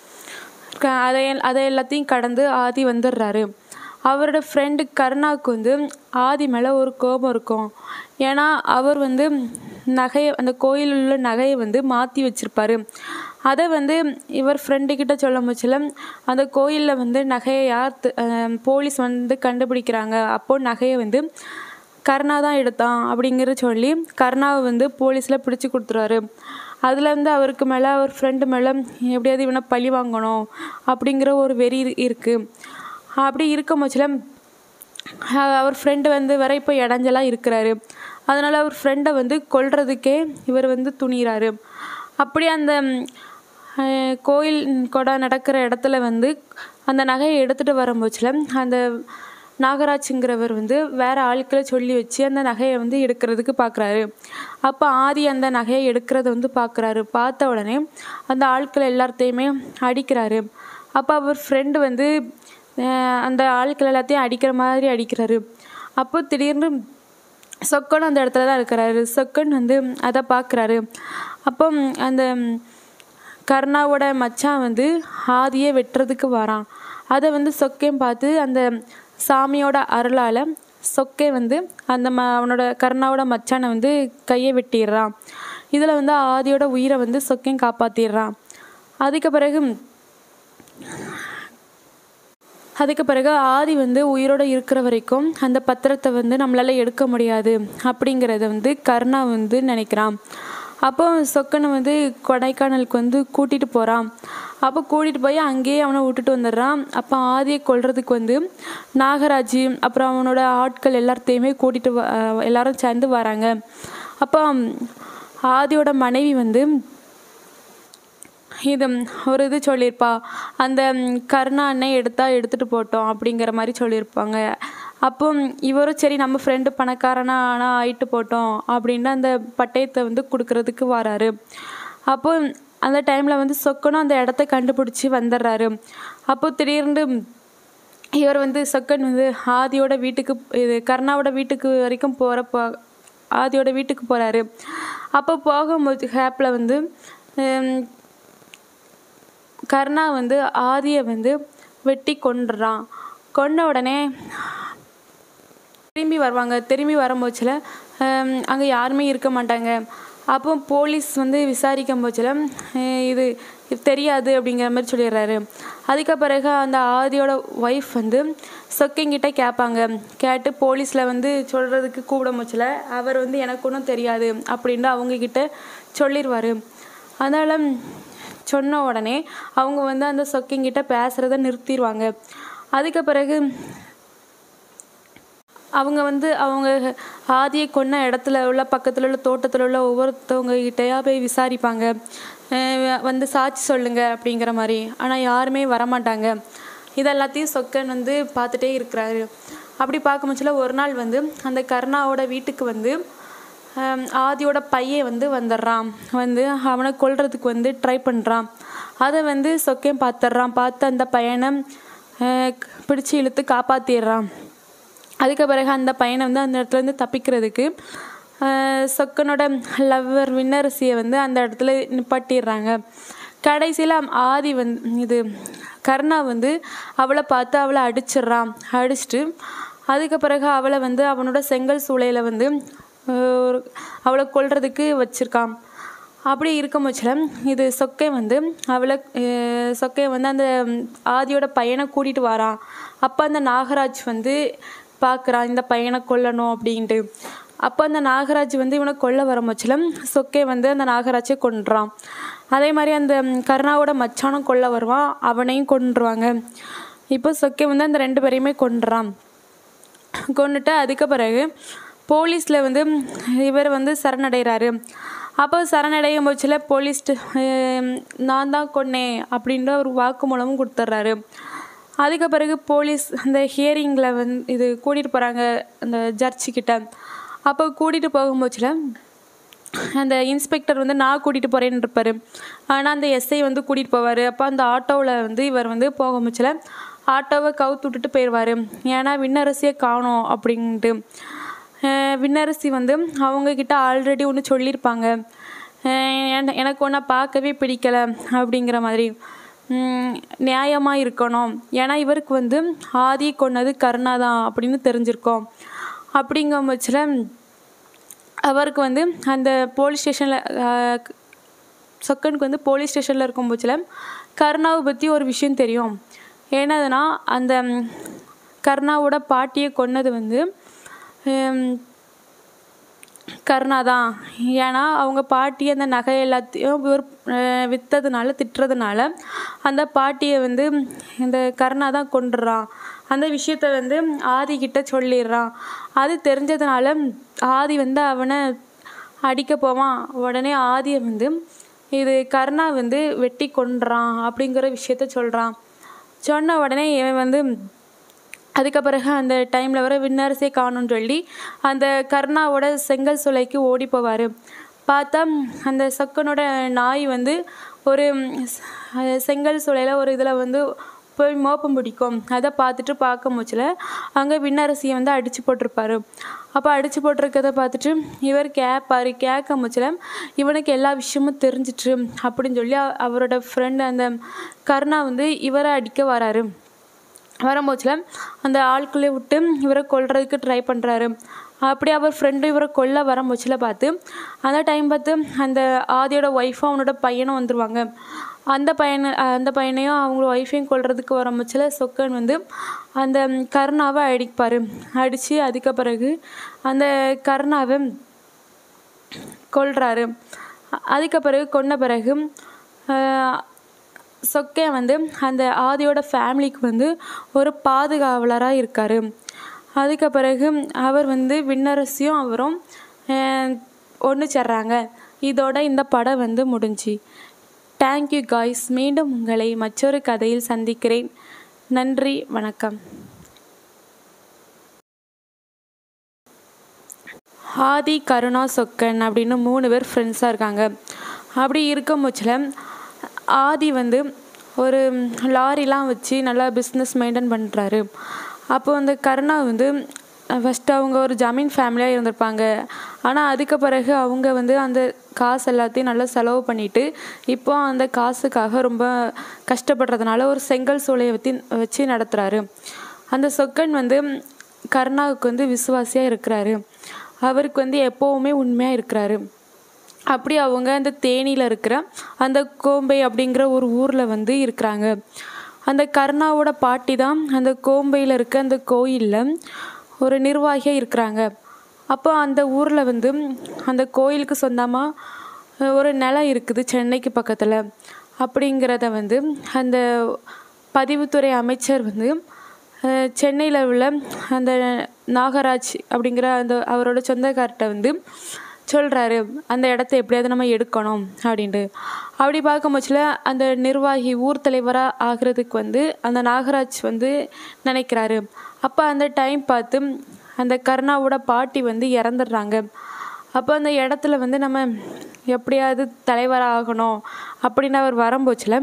க- அதை அதை எல்லாத்தையும் கடந்து ஆதி வந்துடுறாரு அவரோட ஃப்ரெண்டு கருணாவுக்கு வந்து ஆதி மேலே ஒரு கோபம் இருக்கும் ஏன்னா அவர் வந்து நகையை அந்த கோயிலில் உள்ள நகையை வந்து மாற்றி வச்சிருப்பாரு அதை வந்து இவர் ஃப்ரெண்டு கிட்ட சொல்ல முச்சில அந்த கோயிலில் வந்து நகையை யார் தி- அஹ் போலீஸ் வந்து கண்டுபிடிக்கிறாங்க அப்போது நகையை வந்து கருணா தான் எடுத்தான் அப்படிங்கிற சொல்லி கருணாவை வந்து போலீஸில் பிடிச்சி கொடுத்துருவாரு அதில் வந்து அவருக்கு மேலே அவர் ஃப்ரெண்டு மேலே எப்படியாவது இவனை பழி வாங்கணும் அப்படிங்கிற ஒரு வெறி இரு- இருக்கு அப்படி இருக்கும் பட்சத்தில் அவர் ஃப்ரெண்டு வந்து வர இப்போ இடைஞ்சலாக இருக்கிறாரு அதனால் அவர் ஃப்ரெண்டை வந்து கொல்றதுக்கே இவர் வந்து துணிகிறாரு அப்படி அந்த ம், அஹ், கோயில் கொடை நடக்கிற இடத்துல வந்து அந்த நகையை எடுத்துகிட்டு வரும்போச்சில் அந்த நாகராஜுங்கிறவர் வந்து வேற ஆட்களை சொல்லி வச்சு அந்த நகையை வந்து எடுக்கிறதுக்கு பார்க்குறாரு அப்போ ஆதி அந்த நகையை எடுக்கிறத வந்து பார்க்குறாரு பார்த்த உடனே அந்த ஆட்கள் எல்லாத்தையுமே அடிக்கிறாரு அப்போ அவர் ஃப்ரெண்டு வந்து அஹ், அந்த ஆட்கள் எல்லாத்தையும் அடிக்கிற மாதிரி அடிக்கிறாரு அப்போ திடீர்னு சொக்கன் அந்த இடத்துல தான் இருக்கிறாரு சொக்கன் வந்து அதை பார்க்குறாரு அப்போ அந்த கர்ணாவோட மச்சான் வந்து ஆதியை வெட்டுறதுக்கு வரான் அதை வந்து சொக்கையும் பார்த்து அந்த சாமியோட அருளால் சொக்கை வந்து அந்த ம அவனோட கர்ணாவோட மச்சானை வந்து கையை வெட்டிடுறான் இதில் வந்து ஆதியோட உயிரை வந்து சொக்கையும் காப்பாற்றிடுறான் அதுக்கு பிறகு அதுக்கு பிறகு ஆதி வந்து உயிரோட இருக்கிற வரைக்கும் அந்த பத்திரத்தை வந்து நம்மளால எடுக்க முடியாது அப்படிங்கிறத வந்து கருணா வந்து நினைக்கிறான் அப்போ சொக்கனை வந்து கொடைக்கானலுக்கு வந்து கூட்டிகிட்டு போகிறான் அப்போ கூட்டிகிட்டு போய் அங்கேயே அவனை விட்டுட்டு வந்துடுறான் அப்போ ஆதியை கொல்றதுக்கு வந்து நாகராஜ் அப்புறம் அவனோட ஆட்கள் எல்லாத்தையுமே கூட்டிகிட்டு வ அஹ் எல்லாரும் சேர்ந்து வராங்க அப்போ ஆதியோட மனைவி வந்து இது ஒரு இது சொல்லியிருப்பா அந்த ம், கருணா அண்ணன் எடுத்தா எடுத்துட்டு போட்டோம் அப்படிங்கிற மாதிரி சொல்லியிருப்பாங்க அப்போ ம், இவரும் சரி நம்ம ஃப்ரெண்டு பணக்காரனா ஆனால் ஆயிட்டு போட்டோம் அப்படின்னு அந்த பட்டயத்தை வந்து கொடுக்கறதுக்கு வராரு அப்போ ம், அந்த டைமில் வந்து சொக்கனும் அந்த இடத்த கண்டுபிடிச்சி வந்துடுறாரு அப்போ திடீர்னு இவர் வந்து சொக்கன் வந்து ஆதியோட வீட்டுக்கு இது கருணாவோட வீட்டுக்கு வரைக்கும் போகிறப்போ ஆதியோட வீட்டுக்கு போகிறாரு அப்போ போகும்போது ஹேப்பில் வந்து ஹம், கர்ணா வந்து ஆதியை வந்து வெட்டி கொன்றுறான் கொன்ன உடனே திரும்பி வருவாங்க திரும்பி வரும்போச்சில் அங்கே யாருமே இருக்க மாட்டாங்க அப்போ போலீஸ் வந்து விசாரிக்கும் போச்சில் இது இது தெரியாது அப்படிங்கிற மாதிரி சொல்லிடுறாரு அதுக்கு பிறகு அந்த ஆதியோட ஒய்ஃப் வந்து சொக்கிங்கிட்ட கேட்பாங்க கேட்டு போலீஸில் வந்து சொல்கிறதுக்கு கூப்பிட முச்சில் அவர் வந்து எனக்கு ஒன்றும் தெரியாது அப்படின்னு அவங்கக்கிட்ட சொல்லிடுவார் அதனால் சொன்ன உடனே அவங்க வந்து அந்த சொக்கிங்கிட்ட பேசுகிறத நிறுத்திடுவாங்க அதுக்கு பிறகு அவங்க வந்து அவங்க ஆதியை கொன்ன இடத்துல உள்ள பக்கத்தில் உள்ள தோட்டத்தில் உள்ள ஒவ்வொருத்தவங்க கிட்டயா போய் விசாரிப்பாங்க அஹ் வந்து சாட்சி சொல்லுங்க அப்படிங்கிற மாதிரி ஆனால் யாருமே வரமாட்டாங்க இது எல்லாத்தையும் சொக்கன் வந்து பார்த்துட்டே இருக்கிறாரு அப்படி பார்க்கும் பட்சத்தில் ஒரு நாள் வந்து அந்த கருணாவோட வீட்டுக்கு வந்து ஆம், ஆதியோட பையன் வந்து வந்துடுறான் வந்து அவனை கொல்றதுக்கு வந்து ட்ரை பண்ணுறான் அதை வந்து சொக்கையும் பார்த்துட்றான் பார்த்து அந்த பையனை அஹ், பிடிச்சு இழுத்து காப்பாற்றிடுறான் அதுக்கு பிறகு அந்த பையனை வந்து அந்த இடத்துல இருந்து தப்பிக்கிறதுக்கு ஆஹ், சொக்கனோட லவ்வர் விண்ணரசியை வந்து அந்த இடத்துல நிப்பாட்டிடுறாங்க கடைசியில் ஆதி வந்து இது கர்ணா வந்து அவளை பார்த்து அவளை அடிச்சிடுறான் அடிச்சிட்டு அதுக்கு பிறகு அவளை வந்து அவனோட செங்கல் சூளையில் வந்து ஆஹ், ஒரு- அவளை கொல்றதுக்கு வச்சிருக்கான் அப்படி இருக்கும் பட்சத்தில் இது சொக்கை வந்து அவளை அஹ், சொக்கை வந்து அந்த ம், ஆதியோட பையனை கூட்டிகிட்டு வரான் அப்போ அந்த நாகராஜ் வந்து பார்க்குறான் இந்த பையனை கொல்லணும் அப்படின்ட்டு அப்போ அந்த நாகராஜ் வந்து இவனை கொல்ல வர பட்சத்தில் சொக்கை வந்து அந்த நாகராஜை கொன்றான் அதே மாதிரி அந்த ம், கருணாவோட மச்சானும் கொல்ல வருவான் அவனையும் கொன்றுவாங்க இப்போ சொக்கை வந்து அந்த ரெண்டு பேரையுமே கொன்றான் கொண்டுட்டு அதுக்கு பிறகு போலீஸில் வந்து இவர் வந்து சரணடைகிறாரு அப்போ சரணடையும் பட்சத்தில் போலீஸ் நான் தான் கொன்னேன் அப்படின்ற ஒரு வாக்குமூலமும் கொடுத்துட்றாரு அதுக்கு பிறகு போலீஸ் அந்த ஹியரிங்கில் வந்து இது கூட்டிகிட்டு போகிறாங்க அந்த ஜட்ஜி கிட்ட அப்போ கூட்டிகிட்டு போகும்போதுல அந்த இன்ஸ்பெக்டர் வந்து நான் கூட்டிகிட்டு போகிறேன்னு இருப்பார் ஆனால் அந்த எஸ்ஐ வந்து கூட்டிகிட்டு போவார் அப்போ அந்த ஆட்டோவில் வந்து இவர் வந்து போக முச்சில் ஆட்டோவை கவுத்து விட்டுட்டு போயிடுவார் ஏன்னா விண்ணரசியை காணோம் அப்படின்ட்டு அஹ் விண்ணரசி வந்து அவங்கக்கிட்ட ஆல்ரெடி ஒன்று சொல்லியிருப்பாங்க அஹ் என- எனக்கு ஒன்றை பார்க்கவே பிடிக்கலை அப்படிங்கிற மாதிரி நியாயமாக இருக்கணும் ஏன்னா இவருக்கு வந்து ஆதி கொன்னது கருணா தான் அப்படின்னு தெரிஞ்சிருக்கோம் அப்படிங்கும் பட்சத்தில் அவருக்கு வந்து அந்த போலீஸ் ஸ்டேஷனில் சொக்கனுக்கு வந்து போலீஸ் ஸ்டேஷனில் இருக்கும் பட்சத்தில் கருணாவை பற்றி ஒரு விஷயம் தெரியும் என்னதுன்னா அந்த ம், கருணாவோட பாட்டியை கொன்னது வந்து ஹம், கருணா தான் ஏன்னா அவங்க பாட்டி அந்த நகை எல்லாத்தையும் இவர் அஹ், விற்றதுனால திட்டுறதுனால அந்த பாட்டியை வந்து இந்த கருணா தான் கொண்டுறான் அந்த விஷயத்த வந்து ஆதி கிட்ட சொல்லிடுறான் அது தெரிஞ்சதுனால ஆதி வந்து அவனை அடிக்க போவான் உடனே ஆதியை வந்து இது கருணா வந்து வெட்டி கொன்றான் அப்படிங்கிற விஷயத்த சொல்கிறான் சொன்ன உடனே இவன் வந்து அதுக்கு பிறகு அந்த டைமில் வர விண்ணரசே காணும்னு சொல்லி அந்த கர்ணாவோட செங்கல் சூளைக்கு ஓடி போவார் பார்த்தா அந்த சொக்கனோட நாய் வந்து ஒரு ம், செ- செங்கல் சூளையில் ஒரு இதில் வந்து போய் மோப்பம் பிடிக்கும் அதை பார்த்துட்டு பார்க்க முச்சில் அங்கே விண்ணரசியை வந்து அடித்து போட்டிருப்பாரு அப்போ அடித்து போட்டிருக்கதை பார்த்துட்டு இவர் கேட்பாரு கேட்க முச்சில் இவனுக்கு எல்லா விஷயமும் தெரிஞ்சிட்டு அப்படின்னு சொல்லி அ- அவரோட ஃப்ரெண்டு அந்த கருணா வந்து இவரை அடிக்க வராரு வரும்போச்சில் அந்த ஆட்களை விட்டு இவரை கொல்றதுக்கு ட்ரை பண்ணுறாரு அப்படி அவர் ஃப்ரெண்டு இவரை கொல்ல வரும்போச்சில் பார்த்து அந்த டைம் பார்த்து அந்த ஆதியோட ஒய்ஃபும் அவனோட பையனும் வந்துருவாங்க அந்த பையனை அந்த பையனையும் அவங்க ஒய்ஃபையும் கொல்றதுக்கு வரும்போச்சில் சொக்கன் வந்து அந்த கருணாவை அடிப்பார் அடித்து அதுக்கு பிறகு அந்த கருணாவை கொல்றாரு அ- அதுக்கு பிறகு கொன்ன பிறகு ஆஹ், சொக்கையன் வந்து அந்த ஆதியோட ஃபேமிலிக்கு வந்து ஒரு பாதுகாவலராக இருக்கார் அதுக்கு பிறகு அவர் வந்து விண்ணரசியும் அவரும் ஒன்று சேர்றாங்க இதோட இந்த படம் வந்து முடிஞ்சு தேங்க்யூ காய்ஸ் மீண்டும் உங்களை மற்றொரு கதையில் சந்திக்கிறேன் நன்றி வணக்கம் ஆதி கருணா சொக்கன் அப்படின்னு மூணு பேர் ஃப்ரெண்ட்ஸாக இருக்காங்க அப்படி இருக்கும் பட்சத்தில் ஆதி வந்து ஒரு லாரிலாம் வச்சு நல்லா பிஸ்னஸ் மெயின்டைன் பண்ணுறாரு அப்போ அந்த கருணா வந்து ஃபஸ்ட்டு அவங்க ஒரு ஜமீன் ஃபேமிலியாக இருந்திருப்பாங்க ஆனால் அதுக்கு பிறகு அவங்க வந்து அந்த காசு எல்லாத்தையும் நல்லா செலவு பண்ணிட்டு இப்போ அந்த காசுக்காக ரொம்ப கஷ்டப்படுறதுனால ஒரு செங்கல் சூளையை வச்சு வச்சு நடத்துகிறாரு அந்த சொக்கன் வந்து கருணாவுக்கு வந்து விசுவாசியாக இருக்கிறாரு அவருக்கு வந்து எப்போவுமே உண்மையாக இருக்கிறாரு அப்படி அவங்க அந்த தேனியில் இருக்கிற அந்த கோம்பை அப்படிங்கிற ஒரு ஊரில் வந்து இருக்கிறாங்க அந்த கருணாவோட பாட்டி தான் அந்த கோம்பையில் இருக்க அந்த கோயிலில் ஒரு நிர்வாகியாக இருக்கிறாங்க அப்போ அந்த ஊரில் வந்து அந்த கோயிலுக்கு சொந்தமாக ஒரு நிலம் இருக்குது சென்னைக்கு பக்கத்தில் அப்படிங்கிறத வந்து அந்த பதிவுத்துறை அமைச்சர் வந்து சென்னையில் உள்ள அந்த நாகராஜ் அப்படிங்கிற அந்த அவரோட சொந்தக்கார்ட்ட வந்து சொல்கிறாரு அந்த இடத்த எப்படியாவது நம்ம எடுக்கணும் அப்படின்ட்டு அப்படி பார்க்கும் பட்சத்தில் அந்த நிர்வாகி ஊர் தலைவராக ஆகிறதுக்கு வந்து அந்த நாகராஜ் வந்து நினைக்கிறாரு அப்போ அந்த டைம் பார்த்து அந்த கருணாவோட பாட்டி வந்து இறந்துடுறாங்க அப்போ அந்த இடத்துல வந்து நம்ம எப்படியாவது தலைவராக ஆகணும் அப்படின்னு அவர் வரும்போச்சில்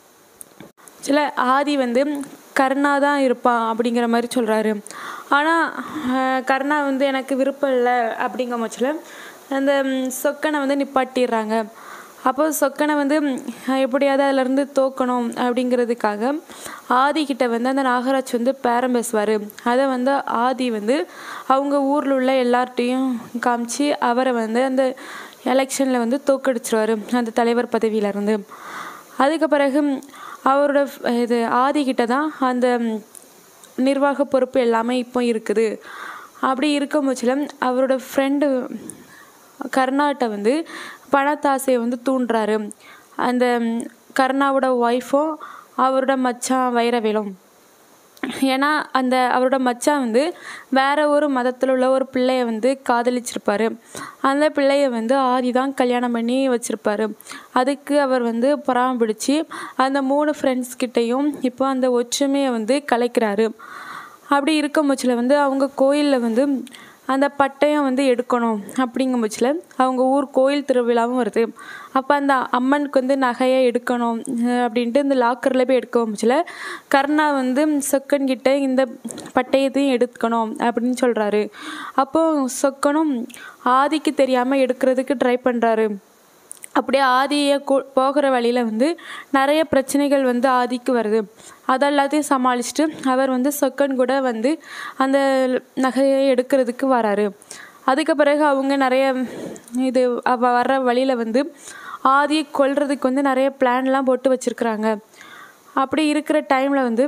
சில ஆதி வந்து கருணா தான் இருப்பான் அப்படிங்கிற மாதிரி சொல்கிறாரு ஆனால் கருணா வந்து எனக்கு விருப்பம் இல்லை அப்படிங்கிற பட்சத்தில் அந்த ம், சொக்கனை வந்து நிப்பாட்டிடுறாங்க அப்போ சொக்கனை வந்து ம், எப்படியாவது அதிலேருந்து தோக்கணும் அப்படிங்கிறதுக்காக ஆதி கிட்ட வந்து அந்த நாகராஜ் வந்து பேரம் பேசுவார் அதை வந்து ஆதி வந்து அவங்க ஊரில் உள்ள எல்லார்ட்டையும் காமிச்சு அவரை வந்து அந்த எலெக்ஷனில் வந்து தோக்கடிச்சிருவார் அந்த தலைவர் பதவியிலேருந்து அதுக்கு பிறகு அவரோட ஃப்- இது ஆதிக்கிட்ட தான் அந்த ம், நிர்வாக பொறுப்பு எல்லாமே இப்போ இருக்குது அப்படி இருக்கும் பட்சத்தில் அவரோட ஃப்ரெண்டு கருணாட்ட வந்து பணத்தாசையை வந்து தூண்டுறாரு அந்த ம், கருணாவோட ஒய்ஃபும் அவரோட மச்சான் வைரவேலும் ஏன்னா அந்த அவரோட மச்சான் வந்து வேற ஒரு மதத்தில் உள்ள ஒரு பிள்ளைய வந்து காதலிச்சிருப்பாரு அந்த பிள்ளைய வந்து ஆதி தான் கல்யாணம் பண்ணி வச்சிருப்பாரு அதுக்கு அவர் வந்து பொறாம பிடிச்சி அந்த மூணு ஃப்ரெண்ட்ஸ் கிட்டேயும் இப்போ அந்த ஒற்றுமையை வந்து கலைக்கிறாரு அப்படி இருக்கும் பட்சத்தில் வந்து அவங்க கோயிலில் வந்து அந்த பட்டயம் வந்து எடுக்கணும் அப்படிங்கும் பட்சத்தில் அவங்க ஊர் கோயில் திருவிழாவும் வருது அப்போ அந்த அம்மனுக்கு வந்து நகையை எடுக்கணும் அஹ் அப்படின்ட்டு இந்த லாக்கரில் போய் எடுக்க பட்சத்தில் கர்ணா வந்து சொக்கன் கிட்ட இந்த பட்டயத்தையும் எடுக்கணும் அப்படின்னு சொல்கிறாரு அப்போ சொக்கனும் ஆதிக்கு தெரியாமல் எடுக்கிறதுக்கு ட்ரை பண்ணுறாரு அப்படியே ஆதியை கூ- போகிற வழியில் வந்து நிறைய பிரச்சனைகள் வந்து ஆதிக்கு வருது அதெல்லாத்தையும் சமாளிச்சுட்டு அவர் வந்து சொக்கன் கூட வந்து அந்த நகையை எடுக்கிறதுக்கு வராரு அதுக்கு பிறகு அவங்க நிறைய இது அவ வர்ற வழியில் வந்து ஆதியை கொல்றதுக்கு வந்து நிறைய பிளான்லாம் போட்டு வச்சுருக்குறாங்க அப்படி இருக்கிற டைமில் வந்து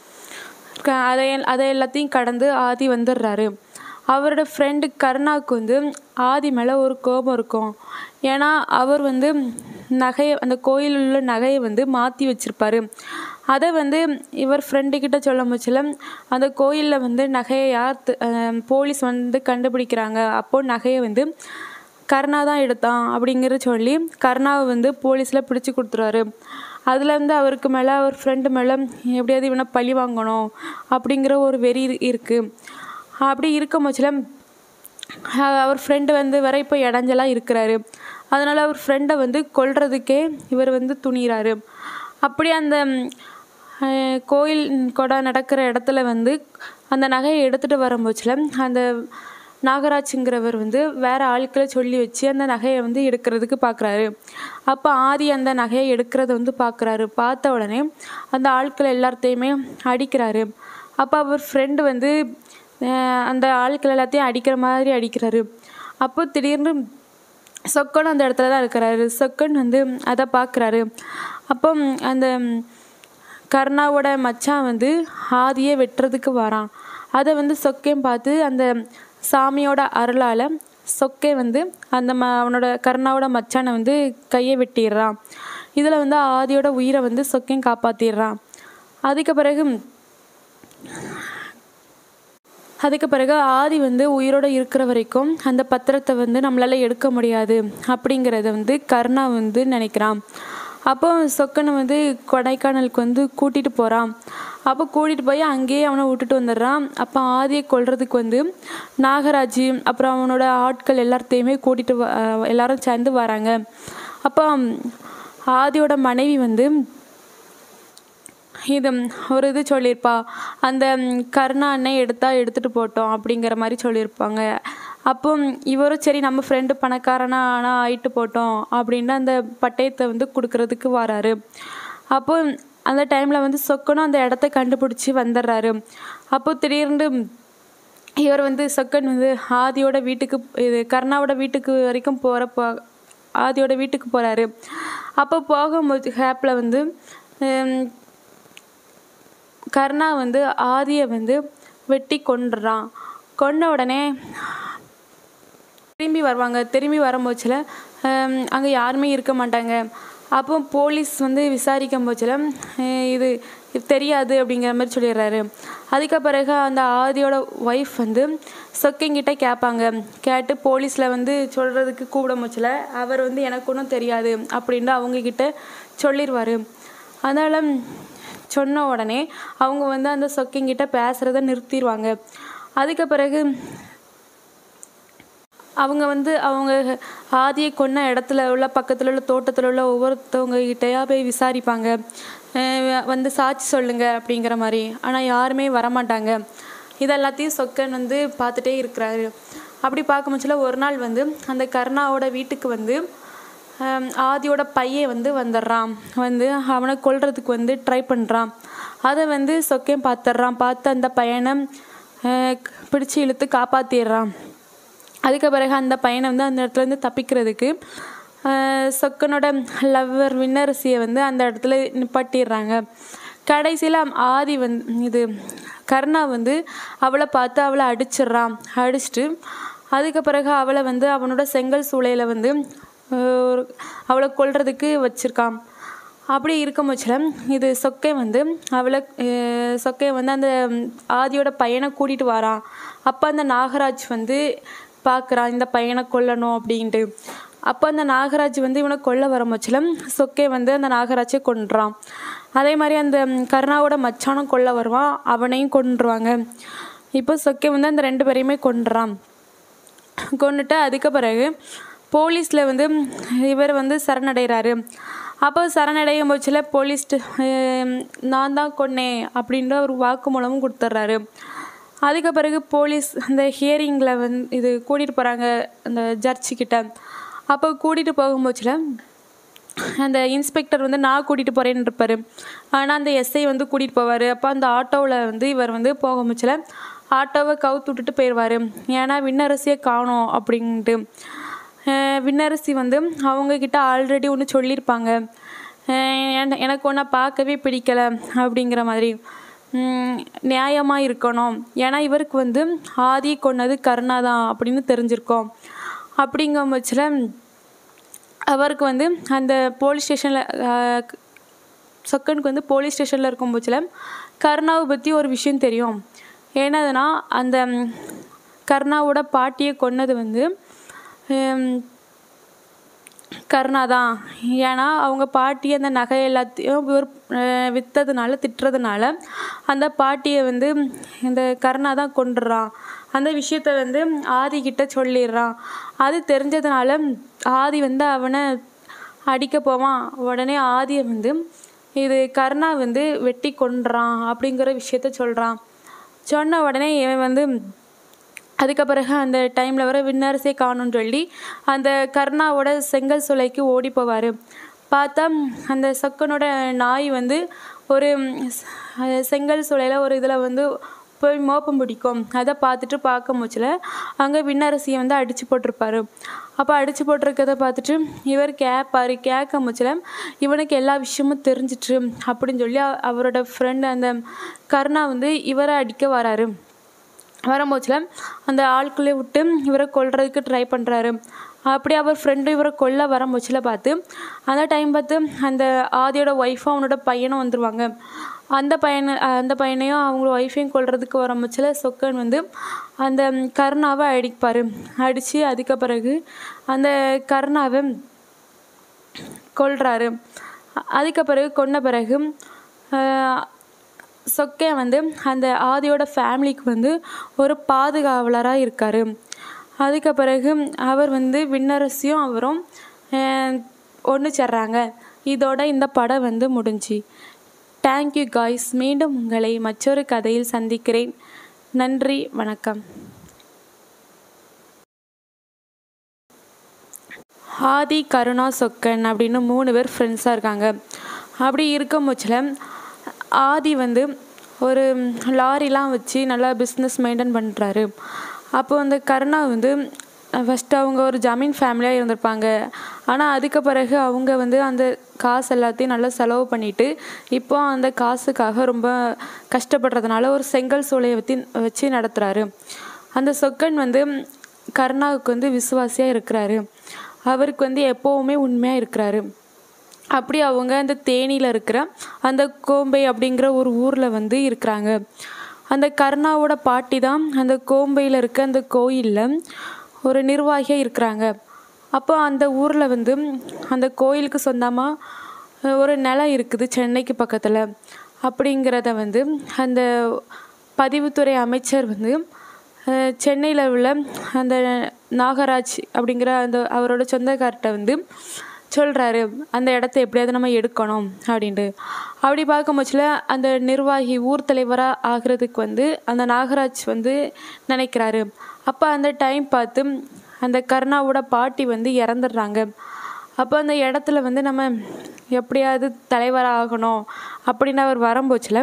க- அதை அதை எல்லாத்தையும் கடந்து ஆதி வந்துடுறாரு அவரோட ஃப்ரெண்டு கருணாவுக்கு வந்து ஆதி மேலே ஒரு கோபம் இருக்கும் ஏன்னா அவர் வந்து நகையை அந்த கோயிலில் உள்ள நகையை வந்து மாற்றி வச்சிருப்பாரு அதை வந்து இவர் ஃப்ரெண்டுக்கிட்ட சொல்ல முச்சில அந்த கோயிலில் வந்து நகையை யார் தி- அஹ் போலீஸ் வந்து கண்டுபிடிக்கிறாங்க அப்போ நகையை வந்து கருணா தான் எடுத்தான் அப்படிங்கிற சொல்லி கருணாவை வந்து போலீஸில் பிடிச்சி கொடுத்துருவாரு அதுலேருந்து அவருக்கு மேலே அவர் ஃப்ரெண்டு மேலே எப்படியாவது இவனை பழி வாங்கணும் அப்படிங்கிற ஒரு வெறி இரு- இருக்கு அப்படி இருக்கும் பட்சத்தில் அவர் ஃப்ரெண்டு வந்து வர இப்போ இடைஞ்சலாக இருக்கிறாரு அதனால் அவர் ஃப்ரெண்டை வந்து கொல்றதுக்கே இவர் வந்து துணிகிறாரு அப்படி அந்த ம், அஹ், கோயில் கொடை நடக்கிற இடத்துல வந்து அந்த நகையை எடுத்துகிட்டு வரும்போச்சில் அந்த நாகராஜுங்கிறவர் வந்து வேற ஆட்களை சொல்லி வச்சு அந்த நகையை வந்து எடுக்கிறதுக்கு பார்க்குறாரு அப்போ ஆதி அந்த நகையை எடுக்கிறத வந்து பார்க்குறாரு பார்த்த உடனே அந்த ஆட்கள் எல்லாத்தையுமே அடிக்கிறாரு அப்போ அவர் ஃப்ரெண்டு வந்து அஹ், அந்த ஆட்கள் எல்லாத்தையும் அடிக்கிற மாதிரி அடிக்கிறாரு அப்போ திடீர்னு சொக்கன் அந்த இடத்துல தான் இருக்கிறாரு சொக்கன் வந்து அதை பார்க்குறாரு அப்போ ம், அந்த ம், கர்ணாவோட மச்சான் வந்து ஆதியை வெட்டுறதுக்கு வரான் அதை வந்து சொக்கையும் பார்த்து அந்த சாமியோட அருளால் சொக்கை வந்து அந்த ம அவனோட கர்ணாவோட மச்சானை வந்து கையை வெட்டிடுறான் இதில் வந்து ஆதியோட உயிரை வந்து சொக்கையும் காப்பாற்றிடுறான் அதுக்கு பிறகு அதுக்கு பிறகு ஆதி வந்து உயிரோட இருக்கிற வரைக்கும் அந்த பத்திரத்தை வந்து நம்மளால எடுக்க முடியாது அப்படிங்கிறத வந்து கருணா வந்து நினைக்கிறான் அப்போ சொக்கனை வந்து கொடைக்கானலுக்கு வந்து கூட்டிகிட்டு போகிறான் அப்போ கூட்டிகிட்டு போய் அங்கேயே அவனை விட்டுட்டு வந்துடுறான் அப்போ ஆதியை கொல்றதுக்கு வந்து நாகராஜ் அப்புறம் அவனோட ஆட்கள் எல்லாத்தையுமே கூட்டிகிட்டு வ அஹ் எல்லாரும் சேர்ந்து வராங்க அப்போ ஆதியோட மனைவி வந்து இது ம், ஒரு இது சொல்லியிருப்பா அந்த ம், கருணா அண்ணன் எடுத்தா எடுத்துட்டு போட்டோம் அப்படிங்கிற மாதிரி சொல்லியிருப்பாங்க அப்போ ம், இவரும் சரி நம்ம ஃப்ரெண்டு பணக்காரனா ஆனால் ஆயிட்டு போட்டோம் அப்படின்னு அந்த பட்டயத்தை வந்து கொடுக்கறதுக்கு வராரு அப்போ ம், அந்த டைமில் வந்து சொக்கனும் அந்த இடத்த கண்டுபிடிச்சி வந்துடுறாரு அப்போ திடீர்னு ம், இவர் வந்து சொக்கன் வந்து ஆதியோட வீட்டுக்கு இது கருணாவோட வீட்டுக்கு வரைக்கும் போகிறப்போ ஆதியோட வீட்டுக்கு போகிறாரு அப்போ போகும்போது ஹேப்பில் வந்து ஹம், கர்ணா வந்து ஆதியை வந்து வெட்டி கொன்றுறான் கொன்ன உடனே திரும்பி வருவாங்க திரும்பி வரும்போச்சில் அங்கே யாருமே இருக்க மாட்டாங்க அப்போ போலீஸ் வந்து விசாரிக்கும் போச்சில் இது இது தெரியாது அப்படிங்கிற மாதிரி சொல்லிடுறாரு அதுக்கு பிறகு அந்த ஆதியோட ஒய்ஃப் வந்து சொக்கிங்கிட்ட கேட்பாங்க கேட்டு போலீஸில் வந்து சொல்கிறதுக்கு கூப்பிட முச்சில் அவர் வந்து எனக்கு ஒன்றும் தெரியாது அப்படின்ட்டு அவங்கக்கிட்ட சொல்லிடுவார் அதனால் சொன்ன உடனே அவங்க வந்து அந்த சொக்கிங்கிட்ட பேசுகிறத நிறுத்திடுவாங்க அதுக்கு பிறகு அவங்க வந்து அவங்க ஆதியை கொன்ன இடத்துல உள்ள பக்கத்தில் உள்ள தோட்டத்தில் உள்ள ஒவ்வொருத்தவங்க கிட்டயா போய் விசாரிப்பாங்க அஹ் வந்து சாட்சி சொல்லுங்க அப்படிங்கிற மாதிரி ஆனால் யாருமே வரமாட்டாங்க இதெல்லாத்தையும் சொக்கன் வந்து பார்த்துட்டே இருக்கிறாரு அப்படி பார்க்கும் பட்சத்தில் ஒரு நாள் வந்து அந்த கருணாவோட வீட்டுக்கு வந்து ஹம், ஆதியோட பையன் வந்து வந்துடுறான் வந்து அவனை கொல்றதுக்கு வந்து ட்ரை பண்ணுறான் அதை வந்து சொக்கன் பார்த்துட்றான் பார்த்து அந்த பையனை அஹ், பிடிச்சு இழுத்து காப்பாற்றிடுறான் அதுக்கு பிறகு அந்த பையனை வந்து அந்த இடத்துல இருந்து தப்பிக்கிறதுக்கு ஆஹ் சொக்கனோட லவ்வர் விண்ணரசியை வந்து அந்த இடத்துல நிப்பாட்டிடுறாங்க கடைசியில் ஆதி வந்து இது கருணா வந்து அவளை பார்த்து அவளை அடிச்சிடுறான் அடிச்சிட்டு அதுக்கு பிறகு அவளை வந்து அவனோட செங்கல் சூளையில் வந்து ஆஹ் ஒரு அவளை கொல்றதுக்கு வச்சிருக்கான் அப்படி இருக்கும் பட்சத்தில் இது சொக்கை வந்து அவளை அஹ் சொக்கை வந்து அந்த ஆதியோட பையனை கூட்டிகிட்டு வரான் அப்போ அந்த நாகராஜ் வந்து பார்க்குறான் இந்த பையனை கொல்லணும் அப்படின்ட்டு அப்போ அந்த நாகராஜ் வந்து இவனை கொல்ல வர பட்சத்தில் சொக்கை வந்து அந்த நாகராஜை கொன்றான் அதே மாதிரி அந்த கருணாவோட மச்சானும் கொல்ல வருவான் அவனையும் கொன்றுவாங்க இப்போ சொக்கை வந்து அந்த ரெண்டு பேரையுமே கொன்றான் கொண்டுட்டு அதுக்கு பிறகு போலீஸில் வந்து இவர் வந்து சரணடைகிறாரு அப்போ சரணடையும் பட்சத்தில் போலீஸ் நான் தான் கொன்னேன் அப்படின்ற ஒரு வாக்குமூலமும் கொடுத்துட்றாரு அதுக்கு பிறகு போலீஸ் அந்த ஹியரிங்கில் வந்து இது கூட்டிகிட்டு போகிறாங்க அந்த ஜட்ஜிக்கிட்ட அப்போ கூட்டிகிட்டு போகும்போதுல அந்த இன்ஸ்பெக்டர் வந்து நான் கூட்டிகிட்டு போகிறேன்னு இருப்பார் ஆனால் அந்த எஸ்ஐ வந்து கூட்டிகிட்டு போவார் அப்போ அந்த ஆட்டோவில் வந்து இவர் வந்து போக முச்சில் ஆட்டோவை கவுத்து விட்டுட்டு போயிடுவார் ஏன்னா விண்ணரசியை காணோம் அப்படின்ட்டு அஹ் விண்ணரசி வந்து அவங்கக்கிட்ட ஆல்ரெடி ஒன்று சொல்லியிருப்பாங்க அஹ் என- எனக்கு ஒன்றை பார்க்கவே பிடிக்கல அப்படிங்கிற மாதிரி நியாயமாக இருக்கணும் ஏன்னா இவருக்கு வந்து ஆதி கொன்னது கருணா தான் அப்படின்னு தெரிஞ்சிருக்கோம் அப்படிங்கும் பட்சத்தில் அவருக்கு வந்து அந்த போலீஸ் ஸ்டேஷனில் சொக்கனுக்கு வந்து போலீஸ் ஸ்டேஷனில் இருக்கும் பட்சத்தில் கருணாவை பற்றி ஒரு விஷயம் தெரியும் என்னதுன்னா அந்த ம், கருணாவோட பாட்டியை கொன்னது வந்து ஹம், கருணா தான் ஏன்னா அவங்க பாட்டி அந்த நகை எல்லாத்தையும் இவர் அஹ், விற்றதுனால திட்டுறதுனால அந்த பாட்டியை வந்து இந்த கருணா தான் கொண்டுறான் அந்த விஷயத்த வந்து ஆதி கிட்ட சொல்லிடுறான் அது தெரிஞ்சதுனால ஆதி வந்து அவனை அடிக்க போவான் உடனே ஆதியை வந்து இது கருணா வந்து வெட்டி கொன்றான் அப்படிங்கிற விஷயத்த சொல்கிறான் சொன்ன உடனே இவன் வந்து அதுக்கு பிறகு அந்த டைமில் வர விண்ணரசே காணும்னு சொல்லி அந்த கர்ணாவோட செங்கல் சூளைக்கு ஓடி போவார் பார்த்தா அந்த சொக்கனோட நாய் வந்து ஒரு ம், ஸ்- செங்கல் சூளையில் ஒரு இதில் வந்து போய் மோப்பம் பிடிக்கும் அதை பார்த்துட்டு பார்க்க முச்சில் அங்கே விண்ணரசியை வந்து அடித்து போட்டிருப்பாரு அப்போ அடித்து போட்டிருக்கத பார்த்துட்டு இவர் கேட்பாரு கேட்க முச்சில் இவனுக்கு எல்லா விஷயமும் தெரிஞ்சிட்டு அப்படின்னு சொல்லி அ- அவரோட ஃப்ரெண்டு அந்த கருணா வந்து இவரை அடிக்க வராரு வரும்போதுல அந்த ஆட்குள்ளே விட்டு இவரை கொல்றதுக்கு ட்ரை பண்ணுறாரு அப்படி அவர் ஃப்ரெண்டு இவரை கொல்ல வரும்போதுல பார்த்து அந்த டைம் பார்த்து அந்த ஆதியோட ஒய்ஃபும் அவனோட பையனும் வந்துருவாங்க அந்த பையனை அந்த பையனையும் அவங்க ஒய்ஃபையும் கொல்றதுக்கு வரும்போதுல சொக்கன் வந்து அந்த கருணாவை அடிப்பார் அடித்து அதுக்கு பிறகு அந்த கருணாவை கொல்றாரு அ- அதுக்கு பிறகு கொன்ன பிறகு ஆஹ், சொக்கே வந்து அந்த ஆதியோட ஃபேமிலிக்கு வந்து ஒரு பாதுகாவலராக இருக்கார் அதுக்கு பிறகு அவர் வந்து விண்ணரசியும் அவரும் ஒன்று சேர்றாங்க இதோட இந்த படம் வந்து முடிஞ்சு தேங்க்யூ காய்ஸ் மீண்டும் உங்களை மற்றொரு கதையில் சந்திக்கிறேன் நன்றி வணக்கம் ஆதி கருணா சொக்கன் அப்படின்னு மூணு பேர் ஃப்ரெண்ட்ஸாக இருக்காங்க அப்படி இருக்கும் பட்சத்தில் ஆதி வந்து ஒரு லாரிலாம் வச்சு நல்லா பிஸ்னஸ் மெயின்டைன் பண்ணுறாரு அப்போ அந்த கருணா வந்து ஃபஸ்ட்டு அவங்க ஒரு ஜமீன் ஃபேமிலியாக இருந்திருப்பாங்க ஆனால் அதுக்கு பிறகு அவங்க வந்து அந்த காசு எல்லாத்தையும் நல்லா செலவு பண்ணிட்டு இப்போ அந்த காசுக்காக ரொம்ப கஷ்டப்படுறதுனால ஒரு செங்கல் சூளையை வச்சு வச்சு நடத்துகிறாரு அந்த சொக்கன் வந்து கருணாவுக்கு வந்து விசுவாசியாக இருக்கிறாரு அவருக்கு வந்து எப்போவுமே உண்மையாக இருக்கிறாரு அப்படி அவங்க அந்த தேனியில் இருக்கிற அந்த கோம்பை அப்படிங்கிற ஒரு ஊரில் வந்து இருக்கிறாங்க அந்த கருணாவோட பாட்டி தான் அந்த கோம்பையில் இருக்க அந்த கோயிலில் ஒரு நிர்வாகியாக இருக்கிறாங்க அப்போ அந்த ஊரில் வந்து அந்த கோயிலுக்கு சொந்தமாக ஒரு நிலம் இருக்குது சென்னைக்கு பக்கத்தில் அப்படிங்கிறத வந்து அந்த பதிவுத்துறை அமைச்சர் வந்து சென்னையில் உள்ள அந்த நாகராஜ் அப்படிங்கிற அந்த அவரோட சொந்தக்கார்ட்ட வந்து சொல்கிறாரு அந்த இடத்த எப்படியாவது நம்ம எடுக்கணும் அப்படின்ட்டு அப்படி பார்க்கும் பட்சத்தில் அந்த நிர்வாகி ஊர் தலைவராக ஆகிறதுக்கு வந்து அந்த நாகராஜ் வந்து நினைக்கிறாரு அப்போ அந்த டைம் பார்த்து அந்த கருணாவோட பாட்டி வந்து இறந்துடுறாங்க அப்போ அந்த இடத்துல வந்து நம்ம எப்படியாவது தலைவராக ஆகணும் அப்படின்னு அவர் வரும்போச்சில்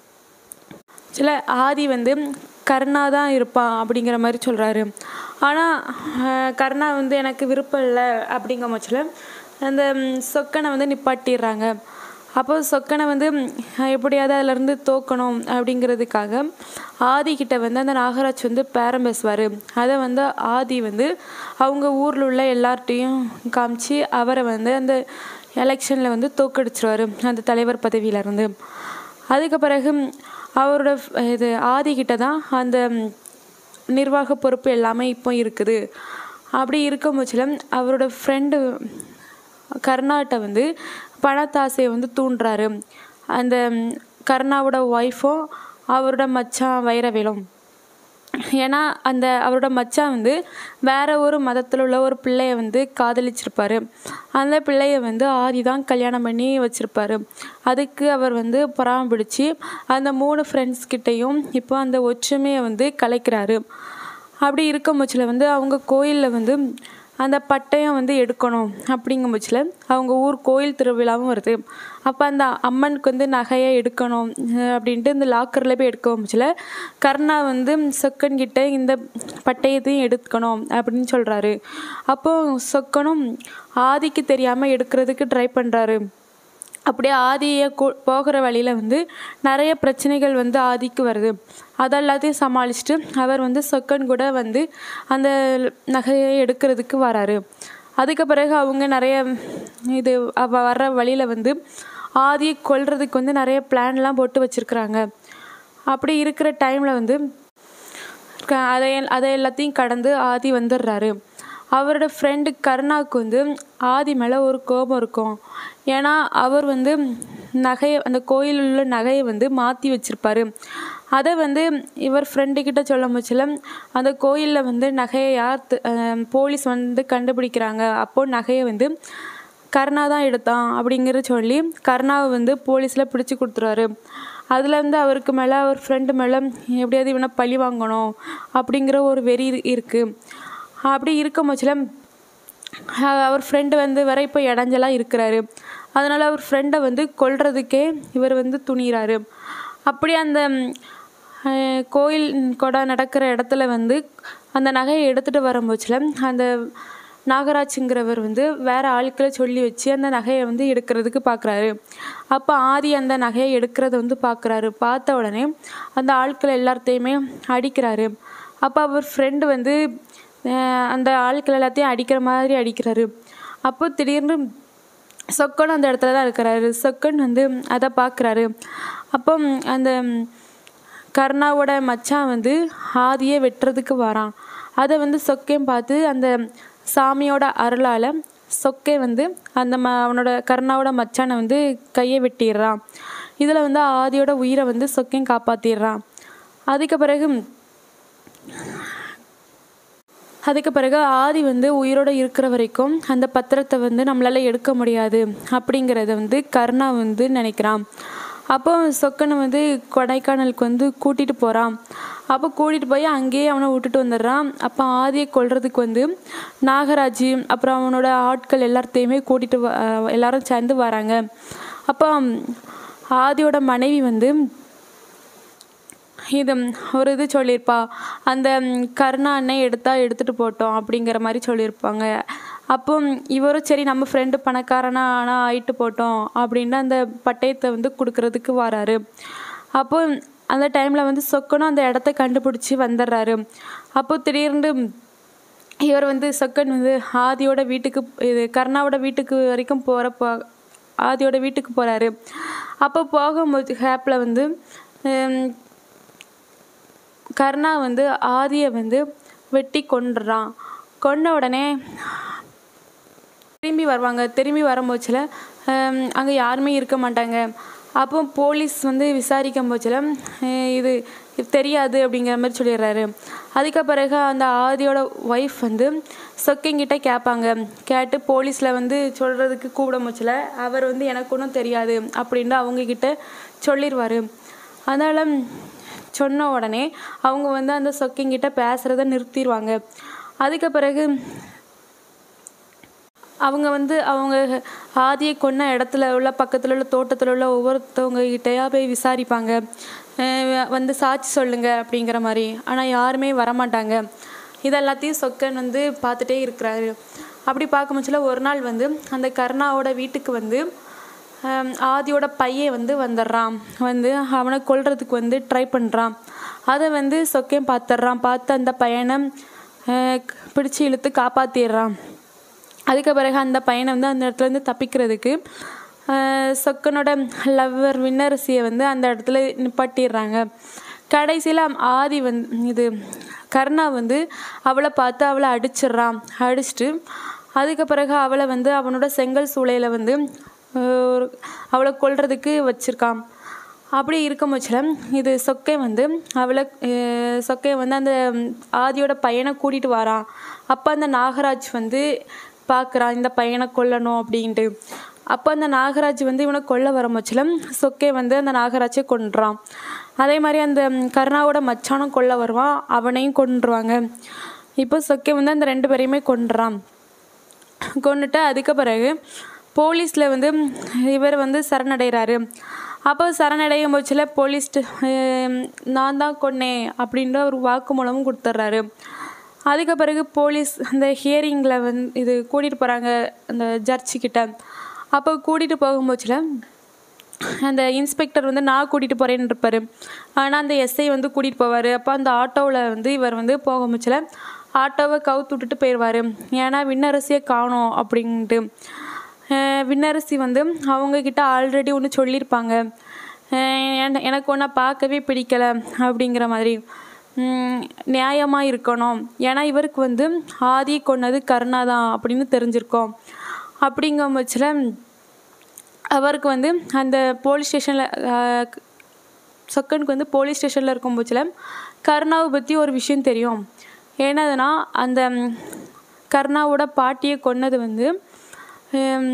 சில ஆதி வந்து கருணா தான் இருப்பான் அப்படிங்கிற மாதிரி சொல்கிறாரு ஆனால் கருணா வந்து எனக்கு விருப்பம் இல்லை அப்படிங்கிற பட்சத்தில் அந்த சொக்கனை வந்து நிப்பாட்டிடுறாங்க அப்போ சொக்கனை வந்து எப்படியாவது அதிலேருந்து தோக்கணும் அப்படிங்கிறதுக்காக ஆதிக்கிட்ட வந்து அந்த நாகராஜ் வந்து பேரம் பேசுவார் அதை வந்து ஆதி வந்து அவங்க ஊரில் உள்ள எல்லார்ட்டையும் காமிச்சு அவரை வந்து அந்த எலெக்ஷனில் வந்து தோக்கடிச்சிருவார் அந்த தலைவர் பதவியிலேருந்து அதுக்கு பிறகு அவரோட இது ஆதிக்கிட்ட தான் அந்த நிர்வாக பொறுப்பு எல்லாமே இப்போ இருக்குது அப்படி இருக்கும் பட்சத்தில் அவரோட ஃப்ரெண்டு கருணாட்ட வந்து பணத்தாசையை வந்து தூண்டுறாரு அந்த கருணாவோட ஒய்ஃபும் அவரோட மச்சான் வைரவேலும் ஏன்னா அந்த அவரோட மச்சான் வந்து வேற ஒரு மதத்தில் உள்ள ஒரு பிள்ளைய வந்து காதலிச்சிருப்பாரு அந்த பிள்ளைய வந்து ஆதி தான் கல்யாணம் பண்ணி வச்சிருப்பாரு அதுக்கு அவர் வந்து பொறாம பிடிச்சி அந்த மூணு ஃப்ரெண்ட்ஸ் கிட்டேயும் இப்போ அந்த ஒற்றுமையை வந்து கலைக்கிறாரு அப்படி இருக்கும் பட்சத்தில் வந்து அவங்க கோயிலில் வந்து அந்த பட்டயம் வந்து எடுக்கணும் அப்படிங்கும் பட்சத்தில் அவங்க ஊர் கோயில் திருவிழாவும் வருது அப்போ அந்த அம்மனுக்கு வந்து நகையை எடுக்கணும் அப்படின்ட்டு இந்த லாக்கரில் போய் எடுக்க பட்சத்தில் கர்ணா வந்து சொக்கன் கிட்ட இந்த பட்டயத்தையும் எடுக்கணும் அப்படின்னு சொல்கிறாரு அப்போது சொக்கனும் ஆதிக்கு தெரியாமல் எடுக்கிறதுக்கு ட்ரை பண்ணுறாரு அப்படியே ஆதியை போகிற வழியில் வந்து நிறைய பிரச்சனைகள் வந்து ஆதிக்கு வருது அதெல்லாத்தையும் சமாளிச்சுட்டு அவர் வந்து சொக்கன் கூட வந்து அந்த நகையை எடுக்கிறதுக்கு வராரு அதுக்கு பிறகு அவங்க நிறைய இது அவ வர்ற வழியில் வந்து ஆதியை கொல்றதுக்கு வந்து நிறைய பிளான்லாம் போட்டு வச்சுருக்குறாங்க அப்படி இருக்கிற டைமில் வந்து அதை அதை எல்லாத்தையும் கடந்து ஆதி வந்துடுறாரு அவரோட ஃப்ரெண்டு கருணாவுக்கு வந்து ஆதி மேலே ஒரு கோபம் இருக்கும் ஏன்னா அவர் வந்து நகையை அந்த கோயிலில் உள்ள நகையை வந்து மாற்றி வச்சுருப்பாரு அதை வந்து இவர் ஃப்ரெண்டுக்கிட்ட சொல்ல முச்சில் அந்த கோயிலில் வந்து நகையை யார் போலீஸ் வந்து கண்டுபிடிக்கிறாங்க அப்போது நகையை வந்து கருணா தான் எடுத்தான் அப்படிங்கிற சொல்லி கருணாவை வந்து போலீஸில் பிடிச்சி கொடுத்துருவாரு அதுலேருந்து அவருக்கு மேலே அவர் ஃப்ரெண்டு மேலே எப்படியாவது இவனை பழி வாங்கணும் அப்படிங்கிற ஒரு வெறி இருக்குது அப்படி இருக்கும் பட்சத்தில் அவர் ஃப்ரெண்டு வந்து வர இப்போ இடைஞ்சலாக இருக்கிறாரு அதனால் அவர் ஃப்ரெண்டை வந்து கொல்றதுக்கே இவர் வந்து துணிகிறாரு அப்படி அந்த கோயில் கொடை நடக்கிற இடத்துல வந்து அந்த நகையை எடுத்துகிட்டு வரும்போச்சில் அந்த நாகராஜுங்கிறவர் வந்து வேறு ஆட்களை சொல்லி வச்சு அந்த நகையை வந்து எடுக்கிறதுக்கு பார்க்குறாரு அப்போ ஆதி அந்த நகையை எடுக்கிறத வந்து பார்க்குறாரு பார்த்த உடனே அந்த ஆட்கள் எல்லாத்தையுமே அடிக்கிறாரு அப்போ அவர் ஃப்ரெண்டு வந்து அந்த ஆட்கள் எல்லாத்தையும் அடிக்கிற மாதிரி அடிக்கிறாரு அப்போ திடீர்னு சொக்கன் அந்த இடத்துல தான் இருக்கிறாரு சொக்கன் வந்து அதை பார்க்குறாரு அப்போ அந்த கர்ணாவோட மச்சான் வந்து ஆதியை வெட்டுறதுக்கு வரான் அதை வந்து சொக்கையும் பார்த்து அந்த சாமியோட அருளால் சொக்கை வந்து அந்த ம அவனோட கர்ணாவோட மச்சானை வந்து கையை வெட்டிடுறான் இதில் வந்து ஆதியோட உயிரை வந்து சொக்கையும் காப்பாற்றிடுறான் அதுக்கு பிறகு அதுக்கு பிறகு ஆதி வந்து உயிரோடு இருக்கிற வரைக்கும் அந்த பத்திரத்தை வந்து நம்மளால் எடுக்க முடியாது அப்படிங்கிறத வந்து கருணா வந்து நினைக்கிறான் அப்போ சொக்கனை வந்து கொடைக்கானலுக்கு வந்து கூட்டிகிட்டு போகிறான் அப்போ கூட்டிகிட்டு போய் அங்கேயே அவனை விட்டுட்டு வந்துடுறான் அப்போ ஆதியை கொல்றதுக்கு வந்து நாகராஜ் அப்புறம் அவனோட ஆட்கள் எல்லாத்தையுமே கூட்டிகிட்டு வ எல்லாரும் சேர்ந்து வராங்க அப்போ ஆதியோட மனைவி வந்து இது ஒரு இது சொல்லியிருப்பா அந்த கருணா அண்ணன் எடுத்தா எடுத்துகிட்டு போட்டோம் அப்படிங்கிற மாதிரி சொல்லியிருப்பாங்க அப்போ இவரும் சரி நம்ம ஃப்ரெண்டு பணக்காரனா ஆனால் ஆயிட்டு போட்டோம் அப்படின்னு அந்த பட்டயத்தை வந்து கொடுக்கறதுக்கு வராரு அப்போ அந்த டைமில் வந்து சொக்கனும் அந்த இடத்த கண்டுபிடிச்சி வந்துடுறாரு அப்போ திடீர்னு இவர் வந்து சொக்கன் வந்து ஆதியோட வீட்டுக்கு இது கருணாவோட வீட்டுக்கு வரைக்கும் போகிறப்போ ஆதியோட வீட்டுக்கு போகிறாரு அப்போ போகும்போது ஹேப்பில் வந்து ஹம், கர்ணா வந்து ஆதியை வந்து வெட்டி கொன்றுறான் கொன்ன உடனே திரும்பி வருவாங்க திரும்பி வரும்போச்சில் அங்கே யாருமே இருக்க மாட்டாங்க அப்போ போலீஸ் வந்து விசாரிக்கும் போச்சில் இது இது தெரியாது அப்படிங்கிற மாதிரி சொல்லிடுறாரு அதுக்கு பிறகு அந்த ஆதியோட ஒய்ஃப் வந்து சொக்கிங்கிட்ட கேட்பாங்க கேட்டு போலீஸில் வந்து சொல்கிறதுக்கு கூப்பிட முச்சில் அவர் வந்து எனக்கு ஒன்றும் தெரியாது அப்படின்ட்டு அவங்கக்கிட்ட சொல்லிடுவார் அதனால் சொன்ன உடனே அவங்க வந்து அந்த சொக்கிங்கிட்ட பேசுகிறத நிறுத்திடுவாங்க அதுக்கு பிறகு அவங்க வந்து அவங்க ஆதியை கொன்ன இடத்துல உள்ள பக்கத்தில் உள்ள தோட்டத்தில் உள்ள ஒவ்வொருத்தவங்க கிட்டயா போய் விசாரிப்பாங்க அஹ் வந்து சாட்சி சொல்லுங்க அப்படிங்கிற மாதிரி ஆனால் யாருமே வரமாட்டாங்க இதெல்லாத்தையும் சொக்கன் வந்து பார்த்துட்டே இருக்கிறாரு அப்படி பார்க்கும்போதுல ஒரு நாள் வந்து அந்த கருணாவோட வீட்டுக்கு வந்து ஹம், ஆதியோட பையன் வந்து வந்துடுறான் வந்து அவனை கொல்றதுக்கு வந்து ட்ரை பண்ணுறான் அதை வந்து சொக்கன் பார்த்துட்றான் பார்த்து அந்த பையனை அஹ், பிடிச்சு இழுத்து காப்பாற்றிடுறான் அதுக்கு பிறகு அந்த பையனை வந்து அந்த இடத்துல இருந்து தப்பிக்கிறதுக்கு ஆஹ், சொக்கனோட லவ்வர் விண்ணரசியை வந்து அந்த இடத்துல நிப்பாட்டிடுறாங்க கடைசியில் ஆதி வந்து இது கர்ணா வந்து அவளை பார்த்து அவளை அடிச்சிடுறான் அடிச்சிட்டு அதுக்கு பிறகு அவளை வந்து அவனோட செங்கல் சூளையில் வந்து ஆஹ், ஒரு- அவளை கொல்றதுக்கு வச்சிருக்கான் அப்படி இருக்கும் பட்சத்தில் இது சொக்கை வந்து அவளை அஹ், சொக்கை வந்து அந்த ம், ஆதியோட பையனை கூட்டிகிட்டு வரான் அப்போ அந்த நாகராஜ் வந்து பார்க்குறான் இந்த பையனை கொல்லணும் அப்படின்ட்டு அப்போ அந்த நாகராஜ் வந்து இவனை கொல்ல வர பட்சத்தில் சொக்கை வந்து அந்த நாகராஜை கொன்றான் அதே மாதிரி அந்த ம், கருணாவோட மச்சானும் கொல்ல வருவான் அவனையும் கொன்றுவாங்க இப்போ சொக்கை வந்து அந்த ரெண்டு பேரையுமே கொன்றான் கொண்டுட்டு அதுக்கு பிறகு போலீஸில் வந்து இவர் வந்து சரணடைகிறாரு அப்போ சரணடையும் போச்சில் போலீஸ் நான் தான் கொன்னேன் அப்படின்ற ஒரு வாக்குமூலமும் கொடுத்துட்றாரு அதுக்கு பிறகு போலீஸ் அந்த ஹியரிங்கில் வந்து இது கூட்டிகிட்டு போகிறாங்க அந்த ஜட்ஜி கிட்ட அப்போ கூட்டிகிட்டு போகும்போச்சில் அந்த இன்ஸ்பெக்டர் வந்து நான் கூட்டிகிட்டு போகிறேன்னு இருப்பார் ஆனால் அந்த எஸ்ஐ வந்து கூட்டிகிட்டு போவார் அப்போ அந்த ஆட்டோவில் வந்து இவர் வந்து போக முச்சில் ஆட்டோவை கவுத்து விட்டுட்டு போயிடுவார் ஏன்னா விண்ணரசியை காணோம் அப்படின்ட்டு அஹ் விண்ணரசி வந்து அவங்கக்கிட்ட ஆல்ரெடி ஒன்று சொல்லியிருப்பாங்க அஹ் என- எனக்கு ஒன்றை பார்க்கவே பிடிக்கல அப்படிங்கிற மாதிரி நியாயமாக இருக்கணும் ஏன்னா இவருக்கு வந்து ஆதி கொன்னது கருணா தான் அப்படின்னு தெரிஞ்சிருக்கோம் அப்படிங்கும் பட்சத்தில் அவருக்கு வந்து அந்த போலீஸ் ஸ்டேஷனில் சொக்கனுக்கு வந்து போலீஸ் ஸ்டேஷனில் இருக்கும் பட்சத்தில் கருணாவை பற்றி ஒரு விஷயம் தெரியும் என்னதுன்னா அந்த ம், கருணாவோட பாட்டியை கொன்னது வந்து ஹம்,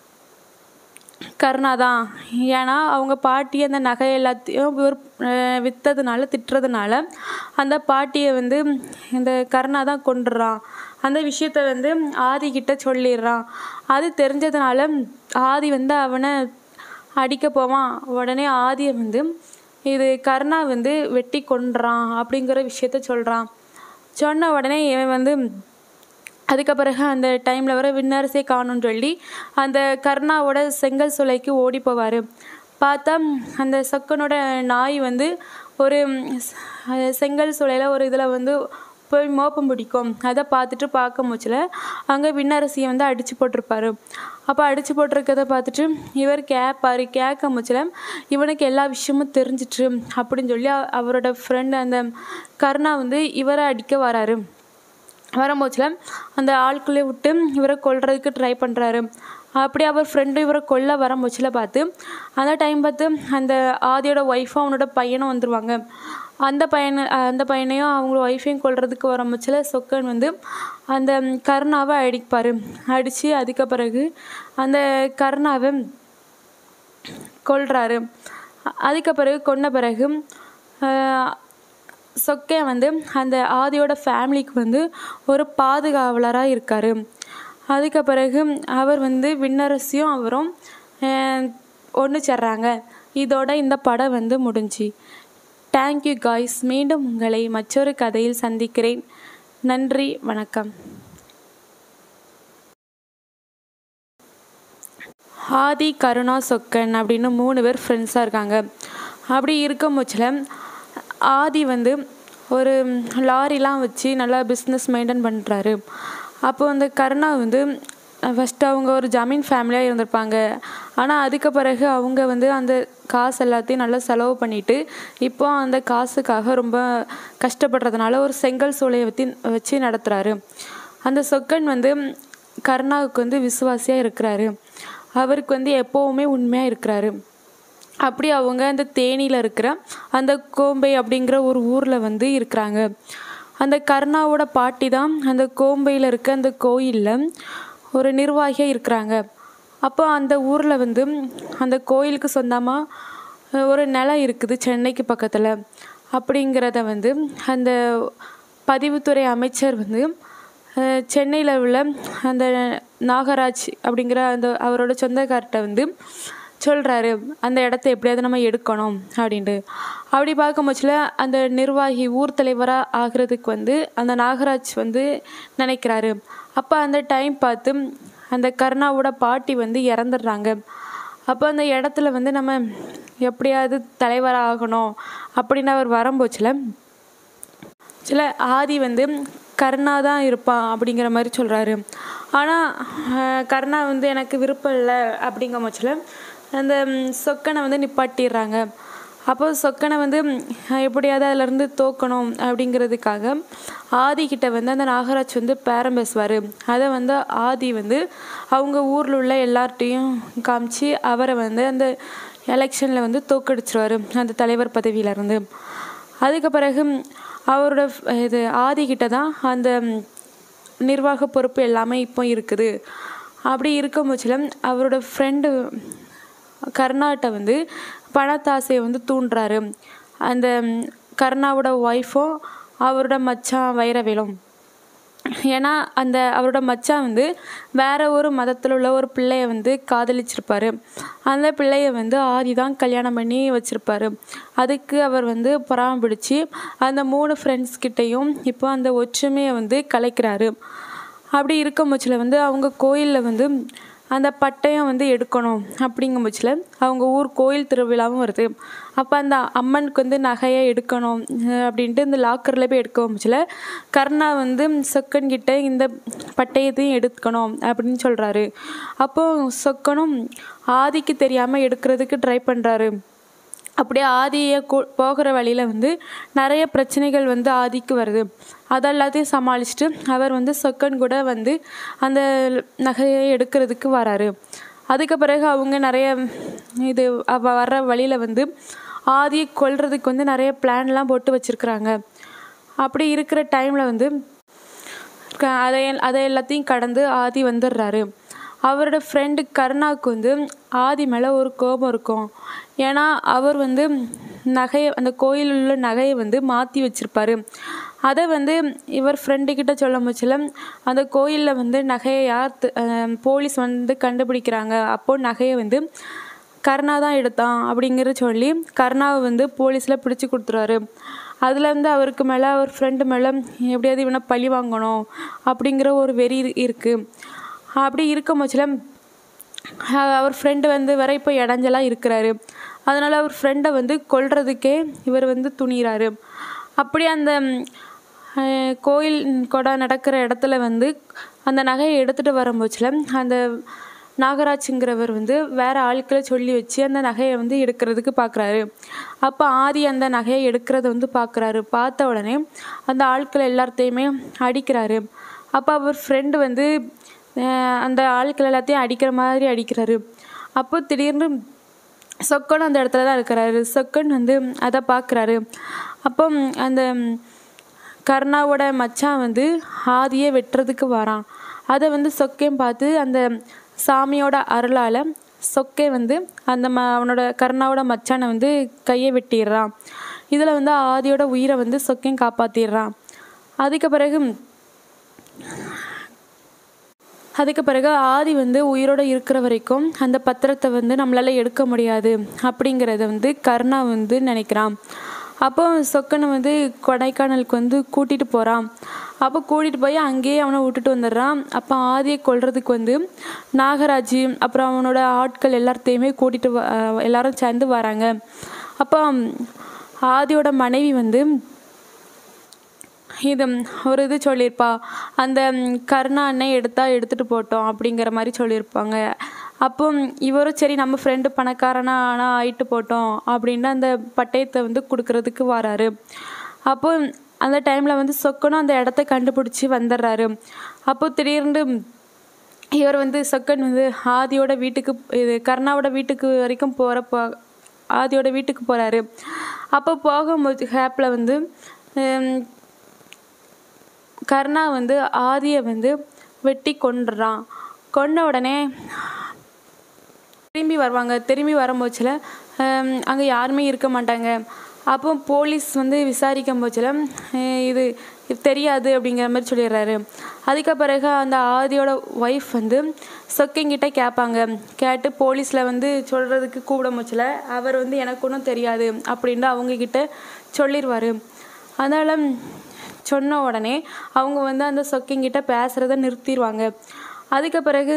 கருணா தான் ஏன்னா அவங்க பாட்டி அந்த நகை எல்லாத்தையும் இவர் அஹ், விற்றதுனால திட்டுறதுனால அந்த பாட்டியை வந்து இந்த கருணா தான் கொண்டுறான் அந்த விஷயத்த வந்து ஆதி கிட்ட சொல்லிடுறான் அது தெரிஞ்சதுனால ஆதி வந்து அவனை அடிக்க போவான் உடனே ஆதியை வந்து இது கருணா வந்து வெட்டி கொன்றான் அப்படிங்கிற விஷயத்த சொல்கிறான் சொன்ன உடனே இவன் வந்து அதுக்கு பிறகு அந்த டைமில் வர விண்ணரசே காணும்னு சொல்லி அந்த கர்ணாவோட செங்கல் சூளைக்கு ஓடி போவார் பார்த்தா அந்த சொக்கனோட நாய் வந்து ஒரு அஹ், செங்கல் சூளையில் ஒரு இதில் வந்து போய் மோப்பம் பிடிக்கும் அதை பார்த்துட்டு பார்க்க முச்சில் அங்கே விண்ணரசியை வந்து அடித்து போட்டிருப்பாரு அப்போ அடித்து போட்டிருக்கதை பார்த்துட்டு இவர் கேட்பாரு கேட்க முச்சில் இவனுக்கு எல்லா விஷயமும் தெரிஞ்சிட்டு அப்படின்னு சொல்லி அ- அவரோட ஃப்ரெண்டு அந்த கருணா வந்து இவரை அடிக்க வராரு வரும்போச்சில் அந்த ஆட்களை விட்டு இவரை கொல்றதுக்கு ட்ரை பண்ணுறாரு அப்படி அவர் ஃப்ரெண்டு இவரை கொல்ல வரும்போச்சில் பார்த்து அந்த டைம் பார்த்து அந்த ஆதியோட ஒய்ஃபும் அவனோட பையனும் வந்துடுவாங்க அந்த பையனை அந்த பையனையும் அவங்க ஒய்ஃபையும் கொல்றதுக்கு வரும்போச்சில் சொக்கன் வந்து அந்த கருணாவை அடிப்பார் அடித்து அதுக்கு பிறகு அந்த கருணாவை கொல்றாரு அ- அதுக்கு பிறகு கொன்ன பிறகு ஆஹ், சொக்கன் வந்து அந்த ஆதியோட ஃபேமிலிக்கு வந்து ஒரு பாதுகாவலராக இருக்கார் அதுக்கு பிறகு அவர் வந்து விண்ணரசியும் அவரும் ஒன்று சேர்றாங்க இதோட இந்த படம் வந்து முடிஞ்சு தேங்க்யூ காய்ஸ் மீண்டும் உங்களை மற்றொரு கதையில் சந்திக்கிறேன் நன்றி வணக்கம் ஆதி கருணா சொக்கன் அப்படின்னு மூணு பேர் ஃப்ரெண்ட்ஸாக இருக்காங்க அப்படி இருக்கும் பட்சத்தில் ஆதி வந்து ஒரு லாரிலாம் வச்சு நல்லா பிஸ்னஸ் மெயின்டைன் பண்ணுறாரு அப்போ அந்த கருணா வந்து ஃபஸ்ட்டு அவங்க ஒரு ஜமீன் ஃபேமிலியாக இருந்திருப்பாங்க ஆனால் அதுக்கு பிறகு அவங்க வந்து அந்த காசு எல்லாத்தையும் நல்லா செலவு பண்ணிட்டு இப்போ அந்த காசுக்காக ரொம்ப கஷ்டப்படுறதுனால ஒரு செங்கல் சூளையை வச்சு வச்சு நடத்துகிறாரு அந்த சொக்கன் வந்து கருணாவுக்கு வந்து விசுவாசியாக இருக்கிறாரு அவருக்கு வந்து எப்போவுமே உண்மையாக இருக்கிறாரு அப்படி அவங்க அந்த தேனியில் இருக்கிற அந்த கோம்பை அப்படிங்கிற ஒரு ஊரில் வந்து இருக்கிறாங்க அந்த கருணாவோட பாட்டி தான் அந்த கோம்பையில் இருக்க அந்த கோயிலில் ஒரு நிர்வாகியாக இருக்கிறாங்க அப்போ அந்த ஊரில் வந்து அந்த கோயிலுக்கு சொந்தமாக ஒரு நிலம் இருக்குது சென்னைக்கு பக்கத்தில் அப்படிங்கிறத வந்து அந்த பதிவுத்துறை அமைச்சர் வந்து சென்னையில் உள்ள அந்த நாகராஜ் அப்படிங்கிற அந்த அவரோட சொந்தக்கார்ட்ட வந்து சொல்கிறாரு அந்த இடத்த எப்படியாவது நம்ம எடுக்கணும் அப்படின்ட்டு அப்படி பார்க்கும்போதுல அந்த நிர்வாகி ஊர் தலைவராக ஆகிறதுக்கு வந்து அந்த நாகராஜ் வந்து நினைக்கிறாரு அப்போ அந்த டைம் பார்த்து அந்த கருணாவோட பாட்டி வந்து இறந்துடுறாங்க அப்போ அந்த இடத்துல வந்து நம்ம எப்படியாவது தலைவராக ஆகணும் அப்படின்னு அவர் வரும்போச்சில் சில ஆதி வந்து கருணா தான் இருப்பான் அப்படிங்கிற மாதிரி சொல்கிறாரு ஆனால் கருணா வந்து எனக்கு விருப்பம் இல்லை அப்படிங்கிற பட்சத்தில் அந்த சொக்கனை வந்து நிப்பாட்டிடுறாங்க அப்போ சொக்கனை வந்து எப்படியாவது அதிலேருந்து தோக்கணும் அப்படிங்கிறதுக்காக ஆதிக்கிட்ட வந்து அந்த நாகராஜ் வந்து பேரம் பேசுவார் அதை வந்து ஆதி வந்து அவங்க ஊரில் உள்ள எல்லார்ட்டையும் காமிச்சு அவரை வந்து அந்த எலெக்ஷனில் வந்து தோக்கடிச்சிருவார் அந்த தலைவர் பதவியிலேருந்து அதுக்கு பிறகு அவரோட இது ஆதிக்கிட்ட தான் அந்த நிர்வாக பொறுப்பு எல்லாமே இப்போ இருக்குது அப்படி இருக்கும் பட்சத்தில் அவரோட ஃப்ரெண்டு கருணாட்ட வந்து பணத்தாசையை வந்து தூண்டுறாரு அந்த கருணாவோட ஒய்ஃபும் அவரோட மச்சான் வைரவேலும் ஏன்னா அந்த அவரோட மச்சான் வந்து வேற ஒரு மதத்தில் உள்ள ஒரு பிள்ளைய வந்து காதலிச்சிருப்பாரு அந்த பிள்ளைய வந்து ஆதி தான் கல்யாணம் பண்ணி வச்சிருப்பாரு அதுக்கு அவர் வந்து பொறாம பிடிச்சி அந்த மூணு ஃப்ரெண்ட்ஸ் கிட்டேயும் இப்போ அந்த ஒற்றுமையை வந்து கலைக்கிறாரு அப்படி இருக்கும் பட்சத்தில் வந்து அவங்க கோயிலில் வந்து அந்த பட்டயம் வந்து எடுக்கணும் அப்படிங்கும் பட்சத்தில் அவங்க ஊர் கோயில் திருவிழாவும் வருது அப்போ அந்த அம்மனுக்கு வந்து நகையை எடுக்கணும் அப்படின்ட்டு இந்த லாக்கரில் போய் எடுக்க பட்சத்தில் கர்ணா வந்து சொக்கன் கிட்ட இந்த பட்டயத்தையும் எடுக்கணும் அப்படின்னு சொல்கிறாரு அப்போது சொக்கனும் ஆதிக்கு தெரியாமல் எடுக்கிறதுக்கு ட்ரை பண்ணுறாரு அப்படியே ஆதியை போகிற வழியில் வந்து நிறைய பிரச்சனைகள் வந்து ஆதிக்கு வருது அதெல்லாத்தையும் சமாளிச்சுட்டு அவர் வந்து சொக்கன் கூட வந்து அந்த நகையை எடுக்கிறதுக்கு வராரு அதுக்கு பிறகு அவங்க நிறைய இது அவ வர்ற வழியில் வந்து ஆதியை கொல்றதுக்கு வந்து நிறைய பிளான்லாம் போட்டு வச்சுருக்குறாங்க அப்படி இருக்கிற டைமில் வந்து அதை அதை எல்லாத்தையும் கடந்து ஆதி வந்துடுறாரு அவரோட ஃப்ரெண்டு கருணாவுக்கு வந்து ஆதி மேலே ஒரு கோபம் இருக்கும் ஏன்னா அவர் வந்து நகையை அந்த கோயிலில் உள்ள நகையை வந்து மாற்றி வச்சுருப்பாரு அதை வந்து இவர் ஃப்ரெண்டுக்கிட்ட சொல்ல முச்சில் அந்த கோயிலில் வந்து நகையை யார் போலீஸ் வந்து கண்டுபிடிக்கிறாங்க அப்போது நகையை வந்து கருணா தான் எடுத்தான் அப்படிங்கிற சொல்லி கருணாவை வந்து போலீஸில் பிடிச்சி கொடுத்துருவாரு அதில் வந்து அவருக்கு மேலே அவர் ஃப்ரெண்டு மேலே எப்படியாவது இவனை பழி வாங்கணும் அப்படிங்கிற ஒரு வெறி இருக்குது அப்படி இருக்கும் பட்சத்தில் அவர் ஃப்ரெண்டு வந்து வர இப்போ இடைஞ்சலாக இருக்கிறாரு அதனால் அவர் ஃப்ரெண்டை வந்து கொல்றதுக்கே இவர் வந்து துணிகிறாரு அப்படி அந்த கோயில் கொடை நடக்கிற இடத்துல வந்து அந்த நகையை எடுத்துகிட்டு வரும்போச்சில் அந்த நாகராஜுங்கிறவர் வந்து வேறு ஆட்களை சொல்லி வச்சு அந்த நகையை வந்து எடுக்கிறதுக்கு பார்க்குறாரு அப்போ ஆதி அந்த நகையை எடுக்கிறத வந்து பார்க்குறாரு பார்த்த உடனே அந்த ஆட்கள் எல்லாத்தையுமே அடிக்கிறாரு அப்போ அவர் ஃப்ரெண்டு வந்து அந்த ஆட்கள் எல்லாத்தையும் அடிக்கிற மாதிரி அடிக்கிறாரு அப்போ திடீர்னு சொக்கன் அந்த இடத்துல தான் இருக்கிறாரு சொக்கன் வந்து அதை பார்க்குறாரு அப்போ அந்த கர்ணாவோட மச்சான் வந்து ஆதியை வெட்டுறதுக்கு வரான் அதை வந்து சொக்கையும் பார்த்து அந்த சாமியோட அருளால் சொக்கை வந்து அந்த ம அவனோட கர்ணாவோட மச்சானை வந்து கையை வெட்டிடுறான் இதில் வந்து ஆதியோட உயிரை வந்து சொக்கையும் காப்பாற்றிடுறான் அதுக்கு பிறகு அதுக்கு பிறகு ஆதி வந்து உயிரோடு இருக்கிற வரைக்கும் அந்த பத்திரத்தை வந்து நம்மளால் எடுக்க முடியாது அப்படிங்கிறத வந்து கருணா வந்து நினைக்கிறான் அப்போ சொக்கனை வந்து கொடைக்கானலுக்கு வந்து கூட்டிகிட்டு போகிறான் அப்போ கூட்டிகிட்டு போய் அங்கேயே அவனை விட்டுட்டு வந்துடுறான் அப்போ ஆதியை கொல்றதுக்கு வந்து நாகராஜ் அப்புறம் அவனோட ஆட்கள் எல்லாத்தையுமே கூட்டிகிட்டு வ எல்லாரும் சேர்ந்து வராங்க அப்போ ஆதியோட மனைவி வந்து இது ஒரு இது சொல்லியிருப்பா அந்த ம், கருணா அண்ணன் எடுத்தா எடுத்துகிட்டு போட்டோம் அப்படிங்கிற மாதிரி சொல்லியிருப்பாங்க அப்போ இவரும் சரி நம்ம ஃப்ரெண்டு பணக்காரனா ஆனால் ஆயிட்டு போட்டோம் அப்படின்னு அந்த பட்டயத்தை வந்து கொடுக்கறதுக்கு வராரு அப்போ அந்த டைமில் வந்து சொக்கனும் அந்த இடத்த கண்டுபிடிச்சி வந்துடுறாரு அப்போ திடீர்னு இவர் வந்து சொக்கன் வந்து ஆதியோட வீட்டுக்கு இது கர்ணாவோட வீட்டுக்கு வரைக்கும் போகிறப்போ ஆதியோட வீட்டுக்கு போகிறாரு அப்போ போகும்போது ஹேப்பில் வந்து ஹம், கர்ணா வந்து ஆதியை வந்து வெட்டி கொன்றுறான் கொன்ன உடனே திரும்பி வருவாங்க திரும்பி வரும்போச்சில் அங்கே யாருமே இருக்க மாட்டாங்க அப்போ போலீஸ் வந்து விசாரிக்கும் போச்சில் இது இது தெரியாது அப்படிங்கிற மாதிரி சொல்லிடுறாரு அதுக்கு பிறகு அந்த ஆதியோட ஒய்ஃப் வந்து சொக்கங்கிட்ட கேட்பாங்க கேட்டு போலீஸில் வந்து சொல்கிறதுக்கு கூப்பிட போச்சில் அவர் வந்து எனக்கு ஒன்றும் தெரியாது அப்படின்னு அவங்கக்கிட்ட சொல்லிடுவார் அதனால் சொன்ன உடனே அவங்க வந்து அந்த சொக்கங்கிட்ட பேசுகிறத நிறுத்திடுவாங்க அதுக்கு பிறகு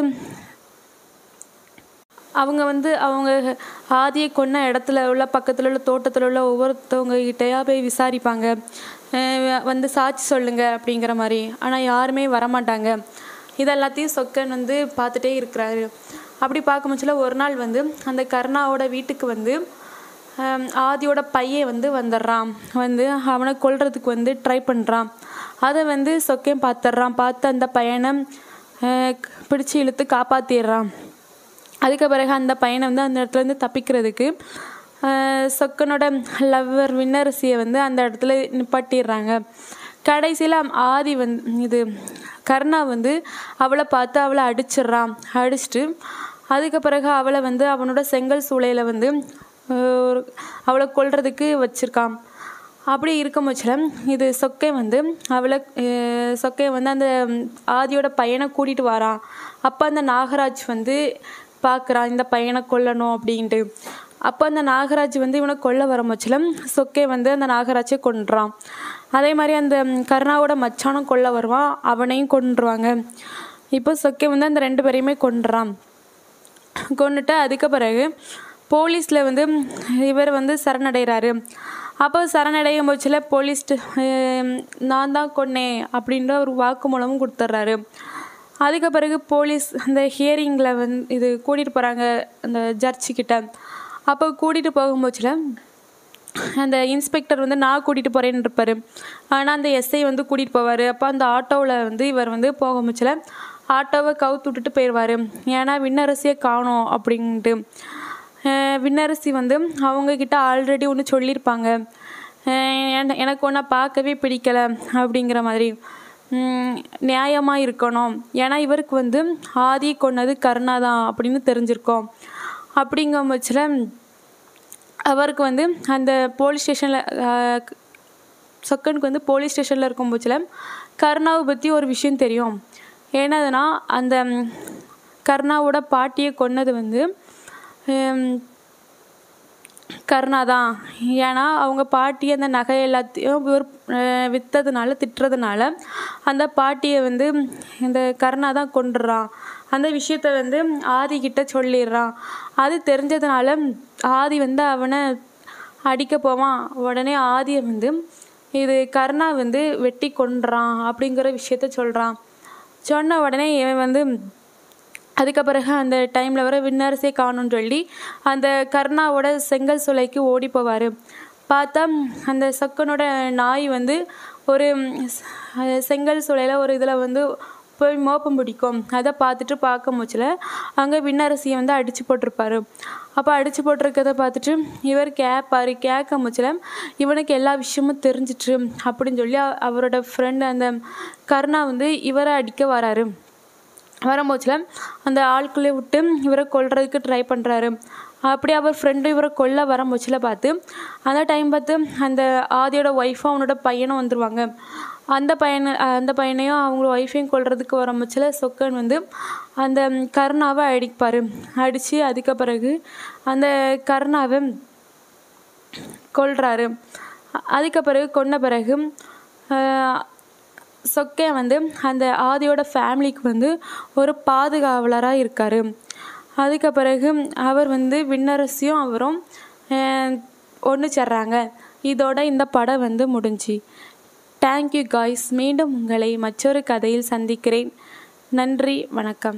அவங்க வந்து அவங்க ஆதியை கொன்ன இடத்துல உள்ள பக்கத்தில் உள்ள தோட்டத்தில் உள்ள ஒவ்வொருத்தவங்க கிட்டயா போய் விசாரிப்பாங்க அஹ் வந்து சாட்சி சொல்லுங்க அப்படிங்கிற மாதிரி ஆனால் யாருமே வரமாட்டாங்க இதெல்லாத்தையும் சொக்கன் வந்து பார்த்துட்டே இருக்கிறாரு அப்படி பார்க்கும்போதுல ஒரு நாள் வந்து அந்த கருணாவோட வீட்டுக்கு வந்து ஹம், ஆதியோட பையன் வந்து வந்துடுறான் வந்து அவனை கொல்றதுக்கு வந்து ட்ரை பண்ணுறான் அதை வந்து சொக்கன் பார்த்துட்றான் பார்த்து அந்த பையனை அஹ், பிடிச்சு இழுத்து காப்பாற்றிடுறான் அதுக்கு பிறகு அந்த பையனை வந்து அந்த இடத்துலேருந்து தப்பிக்கிறதுக்கு ஆஹ் சொக்கனோட லவ்வர் விண்ணரசியை வந்து அந்த இடத்துல நிப்பாட்டிடுறாங்க கடைசியில் ஆதி வந்து இது கருணா வந்து அவளை பார்த்து அவளை அடிச்சிடுறான் அடிச்சிட்டு அதுக்கு பிறகு அவளை வந்து அவனோட செங்கல் சூளையில் வந்து ஆஹ் ஒரு அவளை கொல்றதுக்கு வச்சிருக்கான் அப்படி இருக்கும் பட்சத்தில் இது சொக்கை வந்து அவளை அஹ் சொக்கை வந்து அந்த ஆதியோட பையனை கூட்டிகிட்டு வரான் அப்போ அந்த நாகராஜ் வந்து பார்க்குறான் இந்த பையனை கொல்லணும் அப்படின்ட்டு அப்போ அந்த நாகராஜ் வந்து இவனை கொல்ல வர பட்சத்தில் சொக்கை வந்து அந்த நாகராஜை கொன்றான் அதே மாதிரி அந்த கருணாவோட மச்சானும் கொல்ல வருவான் அவனையும் கொன்றுவாங்க இப்போ சொக்கை வந்து அந்த ரெண்டு பேரையுமே கொன்றான் கொண்டுட்டு அதுக்கு பிறகு போலீஸில் வந்து இவர் வந்து சரணடைகிறாரு அப்போ சரணடையும் பட்சத்தில் போலீஸ் நான் தான் கொன்னேன் அப்படின்ற ஒரு வாக்குமூலமும் கொடுத்துட்றாரு அதுக்கு பிறகு போலீஸ் அந்த ஹியரிங்கில் வந்து இது கூட்டிகிட்டு போகிறாங்க அந்த ஜட்ஜிக்கிட்ட அப்போ கூட்டிகிட்டு போகும்போதுல அந்த இன்ஸ்பெக்டர் வந்து நான் கூட்டிகிட்டு போகிறேன்னு இருப்பார் ஆனால் அந்த எஸ்ஐ வந்து கூட்டிகிட்டு போவார் அப்போ அந்த ஆட்டோவில் வந்து இவர் வந்து போக முச்சில ஆட்டோவை கவுத்து விட்டுட்டு போயிடுவார் ஏன்னா விண்ணரசியை காணோம் அப்படின்ட்டு அஹ் விண்ணரசி வந்து அவங்கக்கிட்ட ஆல்ரெடி ஒன்று சொல்லியிருப்பாங்க அஹ் என- எனக்கு ஒன்றை பார்க்கவே பிடிக்கல அப்படிங்கிற மாதிரி நியாயமாக இருக்கணும் ஏன்னா இவருக்கு வந்து ஆதி கொன்னது கருணா தான் அப்படின்னு தெரிஞ்சிருக்கோம் அப்படிங்கும் பட்சத்தில் அவருக்கு வந்து அந்த போலீஸ் ஸ்டேஷனில் சொக்கனுக்கு வந்து போலீஸ் ஸ்டேஷனில் இருக்கும் பட்சத்தில் கருணாவை பற்றி ஒரு விஷயம் தெரியும் என்னதுன்னா அந்த ம், கருணாவோட பாட்டியை கொன்னது வந்து ஹம், கருணா தான் ஏன்னா அவங்க பாட்டி அந்த நகை எல்லாத்தையும் இவர் அஹ், விற்றதுனால திட்டுறதுனால அந்த பாட்டியை வந்து இந்த கருணா தான் கொண்டுறான் அந்த விஷயத்த வந்து ஆதி கிட்ட சொல்லிடுறான் அது தெரிஞ்சதுனால ஆதி வந்து அவனை அடிக்க போவான் உடனே ஆதியை வந்து இது கருணா வந்து வெட்டி கொன்றான் அப்படிங்கிற விஷயத்த சொல்கிறான் சொன்ன உடனே இவன் வந்து அதுக்கு பிறகு அந்த டைமில் வர விண்ணரசே காணும்னு சொல்லி அந்த கர்ணாவோட செங்கல் சூளைக்கு ஓடி போவார் பார்த்தா அந்த சொக்கனோட நாய் வந்து ஒரு ம், ஸ்- செங்கல் சூளையில் ஒரு இதில் வந்து போய் மோப்பம் பிடிக்கும் அதை பார்த்துட்டு பார்க்க முச்சில் அங்கே விண்ணரசியை வந்து அடித்து போட்டிருப்பாரு அப்போ அடித்து போட்டிருக்கத பார்த்துட்டு இவர் கேட்பாரு கேட்க முச்சில் இவனுக்கு எல்லா விஷயமும் தெரிஞ்சிட்டு அப்படின்னு சொல்லி அ- அவரோட ஃப்ரெண்டு அந்த கருணா வந்து இவரை அடிக்க வராரு வரும்போதுல அந்த ஆட்குள்ளே விட்டு இவரை கொல்றதுக்கு ட்ரை பண்ணுறாரு அப்படி அவர் ஃப்ரெண்டு இவரை கொல்ல வரும்போதுல பார்த்து அந்த டைம் பார்த்து அந்த ஆதியோட ஒய்ஃபும் அவனோட பையனும் வந்துருவாங்க அந்த பையனை அந்த பையனையும் அவங்க ஒய்ஃபையும் கொல்றதுக்கு வரும்போதுல சொக்கன் வந்து அந்த கருணாவை அடிப்பார் அடித்து அதுக்கு பிறகு அந்த கருணாவை கொல்றாரு அதுக்கு பிறகு கொன்ன பிறகு ஆஹ், சொக்கன் வந்து அந்த ஆதியோட ஃபேமிலிக்கு வந்து ஒரு பாதுகாவலராக இருக்கார் அதுக்கு பிறகு அவர் வந்து விண்ணரசியும் அவரும் ஒன்று சேர்றாங்க இதோட இந்த படம் வந்து முடிஞ்சு தேங்க்யூ காய்ஸ் மீண்டும் உங்களை மற்றொரு கதையில் சந்திக்கிறேன் நன்றி வணக்கம்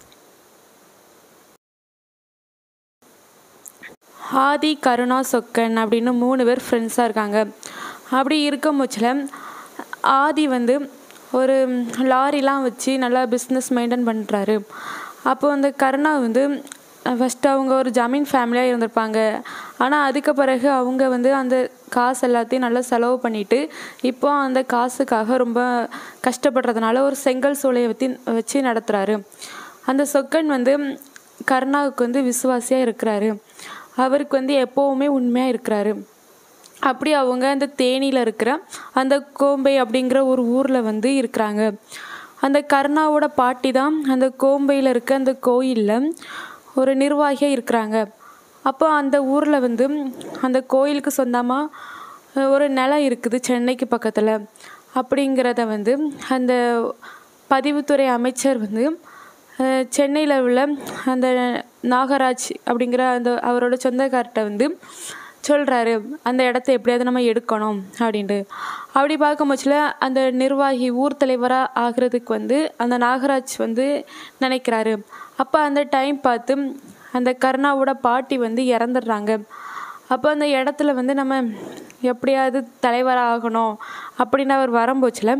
ஆதி கருணா சொக்கன் அப்படின்னு மூணு பேர் ஃப்ரெண்ட்ஸாக இருக்காங்க அப்படி இருக்கும் பட்சத்தில் ஆதி வந்து ஒரு லாரிலாம் வச்சு நல்லா பிஸ்னஸ் மெயின்டைன் பண்ணுறாரு அப்போ அந்த கருணா வந்து ஃபஸ்ட்டு அவங்க ஒரு ஜமீன் ஃபேமிலியாக இருந்திருப்பாங்க ஆனால் அதுக்கு பிறகு அவங்க வந்து அந்த காசு எல்லாத்தையும் நல்லா செலவு பண்ணிவிட்டு இப்போ அந்த காசுக்காக ரொம்ப கஷ்டப்படுறதுனால ஒரு செங்கல் சூளையை வச்சு வச்சு நடத்துகிறாரு அந்த சொக்கன் வந்து கருணாவுக்கு வந்து விசுவாசியாக இருக்கிறாரு அவருக்கு வந்து எப்போவுமே உண்மையாக இருக்கிறாரு அப்படி அவங்க அந்த தேனியில் இருக்கிற அந்த கோம்பை அப்படிங்கிற ஒரு ஊரில் வந்து இருக்கிறாங்க அந்த கருணாவோட பாட்டி தான் அந்த கோம்பையில் இருக்க அந்த கோயிலில் ஒரு நிர்வாகியாக இருக்கிறாங்க அப்போ அந்த ஊரில் வந்து அந்த கோயிலுக்கு சொந்தமாக ஒரு நிலம் இருக்குது சென்னைக்கு பக்கத்தில் அப்படிங்கிறத வந்து அந்த பதிவுத்துறை அமைச்சர் வந்து சென்னையில் உள்ள அந்த நாகராஜ் அப்படிங்கிற அந்த அவரோட சொந்தக்கார்ட்ட வந்து சொல்கிறாரு அந்த இடத்த எப்படியாவது நம்ம எடுக்கணும் அப்படின்ட்டு அப்படி பார்க்கும் பட்சத்தில் அந்த நிர்வாகி ஊர் தலைவராக ஆகிறதுக்கு வந்து அந்த நாகராஜ் வந்து நினைக்கிறாரு அப்போ அந்த டைம் பார்த்து அந்த கருணாவோட பாட்டி வந்து இறந்துடுறாங்க அப்போ அந்த இடத்துல வந்து நம்ம எப்படியாவது தலைவராக ஆகணும் அப்படின்னு அவர் வரும்போச்சில்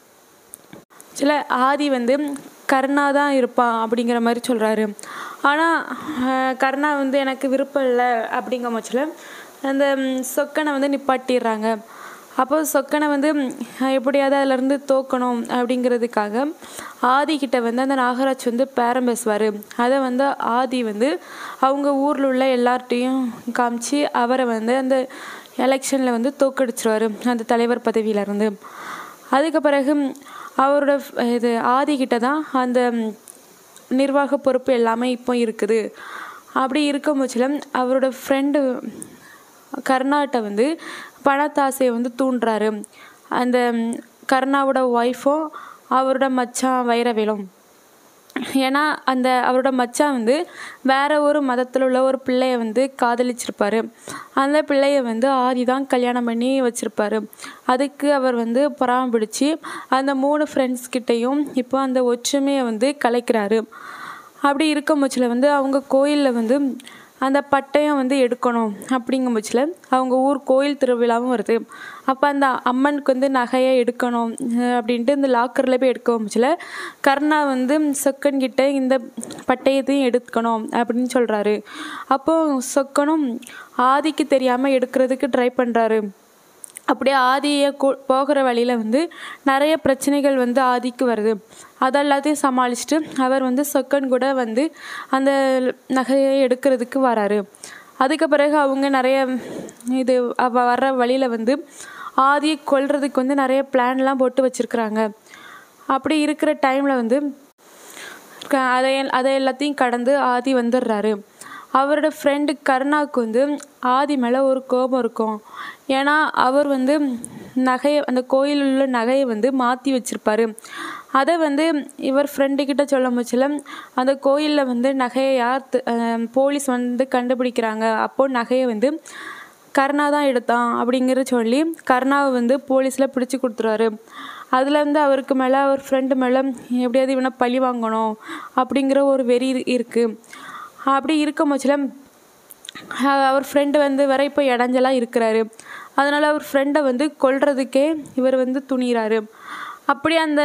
சில ஆதி வந்து கருணா தான் இருப்பான் அப்படிங்கிற மாதிரி சொல்கிறாரு ஆனால் கருணா வந்து எனக்கு விருப்பம் இல்லை அப்படிங்கிற பட்சத்தில் அந்த சொக்கனை வந்து நிப்பாட்டிடுறாங்க அப்போ சொக்கனை வந்து எப்படியாவது அதிலேருந்து தோக்கணும் அப்படிங்கிறதுக்காக ஆதிக்கிட்ட வந்து அந்த நாகராஜ் வந்து பேரம் பேசுவார் அதை வந்து ஆதி வந்து அவங்க ஊரில் உள்ள எல்லார்ட்டையும் காமிச்சு அவரை வந்து அந்த எலெக்ஷனில் வந்து தோக்கடிச்சிருவார் அந்த தலைவர் பதவியிலேருந்து அதுக்கு பிறகு அவரோட இது ஆதிக்கிட்ட தான் அந்த நிர்வாக பொறுப்பு எல்லாமே இப்போ இருக்குது அப்படி இருக்கும் பட்சத்தில் அவரோட ஃப்ரெண்டு கருணாட்டை வந்து பணத்தாசையை வந்து தூண்டுறாரு அந்த கருணாவோட ஒய்ஃபும் அவரோட மச்சான் வைரவேலும் ஏன்னா அந்த அவரோட மச்சான் வந்து வேற ஒரு மதத்தில் உள்ள ஒரு பிள்ளைய வந்து காதலிச்சிருப்பாரு அந்த பிள்ளைய வந்து ஆதி தான் கல்யாணம் பண்ணி வச்சிருப்பாரு அதுக்கு அவர் வந்து பராமரிச்சு அந்த மூணு ஃப்ரெண்ட்ஸ் கிட்டேயும் இப்போ அந்த ஒற்றுமையை வந்து கலைக்கிறாரு அப்படி இருக்கும் பட்சத்தில் வந்து அவங்க கோயிலில் வந்து அந்த பட்டயம் வந்து எடுக்கணும் அப்படிங்கும் பட்சத்தில் அவங்க ஊர் கோயில் திருவிழாவும் வருது அப்போ அந்த அம்மனுக்கு வந்து நகையை எடுக்கணும் அப்படின்ட்டு இந்த லாக்கரில் போய் எடுக்க பட்சத்தில் கர்ணா வந்து சொக்கன் கிட்ட இந்த பட்டயத்தையும் எடுக்கணும் அப்படின்னு சொல்கிறாரு அப்போது சொக்கனும் ஆதிக்கு தெரியாமல் எடுக்கிறதுக்கு ட்ரை பண்ணுறாரு அப்படியே ஆதியை போகிற வழியில் வந்து நிறைய பிரச்சனைகள் வந்து ஆதிக்கு வருது அதெல்லாத்தையும் சமாளிச்சுட்டு அவர் வந்து சொக்கன் கூட வந்து அந்த நகையை எடுக்கிறதுக்கு வராரு அதுக்கு பிறகு அவங்க நிறைய இது அவ வர்ற வழியில் வந்து ஆதியை கொல்றதுக்கு வந்து நிறைய பிளான்லாம் போட்டு வச்சுருக்குறாங்க அப்படி இருக்கிற டைமில் வந்து அதை அதை எல்லாத்தையும் கடந்து ஆதி வந்துடுறாரு அவரோட ஃப்ரெண்டு கருணாவுக்கு வந்து ஆதி மேலே ஒரு கோபம் இருக்கும் ஏன்னா அவர் வந்து நகையை அந்த கோயிலில் உள்ள நகையை வந்து மாற்றி வச்சுருப்பாரு அதை வந்து இவர் ஃப்ரெண்டுக்கிட்ட சொல்ல முச்சில் அந்த கோயிலில் வந்து நகையை யார் போலீஸ் வந்து கண்டுபிடிக்கிறாங்க அப்போது நகையை வந்து கருணா தான் எடுத்தான் அப்படிங்கிற சொல்லி கருணாவை வந்து போலீஸில் பிடிச்சி கொடுத்துருவாரு அதில் வந்து அவருக்கு மேலே அவர் ஃப்ரெண்டு மேலே எப்படியாவது இவனை பழி வாங்கணும் அப்படிங்கிற ஒரு வெறி இருக்குது அப்படி இருக்கும் பட்சத்தில் அவர் ஃப்ரெண்டு வந்து வர இப்போ இடைஞ்சலாக இருக்கிறாரு அதனால் அவர் ஃப்ரெண்டை வந்து கொல்றதுக்கே இவர் வந்து துணிகிறாரு அப்படி அந்த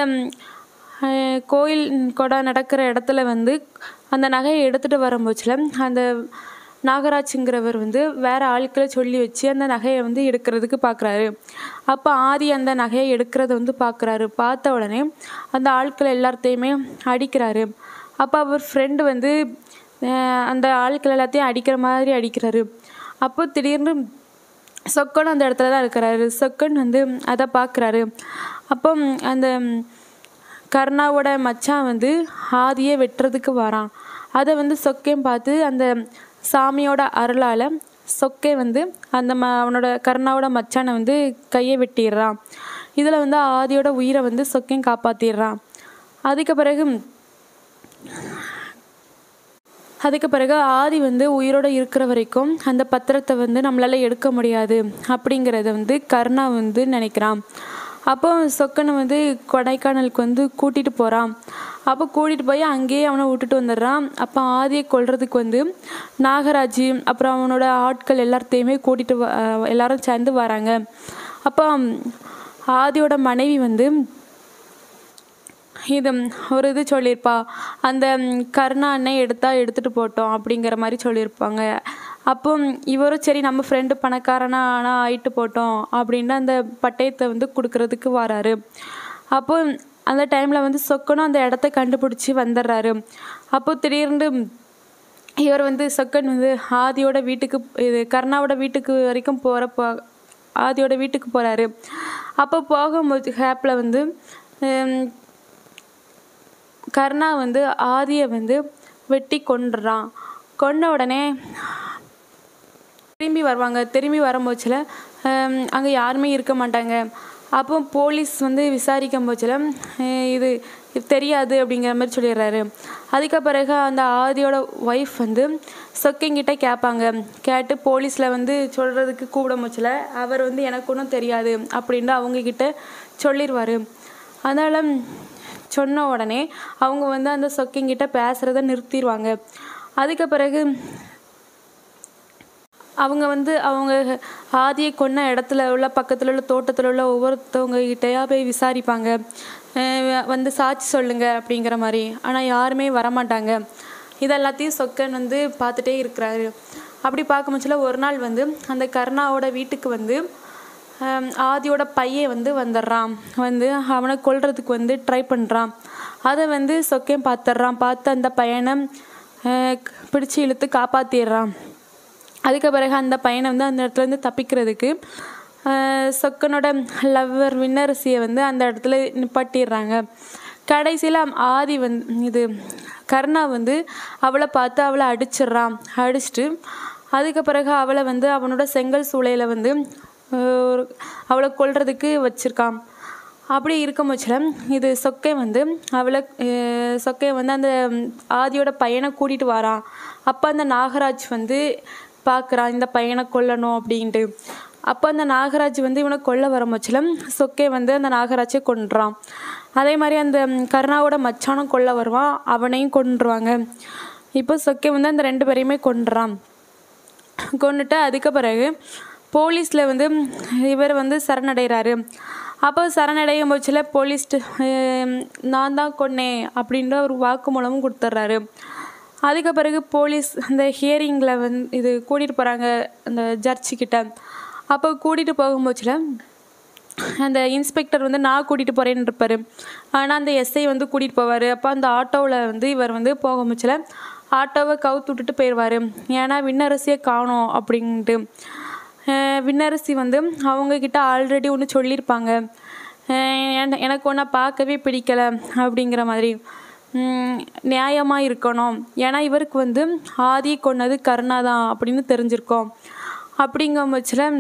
கோயில் கொடை நடக்கிற இடத்துல வந்து அந்த நகையை எடுத்துகிட்டு வரும்போச்சில் அந்த நாகராஜுங்கிறவர் வந்து வேறு ஆட்களை சொல்லி வச்சு அந்த நகையை வந்து எடுக்கிறதுக்கு பார்க்குறாரு அப்போ ஆதி அந்த நகையை எடுக்கிறத வந்து பார்க்குறாரு பார்த்த உடனே அந்த ஆட்கள் எல்லாத்தையுமே அடிக்கிறாரு அப்போ அவர் ஃப்ரெண்டு வந்து அந்த ஆட்கள் எல்லாத்தையும் அடிக்கிற மாதிரி அடிக்கிறாரு அப்போ திடீர்னு சொக்கன் அந்த இடத்துல தான் இருக்கிறாரு சொக்கன் வந்து அதை பார்க்குறாரு அப்போ அந்த கர்ணாவோட மச்சான் வந்து ஆதியை வெட்டுறதுக்கு வரான் அதை வந்து சொக்கையும் பார்த்து அந்த சாமியோட அருளால் சொக்கை வந்து அந்த ம அவனோட கர்ணாவோட மச்சானை வந்து கையை வெட்டிடுறான் இதில் வந்து ஆதியோட உயிரை வந்து சொக்கையும் காப்பாற்றிடுறான் அதுக்கு பிறகு அதுக்கு பிறகு ஆதி வந்து உயிரோடு இருக்கிற வரைக்கும் அந்த பத்திரத்தை வந்து நம்மளால் எடுக்க முடியாது அப்படிங்கிறத வந்து கருணா வந்து நினைக்கிறான் அப்போ சொக்கனை வந்து கொடைக்கானலுக்கு வந்து கூட்டிகிட்டு போகிறான் அப்போ கூட்டிகிட்டு போய் அங்கேயே அவனை விட்டுட்டு வந்துடுறான் அப்போ ஆதியை கொல்றதுக்கு வந்து நாகராஜ் அப்புறம் அவனோட ஆட்கள் எல்லாத்தையுமே கூட்டிகிட்டு வ அஹ் எல்லாரும் சேர்ந்து வராங்க அப்போ ஆதியோட மனைவி வந்து இது ஒரு இது சொல்லியிருப்பா அந்த ம், கருணா அண்ணன் எடுத்தா எடுத்துகிட்டு போட்டோம் அப்படிங்கிற மாதிரி சொல்லியிருப்பாங்க அப்போ இவரும் சரி நம்ம ஃப்ரெண்டு பணக்காரனா ஆனால் ஆயிட்டு போட்டோம் அப்படின்னு அந்த பட்டயத்தை வந்து கொடுக்கறதுக்கு வராரு அப்போ அந்த டைமில் வந்து சொக்கனும் அந்த இடத்த கண்டுபிடிச்சி வந்துடுறாரு அப்போ திடீர்னு இவர் வந்து சொக்கன் வந்து ஆதியோட வீட்டுக்கு இது கருணாவோட வீட்டுக்கு வரைக்கும் போகிற போ ஆதியோட வீட்டுக்கு போகிறாரு அப்போ போகும்போது ஹேப்பில் வந்து ஹம், கர்ணா வந்து ஆதியை வந்து வெட்டி கொன்றுறான் கொன்ன உடனே திரும்பி வருவாங்க திரும்பி வரும்போச்சில் அங்கே யாருமே இருக்க மாட்டாங்க அப்போ போலீஸ் வந்து விசாரிக்கும் போச்சில் இது இது தெரியாது அப்படிங்கிற மாதிரி சொல்லிடுறாரு அதுக்கு பிறகு அந்த ஆதியோட ஒய்ஃப் வந்து சொக்கிங்கிட்ட கேட்பாங்க கேட்டு போலீஸில் வந்து சொல்கிறதுக்கு கூப்பிட போச்சில் அவர் வந்து எனக்கு ஒன்றும் தெரியாது அப்படின்னு அவங்கக்கிட்ட சொல்லிடுவார் அதனால் சொன்ன உடனே அவங்க வந்து அந்த சொக்கிங்கிட்ட பேசுகிறத நிறுத்திடுவாங்க அதுக்கு பிறகு அவங்க வந்து அவங்க ஆதியை கொன்ன இடத்துல உள்ள பக்கத்தில் உள்ள தோட்டத்தில் உள்ள ஒவ்வொருத்தவங்க கிட்டயா போய் விசாரிப்பாங்க அஹ் வந்து சாட்சி சொல்லுங்க அப்படிங்கிற மாதிரி ஆனால் யாருமே வரமாட்டாங்க இதெல்லாத்தையும் சொக்கன் வந்து பார்த்துட்டே இருக்கிறாரு அப்படி பார்க்கும் பட்சத்தில் ஒரு நாள் வந்து அந்த கருணாவோட வீட்டுக்கு வந்து ஹம், ஆதியோட பையன் வந்து வந்துடுறான் வந்து அவனை கொல்றதுக்கு வந்து ட்ரை பண்ணுறான் அதை வந்து சொக்கன் பார்த்துட்றான் பார்த்து அந்த பையனை அஹ், பிடிச்சு இழுத்து காப்பாற்றிடுறான் அதுக்கு பிறகு அந்த பையனை வந்து அந்த இடத்துல இருந்து தப்பிக்கிறதுக்கு ஆஹ், சொக்கனோட லவ்வர் விண்ணரசியை வந்து அந்த இடத்துல நிப்பாட்டிடுறாங்க கடைசியில் ஆதி வந்து இது கருணா வந்து அவளை பார்த்து அவளை அடிச்சிடுறான் அடிச்சிட்டு அதுக்கு பிறகு அவளை வந்து அவனோட செங்கல் சூளையில் வந்து ஆஹ், ஒரு அவளை கொல்றதுக்கு வச்சிருக்கான் அப்படி இருக்கும் பட்சத்தில் இது சொக்கை வந்து அவளை அஹ், சொக்கை வந்து அந்த ம், ஆதியோட பையனை கூட்டிகிட்டு வரான் அப்போ அந்த நாகராஜ் வந்து பார்க்குறான் இந்த பையனை கொல்லணும் அப்படின்ட்டு அப்போ அந்த நாகராஜ் வந்து இவனை கொல்ல வர பட்சத்தில் சொக்கை வந்து அந்த நாகராஜை கொன்றான் அதே மாதிரி அந்த ம், கருணாவோட மச்சானும் கொல்ல வருவான் அவனையும் கொன்றுவாங்க இப்போ சொக்கை வந்து அந்த ரெண்டு பேரையுமே கொன்றான் கொண்டுட்டு அதுக்கு பிறகு போலீஸில் வந்து இவர் வந்து சரணடைகிறாரு அப்போ சரணடையும் போச்சில் போலீஸ் நான் தான் கொன்னேன் அப்படின்ற ஒரு வாக்குமூலமும் கொடுத்துட்றாரு அதுக்கு பிறகு போலீஸ் அந்த ஹியரிங்கில் வந்து இது கூட்டிகிட்டு போகிறாங்க அந்த ஜட்ஜி கிட்ட அப்போ கூட்டிகிட்டு போகும்போச்சில் அந்த இன்ஸ்பெக்டர் வந்து நான் கூட்டிகிட்டு போகிறேன்னு இருப்பார் ஆனால் அந்த எஸ்ஐ வந்து கூட்டிகிட்டு போவார் அப்போ அந்த ஆட்டோவில் வந்து இவர் வந்து போக முச்சில் ஆட்டோவை கவுத்து விட்டுட்டு போயிடுவார் ஏன்னா விண்ணரசியை காணோம் அப்படின்ட்டு அஹ் விண்ணரசி வந்து அவங்கக்கிட்ட ஆல்ரெடி ஒன்று சொல்லியிருப்பாங்க அஹ் என- எனக்கு ஒன்றை பார்க்கவே பிடிக்கல அப்படிங்கிற மாதிரி நியாயமாக இருக்கணும் ஏன்னா இவருக்கு வந்து ஆதி கொன்னது கருணா தான் அப்படின்னு தெரிஞ்சிருக்கோம் அப்படிங்கும் பட்சத்தில்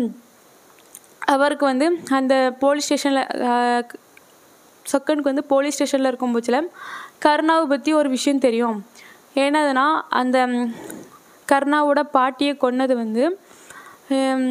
அவருக்கு வந்து அந்த போலீஸ் ஸ்டேஷனில் சொக்கனுக்கு வந்து போலீஸ் ஸ்டேஷனில் இருக்கும் பட்சத்தில் கருணாவை பற்றி ஒரு விஷயம் தெரியும் என்னதுன்னா அந்த ம், கருணாவோட பாட்டியை கொன்னது வந்து ஹம்,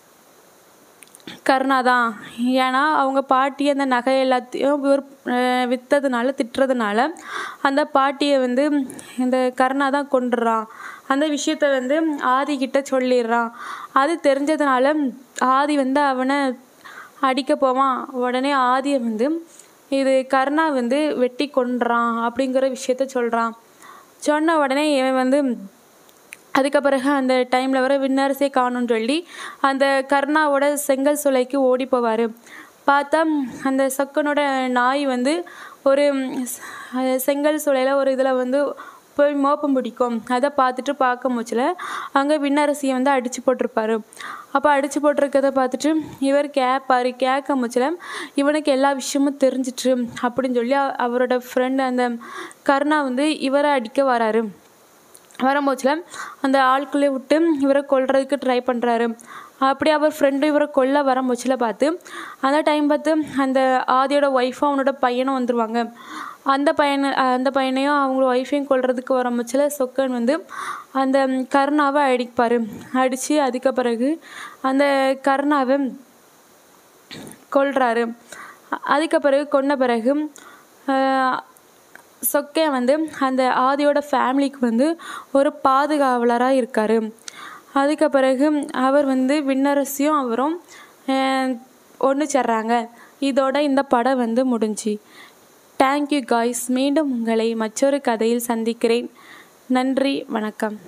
கருணா தான் ஏன்னா அவங்க பாட்டி அந்த நகை எல்லாத்தையும் இவர் அஹ், விற்றதுனால திட்டுறதுனால அந்த பாட்டியை வந்து இந்த கருணா தான் கொண்டுறான் அந்த விஷயத்த வந்து ஆதி கிட்ட சொல்லிடுறான் அது தெரிஞ்சதுனால ஆதி வந்து அவனை அடிக்க போவான் உடனே ஆதியை வந்து இது கருணா வந்து வெட்டி கொன்றான் அப்படிங்கிற விஷயத்த சொல்கிறான் சொன்ன உடனே இவன் வந்து அதுக்கு பிறகு அந்த டைமில் வர விண்ணரசே காணும்னு சொல்லி அந்த கர்ணாவோட செங்கல் சூளைக்கு ஓடி போவார் பார்த்தா அந்த சொக்கனோட நாய் வந்து ஒரு அஹ், செங்கல் சூளையில் ஒரு இதில் வந்து போய் மோப்பம் பிடிக்கும் அதை பார்த்துட்டு பார்க்க முச்சில் அங்கே விண்ணரசியை வந்து அடித்து போட்டிருப்பாரு அப்போ அடித்து போட்டிருக்கதை பார்த்துட்டு இவர் கேட்பாரு கேட்க முச்சில் இவனுக்கு எல்லா விஷயமும் தெரிஞ்சிட்டு அப்படின்னு சொல்லி அ- அவரோட ஃப்ரெண்டு அந்த கருணா வந்து இவரை அடிக்க வராரு வரும்போச்சில் அந்த ஆட்களை விட்டு இவரை கொல்றதுக்கு ட்ரை பண்ணுறாரு அப்படி அவர் ஃப்ரெண்டு இவரை கொல்ல வரும்போச்சில் பார்த்து அந்த டைம் பார்த்து அந்த ஆதியோட ஒய்ஃபும் அவனோட பையனும் வந்துருவாங்க அந்த பையனை அந்த பையனையும் அவங்க ஒய்ஃபையும் கொல்றதுக்கு வரும்போச்சில் சொக்கன் வந்து அந்த கருணாவை அடிப்பார் அடித்து அதுக்கு பிறகு அந்த கருணாவை கொல்றாரு அதுக்கு பிறகு கொன்ன பிறகு ஆஹ், சொக்கன் வந்து அந்த ஆதியோட ஃபேமிலிக்கு வந்து ஒரு பாதுகாவலராக இருக்கார் அதுக்கு பிறகு அவர் வந்து விண்ணரசியும் அவரும் ஒன்று சேர்றாங்க இதோட இந்த படம் வந்து முடிஞ்சு தேங்க்யூ காய்ஸ் மீண்டும் உங்களை மற்றொரு கதையில் சந்திக்கிறேன் நன்றி வணக்கம்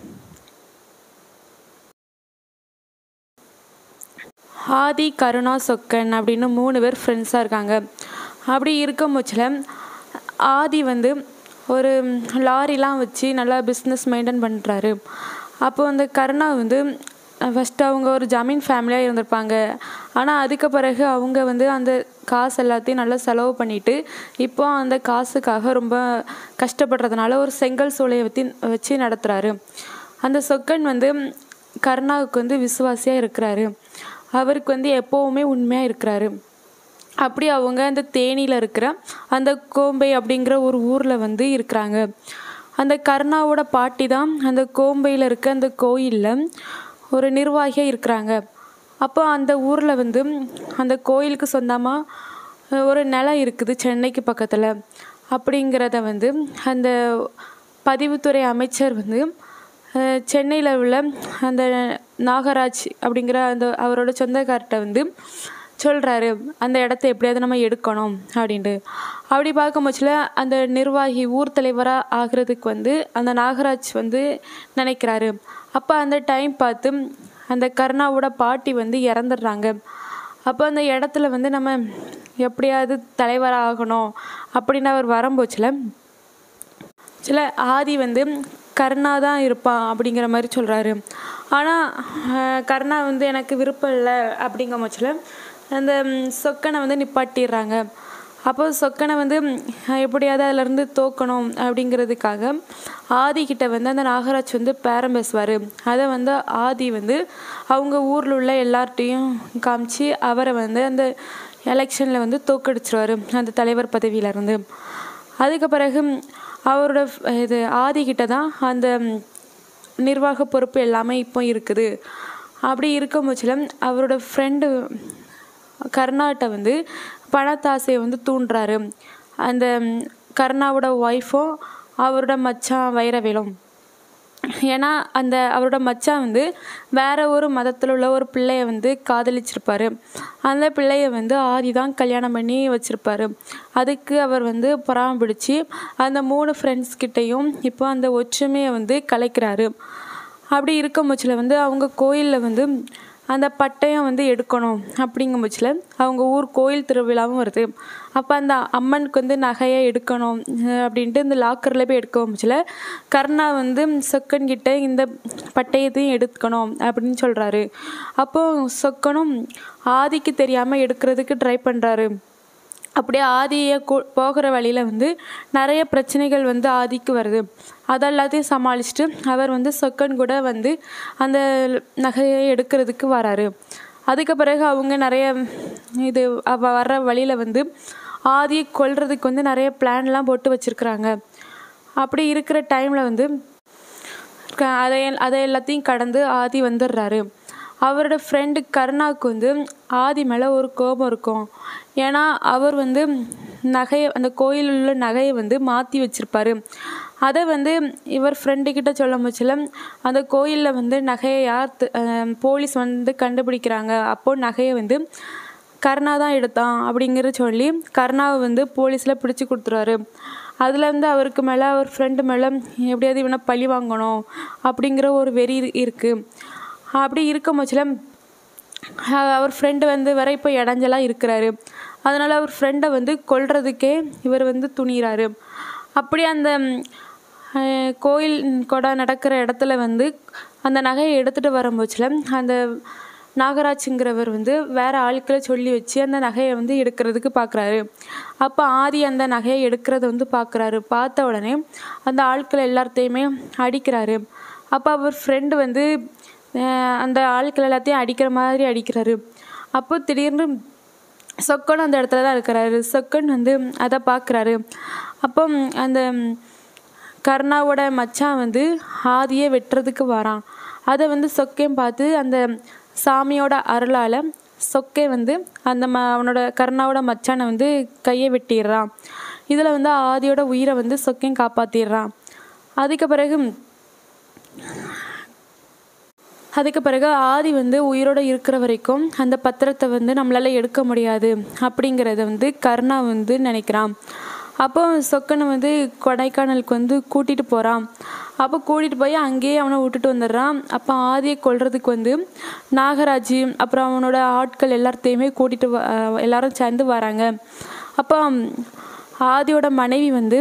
ஆதி கருணா சொக்கன் அப்படின்னு மூணு பேர் ஃப்ரெண்ட்ஸாக இருக்காங்க அப்படி இருக்கும் பட்சத்தில் ஆதி வந்து ஒரு லாரிலாம் வச்சு நல்லா பிஸ்னஸ் மெயின்டைன் பண்ணுறாரு அப்போ அந்த கருணா வந்து ஃபஸ்ட்டு அவங்க ஒரு ஜமீன் ஃபேமிலியாக இருந்திருப்பாங்க ஆனால் அதுக்கு பிறகு அவங்க வந்து அந்த காசு எல்லாத்தையும் நல்லா செலவு பண்ணிட்டு இப்போ அந்த காசுக்காக ரொம்ப கஷ்டப்படுறதுனால ஒரு செங்கல் சூளையை வச்சு வச்சு நடத்துகிறாரு அந்த சொக்கன் வந்து கருணாவுக்கு வந்து விசுவாசியாக இருக்கிறாரு அவருக்கு வந்து எப்போவுமே உண்மையாக இருக்கிறாரு அப்படி அவங்க அந்த தேனியில் இருக்கிற அந்த கோம்பை அப்படிங்கிற ஒரு ஊரில் வந்து இருக்கிறாங்க அந்த கருணாவோட பாட்டி தான் அந்த கோம்பையில் இருக்க அந்த கோயிலில் ஒரு நிர்வாகியாக இருக்கிறாங்க அப்போ அந்த ஊரில் வந்து அந்த கோயிலுக்கு சொந்தமாக ஒரு நிலம் இருக்குது சென்னைக்கு பக்கத்தில் அப்படிங்கிறத வந்து அந்த பதிவுத்துறை அமைச்சர் வந்து சென்னையில் உள்ள அந்த நாகராஜ் அப்படிங்கிற அந்த அவரோட சொந்தக்கார்ட்ட வந்து சொல்கிறாரு அந்த இடத்த எப்படியாவது நம்ம எடுக்கணும் அப்படின்ட்டு அப்படி பார்க்கும் பட்சத்தில் அந்த நிர்வாகி ஊர் தலைவராக ஆகிறதுக்கு வந்து அந்த நாகராஜ் வந்து நினைக்கிறாரு அப்போ அந்த டைம் பார்த்து அந்த கருணாவோட பாட்டி வந்து இறந்துடுறாங்க அப்போ அந்த இடத்துல வந்து நம்ம எப்படியாவது தலைவராக ஆகணும் அப்படின்னு அவர் வரும்போச்சில் சில ஆதி வந்து கர்ணா தான் இருப்பான் அப்படிங்கிற மாதிரி சொல்கிறாரு ஆனால் கர்ணா வந்து எனக்கு விருப்பம் இல்லை அப்படிங்கிற பட்சத்தில் அந்த ம், சொக்கனை வந்து நிப்பாட்டிடுறாங்க அப்போ சொக்கனை வந்து ம், எப்படியாவது அதிலேருந்து தோக்கணும் அப்படிங்கிறதுக்காக ஆதி கிட்ட வந்து அந்த நாகராஜ் வந்து பேரம் பேசுவார் அதை வந்து ஆதி வந்து அவங்க ஊரில் உள்ள எல்லார்ட்டையும் காமிச்சு அவரை வந்து அந்த எலெக்ஷனில் வந்து தோக்கடிச்சிருவார் அந்த தலைவர் பதவியிலேருந்து அதுக்கு பிறகு ம், அவரோட ஃப்- இது ஆதிக்கிட்ட தான் அந்த ம், நிர்வாக பொறுப்பு எல்லாமே இப்போ இருக்குது அப்படி இருக்கும் பட்சத்தில் அவரோட ஃப்ரெண்டு கருணாட்ட வந்து பணத்தாசையை வந்து தூண்டுறாரு அந்த ம், கருணாவோட ஒய்ஃபும் அவரோட மச்சான் வைரவேலும் ஏன்னா அந்த அவரோட மச்சான் வந்து வேற ஒரு மதத்தில் உள்ள ஒரு பிள்ளைய வந்து காதலிச்சிருப்பாரு அந்த பிள்ளைய வந்து ஆதி தான் கல்யாணம் பண்ணி வச்சிருப்பாரு அதுக்கு அவர் வந்து பொறாம பிடிச்சி அந்த மூணு ஃப்ரெண்ட்ஸ் கிட்டேயும் இப்போ அந்த ஒற்றுமையை வந்து கலைக்கிறாரு அப்படி இருக்கும் பட்சத்தில் வந்து அவங்க கோயிலில் வந்து அந்த பட்டயம் வந்து எடுக்கணும் அப்படிங்கும் பட்சத்தில் அவங்க ஊர் கோயில் திருவிழாவும் வருது அப்போ அந்த அம்மனுக்கு வந்து நகையை எடுக்கணும் அஹ் அப்படின்ட்டு இந்த லாக்கரில் போய் எடுக்க பட்சத்தில் கர்ணா வந்து சொக்கன் கிட்ட இந்த பட்டயத்தையும் எடுக்கணும் அப்படின்னு சொல்கிறாரு அப்போது சொக்கனும் ஆதிக்கு தெரியாமல் எடுக்கிறதுக்கு ட்ரை பண்ணுறாரு அப்படியே ஆதியை கூ- போகிற வழியில் வந்து நிறைய பிரச்சனைகள் வந்து ஆதிக்கு வருது அதெல்லாத்தையும் சமாளிச்சுட்டு அவர் வந்து சொக்கன் கூட வந்து அந்த நகையை எடுக்கிறதுக்கு வராரு அதுக்கு பிறகு அவங்க நிறைய இது அவ வர்ற வழியில் வந்து ஆதியை கொல்றதுக்கு வந்து நிறைய பிளான்லாம் போட்டு வச்சுருக்குறாங்க அப்படி இருக்கிற டைமில் வந்து க- அதை அதை எல்லாத்தையும் கடந்து ஆதி வந்துடுறாரு அவரோட ஃப்ரெண்டு கருணாவுக்கு வந்து ஆதி மேலே ஒரு கோபம் இருக்கும் ஏன்னா அவர் வந்து நகையை அந்த கோயிலில் உள்ள நகையை வந்து மாற்றி வச்சிருப்பாரு அதை வந்து இவர் ஃப்ரெண்டு கிட்ட சொல்ல முச்சில அந்த கோயிலில் வந்து நகையை யார் தி- அஹ் போலீஸ் வந்து கண்டுபிடிக்கிறாங்க அப்போ நகையை வந்து கருணா தான் எடுத்தான் அப்படிங்கிற சொல்லி கருணாவை வந்து போலீஸில் பிடிச்சி கொடுத்துருவாரு அதில் வந்து அவருக்கு மேலே அவர் ஃப்ரெண்டு மேலே எப்படியாவது இவனை பழி வாங்கணும் அப்படிங்கிற ஒரு வெறி இரு- இருக்கு அப்படி இருக்கும் பட்சத்தில் அவர் ஃப்ரெண்டு வந்து வர இப்போ இடைஞ்சலாக இருக்கிறாரு அதனால் அவர் ஃப்ரெண்டை வந்து கொல்றதுக்கே இவர் வந்து துணிகிறாரு அப்படி அந்த ம், அஹ், கோயில் கொடை நடக்கிற இடத்துல வந்து அந்த நகையை எடுத்துகிட்டு வரும்போச்சில் அந்த நாகராஜுங்கிறவர் வந்து வேற ஆட்களை சொல்லி வச்சு அந்த நகையை வந்து எடுக்கிறதுக்கு பார்க்குறாரு அப்போ ஆதி அந்த நகையை எடுக்கிறத வந்து பார்க்குறாரு பார்த்த உடனே அந்த ஆட்கள் எல்லாத்தையுமே அடிக்கிறாரு அப்போ அவர் ஃப்ரெண்டு வந்து அஹ், அந்த ஆட்கள் எல்லாத்தையும் அடிக்கிற மாதிரி அடிக்கிறாரு அப்போ திடீர்னு சொக்கன் அந்த இடத்துல தான் இருக்கிறாரு சொக்கன் வந்து அதை பார்க்குறாரு அப்போ அந்த கர்ணாவோட மச்சான் வந்து ஆதியை வெட்டுறதுக்கு வரான் அதை வந்து சொக்கன் பார்த்து அந்த சாமியோட அருளால் சொக்கே வந்து அந்த ம அவனோட கருணாவோட மச்சானை வந்து கையை வெட்டிடுறான் இதில் வந்து ஆதியோட உயிரை வந்து சொக்கையும் காப்பாற்றிடுறான் அதுக்கு பிறகு அதுக்கு பிறகு ஆதி வந்து உயிரோடு இருக்கிற வரைக்கும் அந்த பத்திரத்தை வந்து நம்மளால் எடுக்க முடியாது அப்படிங்கிறத வந்து கருணா வந்து நினைக்கிறான் அப்போ சொக்கனை வந்து கொடைக்கானலுக்கு வந்து கூட்டிகிட்டு போகிறான் அப்போ கூட்டிகிட்டு போய் அங்கேயே அவனை விட்டுட்டு வந்துடுறான் அப்போ ஆதியை கொல்றதுக்கு வந்து நாகராஜ் அப்புறம் அவனோட ஆட்கள் எல்லாத்தையுமே கூட்டிகிட்டு வ அஹ் எல்லாரும் சேர்ந்து வராங்க அப்போ ஆதியோட மனைவி வந்து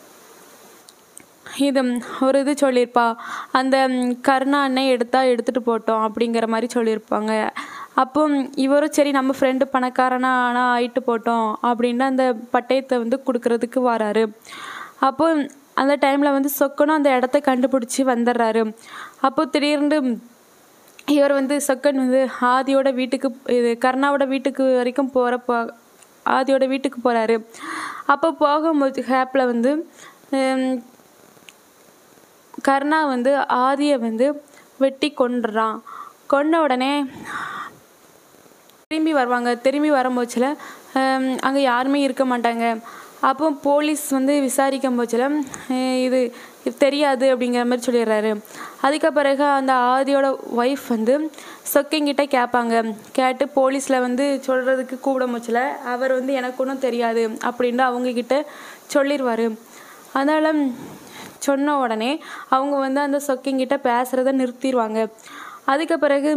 இது ஒரு இது சொல்லியிருப்பா அந்த ம், கருணா அண்ணன் எடுத்தா எடுத்துகிட்டு போட்டோம் அப்படிங்கிற மாதிரி சொல்லியிருப்பாங்க அப்போ இவரும் சரி நம்ம ஃப்ரெண்டு பணக்காரனா ஆனால் ஆயிட்டு போட்டோம் அப்படின்னு அந்த பட்டயத்தை வந்து கொடுக்கறதுக்கு வராரு அப்போ அந்த டைமில் வந்து சொக்கனும் அந்த இடத்த கண்டுபிடிச்சி வந்துடுறாரு அப்போ திடீர்னு இவர் வந்து சொக்கன் வந்து ஆதியோட வீட்டுக்கு இது கருணாவோட வீட்டுக்கு வரைக்கும் போகிறப்போ ஆதியோட வீட்டுக்கு போகிறாரு அப்போ போகும்போது ஹேப்பில் வந்து ஹம், கர்ணா வந்து ஆதியை வந்து வெட்டி கொன்றுறான் கொன்ன உடனே திரும்பி வருவாங்க திரும்பி வரும்போச்சில் அங்கே யாருமே இருக்க மாட்டாங்க அப்போ போலீஸ் வந்து விசாரிக்கும் போச்சில் இது இது தெரியாது அப்படிங்கிற மாதிரி சொல்லிடுறாரு அதுக்கு பிறகு அந்த ஆதியோட ஒய்ஃப் வந்து சொக்கிங்கிட்ட கேட்பாங்க கேட்டு போலீஸில் வந்து சொல்கிறதுக்கு கூப்பிட முச்சில் அவர் வந்து எனக்கு ஒன்றும் தெரியாது அப்படின்னு அவங்கக்கிட்ட சொல்லிடுவார் அதனால் சொன்ன உடனே அவங்க வந்து அந்த சொக்கிங்கிட்ட பேசுகிறத நிறுத்திடுவாங்க அதுக்கு பிறகு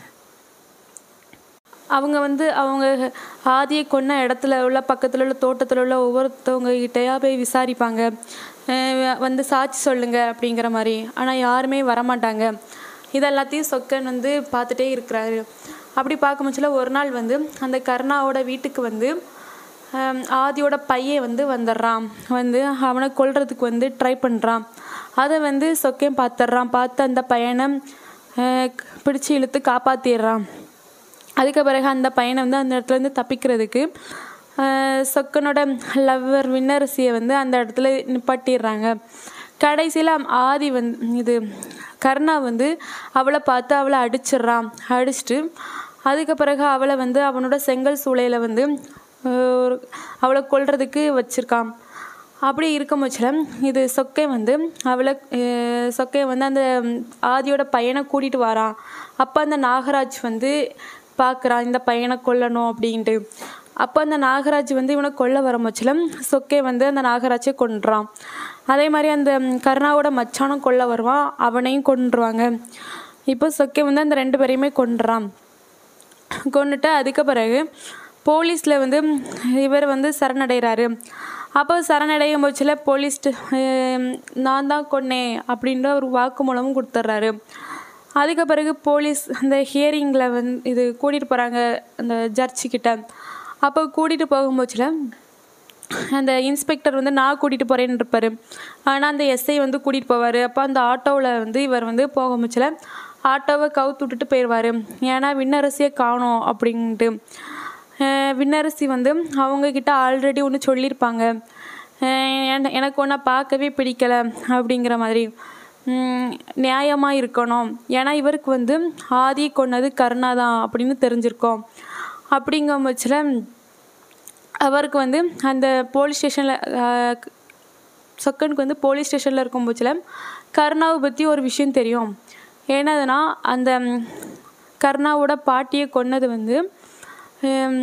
அவங்க வந்து அவங்க ஆதியை கொன்ன இடத்துல உள்ள பக்கத்தில் உள்ள தோட்டத்தில் உள்ள ஒவ்வொருத்தவங்க கிட்டயா போய் விசாரிப்பாங்க அஹ் வந்து சாட்சி சொல்லுங்க அப்படிங்கிற மாதிரி ஆனால் யாருமே வரமாட்டாங்க இதெல்லாத்தையும் சொக்கன் வந்து பார்த்துட்டே இருக்கிறாரு அப்படி பார்க்கும்போதுல ஒரு நாள் வந்து அந்த கருணாவோட வீட்டுக்கு வந்து ஹம், ஆதியோட பையன் வந்து வந்துடுறான் வந்து அவனை கொல்றதுக்கு வந்து ட்ரை பண்ணுறான் அதை வந்து சொக்கையும் பார்த்துட்றான் பார்த்து அந்த பையனை அஹ், பிடிச்சு இழுத்து காப்பாற்றிடுறான் அதுக்கு பிறகு அந்த பையனை வந்து அந்த இடத்துலேருந்து தப்பிக்கிறதுக்கு ஆஹ், சொக்கனோட லவ்வர் விண்ணரசியை வந்து அந்த இடத்துல நிப்பாட்டிடுறாங்க கடைசியில் ஆதி வந்து இது கருணா வந்து அவளை பார்த்து அவளை அடிச்சிடுறான் அடிச்சிட்டு அதுக்கு பிறகு அவளை வந்து அவனோட செங்கல் சூளையில் வந்து ஆஹ், ஒரு- அவளை கொல்றதுக்கு வச்சிருக்கான் அப்படி இருக்கும் பட்சத்தில் இது சொக்கை வந்து அவளை அஹ், சொக்கை வந்து அந்த ஆதியோட பையனை கூட்டிகிட்டு வரான் அப்போ அந்த நாகராஜ் வந்து பார்க்குறான் இந்த பையனை கொல்லணும் அப்படின்ட்டு அப்போ அந்த நாகராஜ் வந்து இவனை கொல்ல வர பட்சத்தில் சொக்கை வந்து அந்த நாகராஜை கொன்றான் அதே மாதிரி அந்த கருணாவோட மச்சானும் கொல்ல வருவான் அவனையும் கொன்றுவாங்க இப்போ சொக்கை வந்து அந்த ரெண்டு பேரையுமே கொன்றான் கொண்டுட்டு அதுக்கு பிறகு போலீஸில் வந்து இவர் வந்து சரணடைகிறாரு அப்போ சரணடையும் போச்சில் போலீஸ் நான் தான் கொன்னேன் அப்படின்ற ஒரு வாக்குமூலமும் கொடுத்துட்றாரு அதுக்கு பிறகு போலீஸ் அந்த ஹியரிங்கில் வந்து இது கூட்டிகிட்டு போகிறாங்க அந்த ஜட்ஜிக்கிட்ட அப்போ கூட்டிகிட்டு போகும்போச்சில் அந்த இன்ஸ்பெக்டர் வந்து நான் கூட்டிகிட்டு போகிறேன்னு இருப்பார் ஆனால் அந்த எஸ்ஐ வந்து கூட்டிகிட்டு போவார் அப்போ அந்த ஆட்டோவில் வந்து இவர் வந்து போக முச்சில் ஆட்டோவை கவுத்து விட்டுட்டு போயிடுவார் ஏன்னா விண்ணரசியை காணோம் அப்படின்ட்டு அஹ் விண்ணரசி வந்து அவங்கக்கிட்ட ஆல்ரெடி ஒன்று சொல்லியிருப்பாங்க அஹ் என- எனக்கு ஒன்றை பார்க்கவே பிடிக்கல அப்படிங்கிற மாதிரி நியாயமாக இருக்கணும் ஏன்னா இவருக்கு வந்து ஆதி கொன்னது கருணா தான் அப்படின்னு தெரிஞ்சிருக்கோம் அப்படிங்கும் பட்சத்தில் அவருக்கு வந்து அந்த போலீஸ் ஸ்டேஷனில் சொக்கனுக்கு வந்து போலீஸ் ஸ்டேஷனில் இருக்கும் பட்சத்தில் கருணாவை பற்றி ஒரு விஷயம் தெரியும் என்னதுன்னா அந்த ம், கருணாவோட பாட்டியை கொன்னது வந்து ஹம்,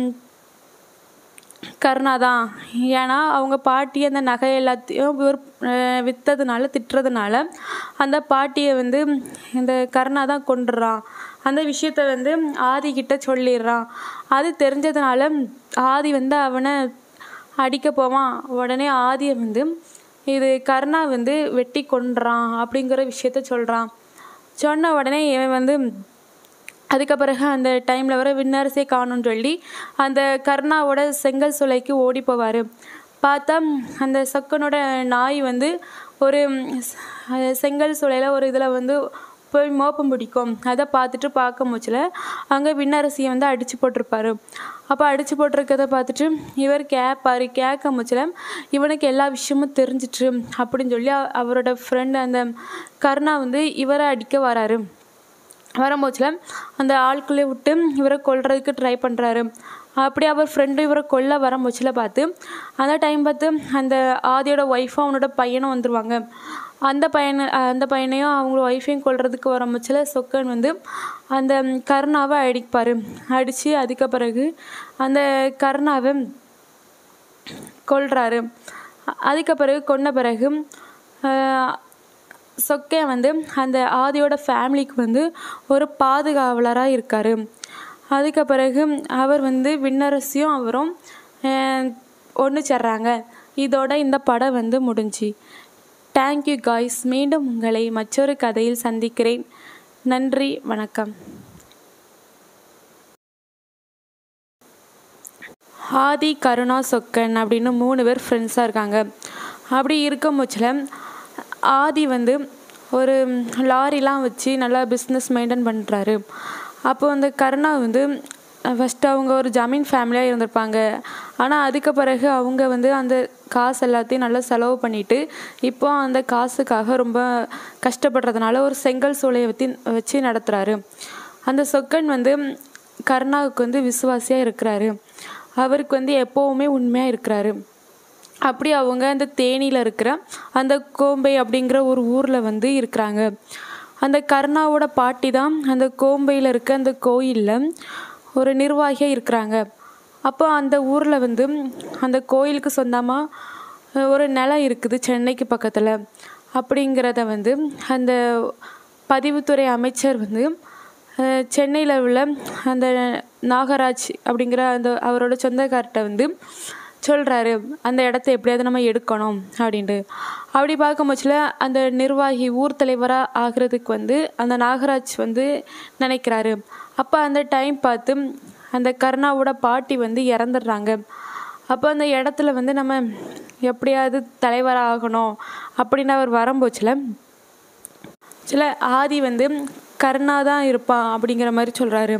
கருணா தான் ஏன்னா அவங்க பாட்டி அந்த நகை எல்லாத்தையும் இவர் அஹ், விற்றதுனால திட்டுறதுனால அந்த பாட்டியை வந்து இந்த கருணா தான் கொண்டுறான் அந்த விஷயத்த வந்து ஆதி கிட்ட சொல்லிடுறான் அது தெரிஞ்சதுனால ஆதி வந்து அவனை அடிக்க போவான் உடனே ஆதியை வந்து இது கருணா வந்து வெட்டி கொன்றான் அப்படிங்கிற விஷயத்த சொல்கிறான் சொன்ன உடனே இவன் வந்து அதுக்கு பிறகு அந்த டைமில் வர விண்ணரசே காணும்னு சொல்லி அந்த கர்ணாவோட செங்கல் சூளைக்கு ஓடி போவார் பார்த்தா அந்த சொக்கனோட நாய் வந்து ஒரு ம், ஸ்- செங்கல் சூளையில் ஒரு இதில் வந்து போய் மோப்பம் பிடிக்கும் அதை பார்த்துட்டு பார்க்க முச்சில் அங்கே விண்ணரசியை வந்து அடித்து போட்டிருப்பாரு அப்போ அடித்து போட்டிருக்கத பார்த்துட்டு இவர் கேட்பாரு கேட்க முச்சில் இவனுக்கு எல்லா விஷயமும் தெரிஞ்சிட்டு அப்படின்னு சொல்லி அ- அவரோட ஃப்ரெண்டு அந்த கருணா வந்து இவரை அடிக்க வராரு வரும்போச்சில் அந்த ஆட்குள்ளே விட்டு இவரை கொல்றதுக்கு ட்ரை பண்ணுறாரு அப்படி அவர் ஃப்ரெண்டு இவரை கொல்ல வரும்போச்சில் பார்த்து அந்த டைம் பார்த்து அந்த ஆதியோட ஒய்ஃபும் அவனோட பையனும் வந்துடுவாங்க அந்த பையனை அந்த பையனையும் அவங்க ஒய்ஃபையும் கொல்றதுக்கு வரும்போச்சில் சொக்கன் வந்து அந்த கருணாவை அடிப்பார் அடித்து அதுக்கு பிறகு அந்த கருணாவை கொல்றாரு அதுக்கு பிறகு கொன்ன பிறகு ஆஹ், சொக்கையன் வந்து அந்த ஆதியோட ஃபேமிலிக்கு வந்து ஒரு பாதுகாவலராக இருக்கார் அதுக்கு பிறகு அவர் வந்து விண்ணரசியும் அவரும் ஒன்று சேர்றாங்க இதோட இந்த படம் வந்து முடிஞ்சு தேங்க்யூ காய்ஸ் மீண்டும் உங்களை மற்றொரு கதையில் சந்திக்கிறேன் நன்றி வணக்கம் ஆதி கருணா சொக்கன் அப்படின்னு மூணு பேர் ஃப்ரெண்ட்ஸாக இருக்காங்க அப்படி இருக்கும் பட்சத்தில் ஆதி வந்து ஒரு லாரிலாம் வச்சு நல்லா பிஸ்னஸ் மெயின்டைன் பண்ணுறாரு அப்போ அந்த கருணா வந்து ஃபஸ்ட்டு அவங்க ஒரு ஜமீன் ஃபேமிலியாக இருந்திருப்பாங்க ஆனால் அதுக்கு பிறகு அவங்க வந்து அந்த காசு எல்லாத்தையும் நல்லா செலவு பண்ணிட்டு இப்போ அந்த காசுக்காக ரொம்ப கஷ்டப்படுறதுனால ஒரு செங்கல் சூளையை வச்சு வச்சு நடத்துகிறாரு அந்த சொக்கன் வந்து கருணாவுக்கு வந்து விசுவாசியாக இருக்கிறாரு அவருக்கு வந்து எப்போவுமே உண்மையாக இருக்கிறாரு அப்படி அவங்க அந்த தேனியில் இருக்கிற அந்த கோம்பை அப்படிங்கிற ஒரு ஊரில் வந்து இருக்கிறாங்க அந்த கருணாவோட பாட்டி தான் அந்த கோம்பையில் இருக்க அந்த கோயிலில் ஒரு நிர்வாகியாக இருக்கிறாங்க அப்போ அந்த ஊரில் வந்து அந்த கோயிலுக்கு சொந்தமாக ஒரு நிலம் இருக்குது சென்னைக்கு பக்கத்தில் அப்படிங்கிறத வந்து அந்த பதிவுத்துறை அமைச்சர் வந்து சென்னையில் உள்ள அந்த நாகராஜ் அப்படிங்கிற அந்த அவரோட சொந்தக்கார்ட்ட வந்து சொல்கிறாரு அந்த இடத்த எப்படியாவது நம்ம எடுக்கணும் அப்படின்ட்டு அப்படி பார்க்கும் பட்சத்தில் அந்த நிர்வாகி ஊர் தலைவராக ஆகிறதுக்கு வந்து அந்த நாகராஜ் வந்து நினைக்கிறாரு அப்போ அந்த டைம் பார்த்து அந்த கருணாவோட பாட்டி வந்து இறந்துடுறாங்க அப்போ அந்த இடத்துல வந்து நம்ம எப்படியாவது தலைவராக ஆகணும் அப்படின்னு அவர் வரும்போச்சில் சில ஆதி வந்து கருணா தான் இருப்பான் அப்படிங்கிற மாதிரி சொல்கிறாரு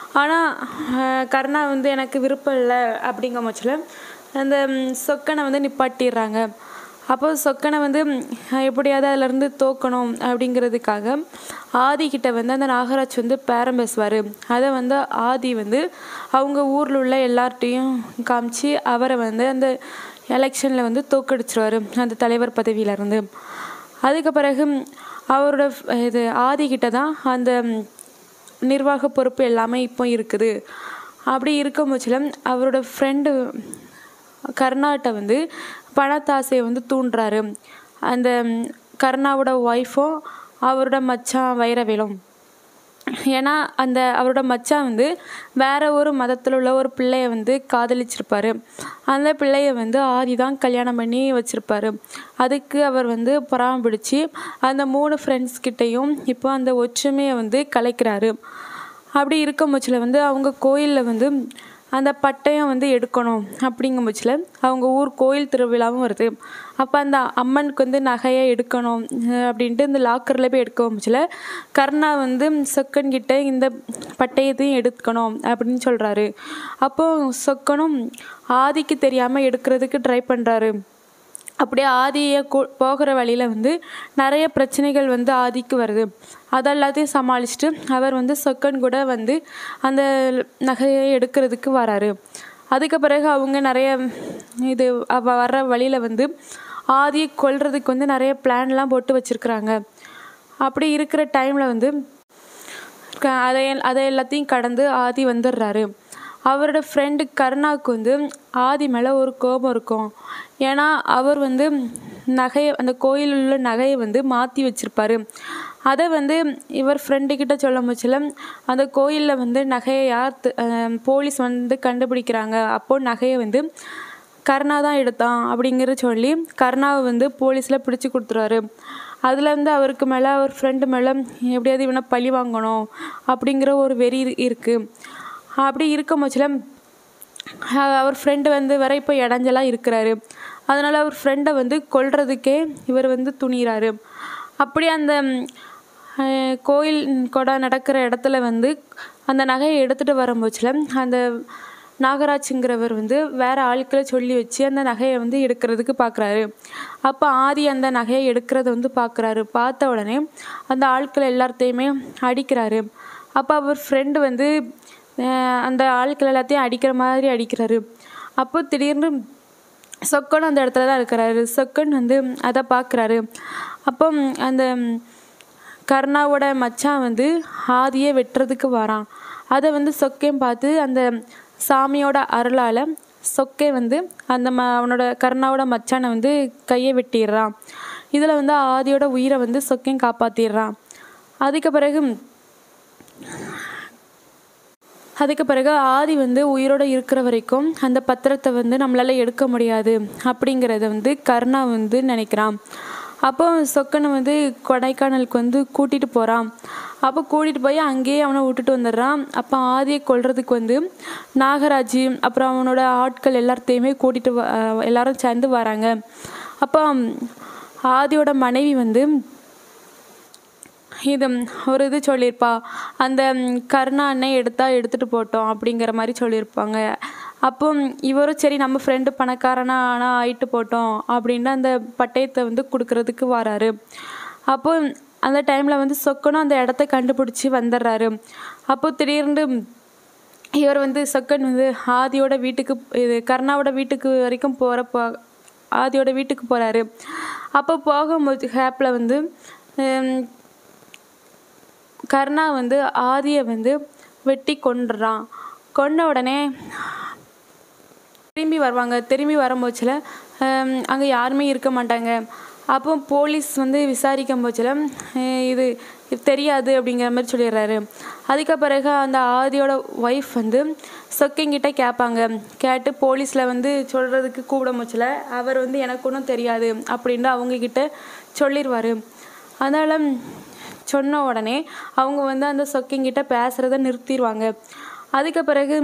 ஆனால் கருணா வந்து எனக்கு விருப்பம் இல்லை அப்படிங்கிற பட்சத்தில் அந்த ம், சொக்கனை வந்து நிப்பாட்டிடுறாங்க அப்போ சொக்கனை வந்து ம், எப்படியாவது அதிலேருந்து தோக்கணும் அப்படிங்கிறதுக்காக ஆதிக்கிட்ட வந்து அந்த நாகராஜ் வந்து பேரம் பேசுவார் அதை வந்து ஆதி வந்து அவங்க ஊரில் உள்ள எல்லார்ட்டையும் காமிச்சு அவரை வந்து அந்த எலெக்ஷனில் வந்து தோக்கடிச்சிருவார் அந்த தலைவர் பதவியிலேருந்து அதுக்கு பிறகு ம், அவரோட ஃப்- இது ஆதிக்கிட்ட தான் அந்த ம், நிர்வாக பொறுப்பு எல்லாமே இப்போ இருக்குது அப்படி இருக்கும் பட்சத்தில் அவரோட ஃப்ரெண்டு கருணாட்ட வந்து பணத்தாசையை வந்து தூண்டுறாரு அந்த ம், கருணாவோட ஒய்ஃபும் அவரோட மச்சான் வைரவேலும் ஏன்னா அந்த அவரோட மச்சான் வந்து வேற ஒரு மதத்தில் உள்ள ஒரு பிள்ளைய வந்து காதலிச்சிருப்பாரு அந்த பிள்ளைய வந்து ஆதி தான் கல்யாணம் பண்ணி வச்சிருப்பாரு அதுக்கு அவர் வந்து பராமரிச்சு அந்த மூணு ஃப்ரெண்ட்ஸ் கிட்டேயும் இப்போ அந்த ஒற்றுமையை வந்து கலைக்கிறாரு அப்படி இருக்கும் பட்சத்தில் வந்து அவங்க கோயிலில் வந்து அந்த பட்டயம் வந்து எடுக்கணும் அப்படிங்கும் பட்சத்தில் அவங்க ஊர் கோயில் திருவிழாவும் வருது அப்போ அந்த அம்மனுக்கு வந்து நகையை எடுக்கணும் அஹ் அப்படின்ட்டு இந்த லாக்கரில் போய் எடுக்க பட்சத்தில் கர்ணா வந்து சொக்கன் கிட்ட இந்த பட்டயத்தையும் எடுக்கணும் அப்படின்னு சொல்கிறாரு அப்போ சொக்கனும் ஆதிக்கு தெரியாமல் எடுக்கிறதுக்கு ட்ரை பண்ணுறாரு அப்படியே ஆதியை கூ போகிற வழியில் வந்து நிறைய பிரச்சனைகள் வந்து ஆதிக்கு வருது அதெல்லாத்தையும் சமாளிச்சுட்டு அவர் வந்து சொக்கன் கூட வந்து அந்த நகையை எடுக்கிறதுக்கு வராரு அதுக்கு பிறகு அவங்க நிறைய இது அவ வர்ற வழியில் வந்து ஆதியை கொல்றதுக்கு வந்து நிறைய பிளான்லாம் போட்டு வச்சுருக்குறாங்க அப்படி இருக்கிற டைமில் வந்து க- அதை அதை எல்லாத்தையும் கடந்து ஆதி வந்துடுறாரு அவரோட ஃப்ரெண்டு கருணாவுக்கு வந்து ஆதி மேலே ஒரு கோபம் இருக்கும் ஏன்னா அவர் வந்து நகையை அந்த கோயிலில் உள்ள நகையை வந்து மாற்றி வச்சிருப்பாரு அதை வந்து இவர் ஃப்ரெண்டுக்கிட்ட சொல்ல முச்சில் அந்த கோயிலில் வந்து நகையை யார் தி- அஹ் போலீஸ் வந்து கண்டுபிடிக்கிறாங்க அப்போ நகையை வந்து கருணா தான் எடுத்தான் அப்படிங்கிற சொல்லி கருணாவை வந்து போலீஸில் பிடிச்சி கொடுத்துருவாரு அதுலேருந்து அவருக்கு மேலே அவர் ஃப்ரெண்டு மேலே எப்படியாவது இவனை பழி வாங்கணும் அப்படிங்கிற ஒரு வெறி இரு- இருக்குது அப்படி இருக்கும் பட்சத்தில் அவர் ஃப்ரெண்டு வந்து வர இப்போ இடைஞ்சலாக இருக்கிறாரு அதனால் அவர் ஃப்ரெண்டை வந்து கொல்றதுக்கே இவர் வந்து துணிகிறாரு அப்படி அந்த ம், அஹ், கோயில் கொடை நடக்கிற இடத்துல வந்து அந்த நகையை எடுத்துகிட்டு வரும்போச்சில் அந்த நாகராஜுங்கிறவர் வந்து வேற ஆட்களை சொல்லி வச்சு அந்த நகையை வந்து எடுக்கிறதுக்கு பார்க்குறாரு அப்போ ஆதி அந்த நகையை எடுக்கிறத வந்து பார்க்குறாரு பார்த்த உடனே அந்த ஆட்கள் எல்லாத்தையுமே அடிக்கிறாரு அப்போ அவர் ஃப்ரெண்டு வந்து அஹ், அந்த ஆட்கள் எல்லாத்தையும் அடிக்கிற மாதிரி அடிக்கிறாரு அப்போ திடீர்னு சொக்கன் அந்த இடத்துல தான் இருக்கிறாரு சொக்கன் வந்து அதை பார்க்குறாரு அப்போ அந்த கர்ணாவோட மச்சான் வந்து ஆதியை வெட்டுறதுக்கு வரான் அதை வந்து சொக்கையும் பார்த்து அந்த சாமியோட அருளால் சொக்கை வந்து அந்த ம அவனோட கர்ணாவோட மச்சானை வந்து கையை வெட்டிடுறான் இதில் வந்து ஆதியோட உயிரை வந்து சொக்கையும் காப்பாற்றிடுறான் அதுக்கு பிறகு அதுக்கு பிறகு ஆதி வந்து உயிரோடு இருக்கிற வரைக்கும் அந்த பத்திரத்தை வந்து நம்மளால் எடுக்க முடியாது அப்படிங்கிறத வந்து கர்ணா வந்து நினைக்கிறான் அப்போ சொக்கனை வந்து கொடைக்கானலுக்கு வந்து கூட்டிகிட்டு போகிறான் அப்போ கூட்டிகிட்டு போய் அங்கேயே அவனை விட்டுட்டு வந்துடுறான் அப்போ ஆதியை கொல்றதுக்கு வந்து நாகராஜ் அப்புறம் அவனோட ஆட்கள் எல்லாத்தையுமே கூட்டிகிட்டு வ அஹ் எல்லாரும் சேர்ந்து வராங்க அப்போ ஆதியோட மனைவி வந்து இது ஒரு இது சொல்லியிருப்பா அந்த ம், கருணா அண்ணன் எடுத்தா எடுத்துகிட்டு போட்டோம் அப்படிங்கிற மாதிரி சொல்லியிருப்பாங்க அப்போ இவரும் சரி நம்ம ஃப்ரெண்டு பணக்காரனா ஆனால் ஆயிட்டு போட்டோம் அப்படின்னு அந்த பட்டயத்தை வந்து கொடுக்கறதுக்கு வராரு அப்போ அந்த டைமில் வந்து சொக்கனும் அந்த இடத்த கண்டுபிடிச்சி வந்துடுறாரு அப்போ திடீர்னு இவர் வந்து சொக்கன் வந்து ஆதியோட வீட்டுக்கு இது கர்ணாவோட வீட்டுக்கு வரைக்கும் போகிற போ ஆதியோட வீட்டுக்கு போகிறாரு அப்போ போகும்போது ஹேப்பில் வந்து ஹம், கர்ணா வந்து ஆதியை வந்து வெட்டி கொன்றுறான் கொன்ன உடனே திரும்பி வருவாங்க திரும்பி வரும்போச்சில் அங்கே யாருமே இருக்க மாட்டாங்க அப்போ போலீஸ் வந்து விசாரிக்கும் போச்சில் இது இது தெரியாது அப்படிங்கிற மாதிரி சொல்லிடுறாரு அதுக்கு பிறகு அந்த ஆதியோட ஒய்ஃப் வந்து சொக்கிங்கிட்ட கேட்பாங்க கேட்டு போலீஸில் வந்து சொல்கிறதுக்கு கூப்பிடும் போச்சில் அவர் வந்து எனக்கு ஒன்றும் தெரியாது அப்படின்னு அவங்கக்கிட்ட சொல்லிடுவார் அதனால் சொன்ன உடனே அவங்க வந்து அந்த சொக்கிங்கிட்ட பேசுகிறத நிறுத்திடுவாங்க அதுக்கு பிறகு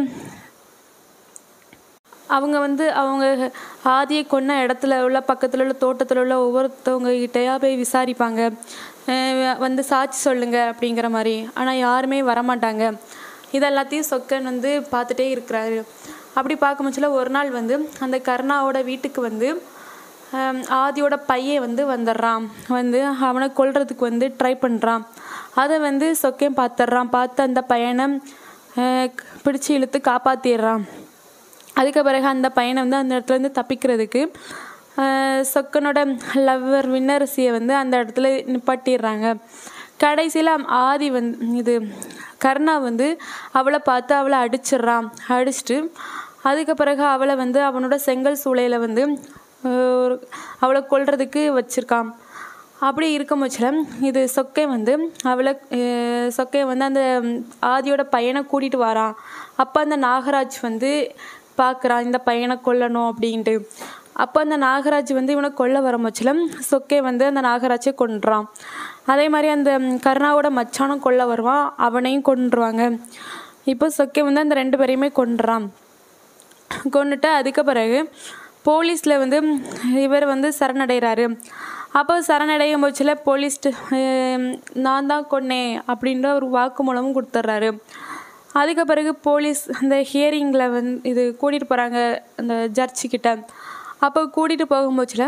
அவங்க வந்து அவங்க ஆதியை கொன்ன இடத்துல உள்ள பக்கத்தில் உள்ள தோட்டத்தில் உள்ள ஒவ்வொருத்தவங்க கிட்டயா போய் விசாரிப்பாங்க அஹ் வந்து சாட்சி சொல்லுங்க அப்படிங்கிற மாதிரி ஆனால் யாருமே வரமாட்டாங்க இதெல்லாத்தையும் சொக்கன் வந்து பார்த்துட்டே இருக்கிறாரு அப்படி பார்க்கும் பட்சத்தில் ஒரு நாள் வந்து அந்த கருணாவோட வீட்டுக்கு வந்து ஹம், ஆதியோட பையன் வந்து வந்துடுறான் வந்து அவனை கொல்றதுக்கு வந்து ட்ரை பண்ணுறான் அதை வந்து சொக்கையும் பார்த்துட்றான் பார்த்து அந்த பையனை அஹ், பிடிச்சு இழுத்து காப்பாற்றிடுறான் அதுக்கு பிறகு அந்த பையனை வந்து அந்த இடத்துல இருந்து தப்பிக்கிறதுக்கு ஆஹ் சொக்கனோட லவ்வர் விண்ணரசியை வந்து அந்த இடத்துல நிப்பாட்டிடுறாங்க கடைசியில் ஆதி வந்து இது கர்ணா வந்து அவளை பார்த்து அவளை அடிச்சிடுறான் அடிச்சிட்டு அதுக்கு பிறகு அவளை வந்து அவனோட செங்கல் சூளையில் வந்து ஆஹ் ஒரு அவளை கொல்றதுக்கு வச்சிருக்கான் அப்படி இருக்கும் பட்சத்தில் இது சொக்கை வந்து அவளை அஹ் சொக்கை வந்து அந்த ஆதியோட பையனை கூட்டிகிட்டு வரான் அப்போ அந்த நாகராஜ் வந்து பார்க்குறான் இந்த பையனை கொல்லணும் அப்படின்ட்டு அப்போ அந்த நாகராஜ் வந்து இவனை கொல்ல வர பட்சத்தில் சொக்கை வந்து அந்த நாகராஜை கொன்றான் அதே மாதிரி அந்த கருணாவோட மச்சானும் கொல்ல வருவான் அவனையும் கொன்றுவாங்க இப்போ சொக்கை வந்து அந்த ரெண்டு பேரையுமே கொன்றான் கொண்டுட்டு அதுக்கு பிறகு போலீஸில் வந்து இவர் வந்து சரணடைகிறாரு அப்போ சரணடையும் போச்சில் போலீஸ் நான் தான் கொன்னேன் அப்படின்ற ஒரு வாக்குமூலமும் கொடுத்துட்றாரு அதுக்கு பிறகு போலீஸ் அந்த ஹியரிங்கில் வந்து இது கூட்டிகிட்டு போகிறாங்க அந்த ஜட்ஜி கிட்ட அப்போ கூட்டிகிட்டு போகும்போச்சில்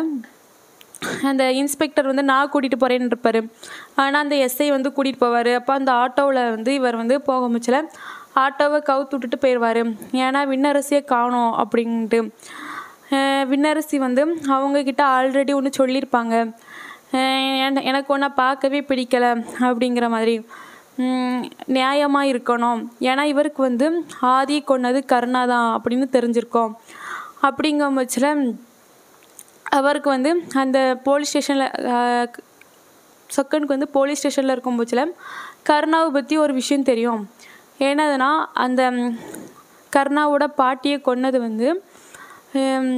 அந்த இன்ஸ்பெக்டர் வந்து நான் கூட்டிகிட்டு போகிறேன்னு இருப்பார் ஆனால் அந்த எஸ்ஐ வந்து கூட்டிகிட்டு போவார் அப்போ அந்த ஆட்டோவில் வந்து இவர் வந்து போக முச்சில் ஆட்டோவை கவுத்து விட்டுட்டு போயிடுவார் ஏன்னா விண்ணரசியை காணோம் அப்படின்ட்டு அஹ் விண்ணரசி வந்து அவங்கக்கிட்ட ஆல்ரெடி ஒன்று சொல்லியிருப்பாங்க அஹ் என- எனக்கு ஒன்றை பார்க்கவே பிடிக்கலை அப்படிங்கிற மாதிரி நியாயமாக இருக்கணும் ஏன்னா இவருக்கு வந்து ஆதி கொன்னது கருணா தான் அப்படின்னு தெரிஞ்சிருக்கோம் அப்படிங்கும் பட்சத்தில் அவருக்கு வந்து அந்த போலீஸ் ஸ்டேஷனில் சொக்கனுக்கு வந்து போலீஸ் ஸ்டேஷனில் இருக்கும் பட்சத்தில் கருணாவை பற்றி ஒரு விஷயம் தெரியும் என்னதுன்னா அந்த ம், கருணாவோட பாட்டியை கொன்னது வந்து ஹம்,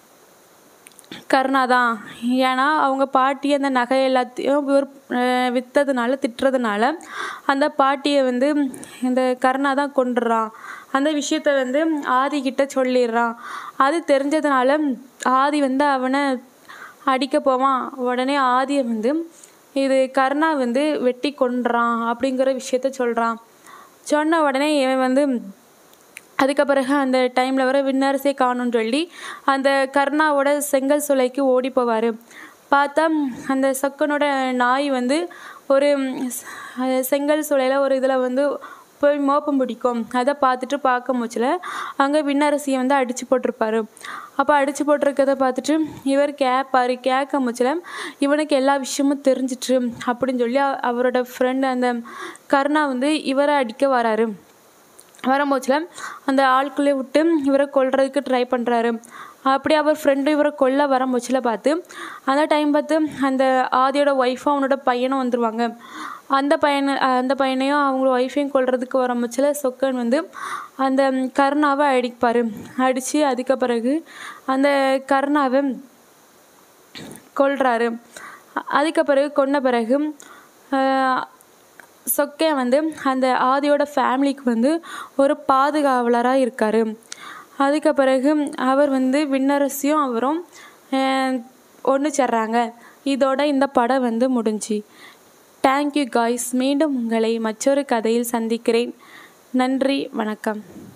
கருணா தான் ஏன்னா அவங்க பாட்டி அந்த நகை எல்லாத்தையும் இவர் அஹ், விற்றதுனால திட்டுறதுனால அந்த பாட்டியை வந்து இந்த கருணா தான் கொண்டுடுறான் அந்த விஷயத்த வந்து ஆதி கிட்ட சொல்லிடுறான் அது தெரிஞ்சதுனால ஆதி வந்து அவனை அடிக்க போவான் உடனே ஆதியை வந்து இது கருணா வந்து வெட்டி கொன்றான் அப்படிங்கிற விஷயத்த சொல்கிறான் சொன்ன உடனே இவன் வந்து அதுக்கு பிறகு அந்த டைமில் வர விண்ணரசே காணும்னு சொல்லி அந்த கர்ணாவோட செங்கல் சூளைக்கு ஓடி போவார் பார்த்தா அந்த சொக்கனோட நாய் வந்து ஒரு அஹ், செங்கல் சூளையில் ஒரு இதில் வந்து போய் மோப்பம் பிடிக்கும் அதை பார்த்துட்டு பார்க்க முச்சில் அங்கே விண்ணரசியை வந்து அடித்து போட்டிருப்பாரு அப்போ அடித்து போட்டிருக்கதை பார்த்துட்டு இவர் கேட்பாரு கேட்க முச்சில் இவனுக்கு எல்லா விஷயமும் தெரிஞ்சிட்டு அப்படின்னு சொல்லி அ- அவரோட ஃப்ரெண்டு அந்த கருணா வந்து இவரை அடிக்க வராரு வரும்போச்சில் அந்த ஆட்குள்ளே விட்டு இவரை கொல்றதுக்கு ட்ரை பண்ணுறாரு அப்படி அவர் ஃப்ரெண்டு இவரை கொல்ல வரும்போச்சில் பார்த்து அந்த டைம் பார்த்து அந்த ஆதியோட ஒய்ஃபும் அவனோட பையனும் வந்துருவாங்க அந்த பையனை அந்த பையனையும் அவங்க ஒய்ஃபையும் கொல்றதுக்கு வரும்போச்சில் சொக்கன் வந்து அந்த கருணாவை அடிப்பார் அடித்து அதுக்கு பிறகு அந்த கருணாவை கொல்றாரு அதுக்கு பிறகு கொன்ன பிறகு ஆஹ், சொக்கன் வந்து அந்த ஆதியோட ஃபேமிலிக்கு வந்து ஒரு பாதுகாவலராக இருக்கார் அதுக்கு பிறகு அவர் வந்து விண்ணரசியும் அவரும் ஒன்று சேர்றாங்க இதோட இந்த படம் வந்து முடிஞ்சு தேங்க்யூ காய்ஸ் மீண்டும் உங்களை மற்றொரு கதையில் சந்திக்கிறேன் நன்றி வணக்கம்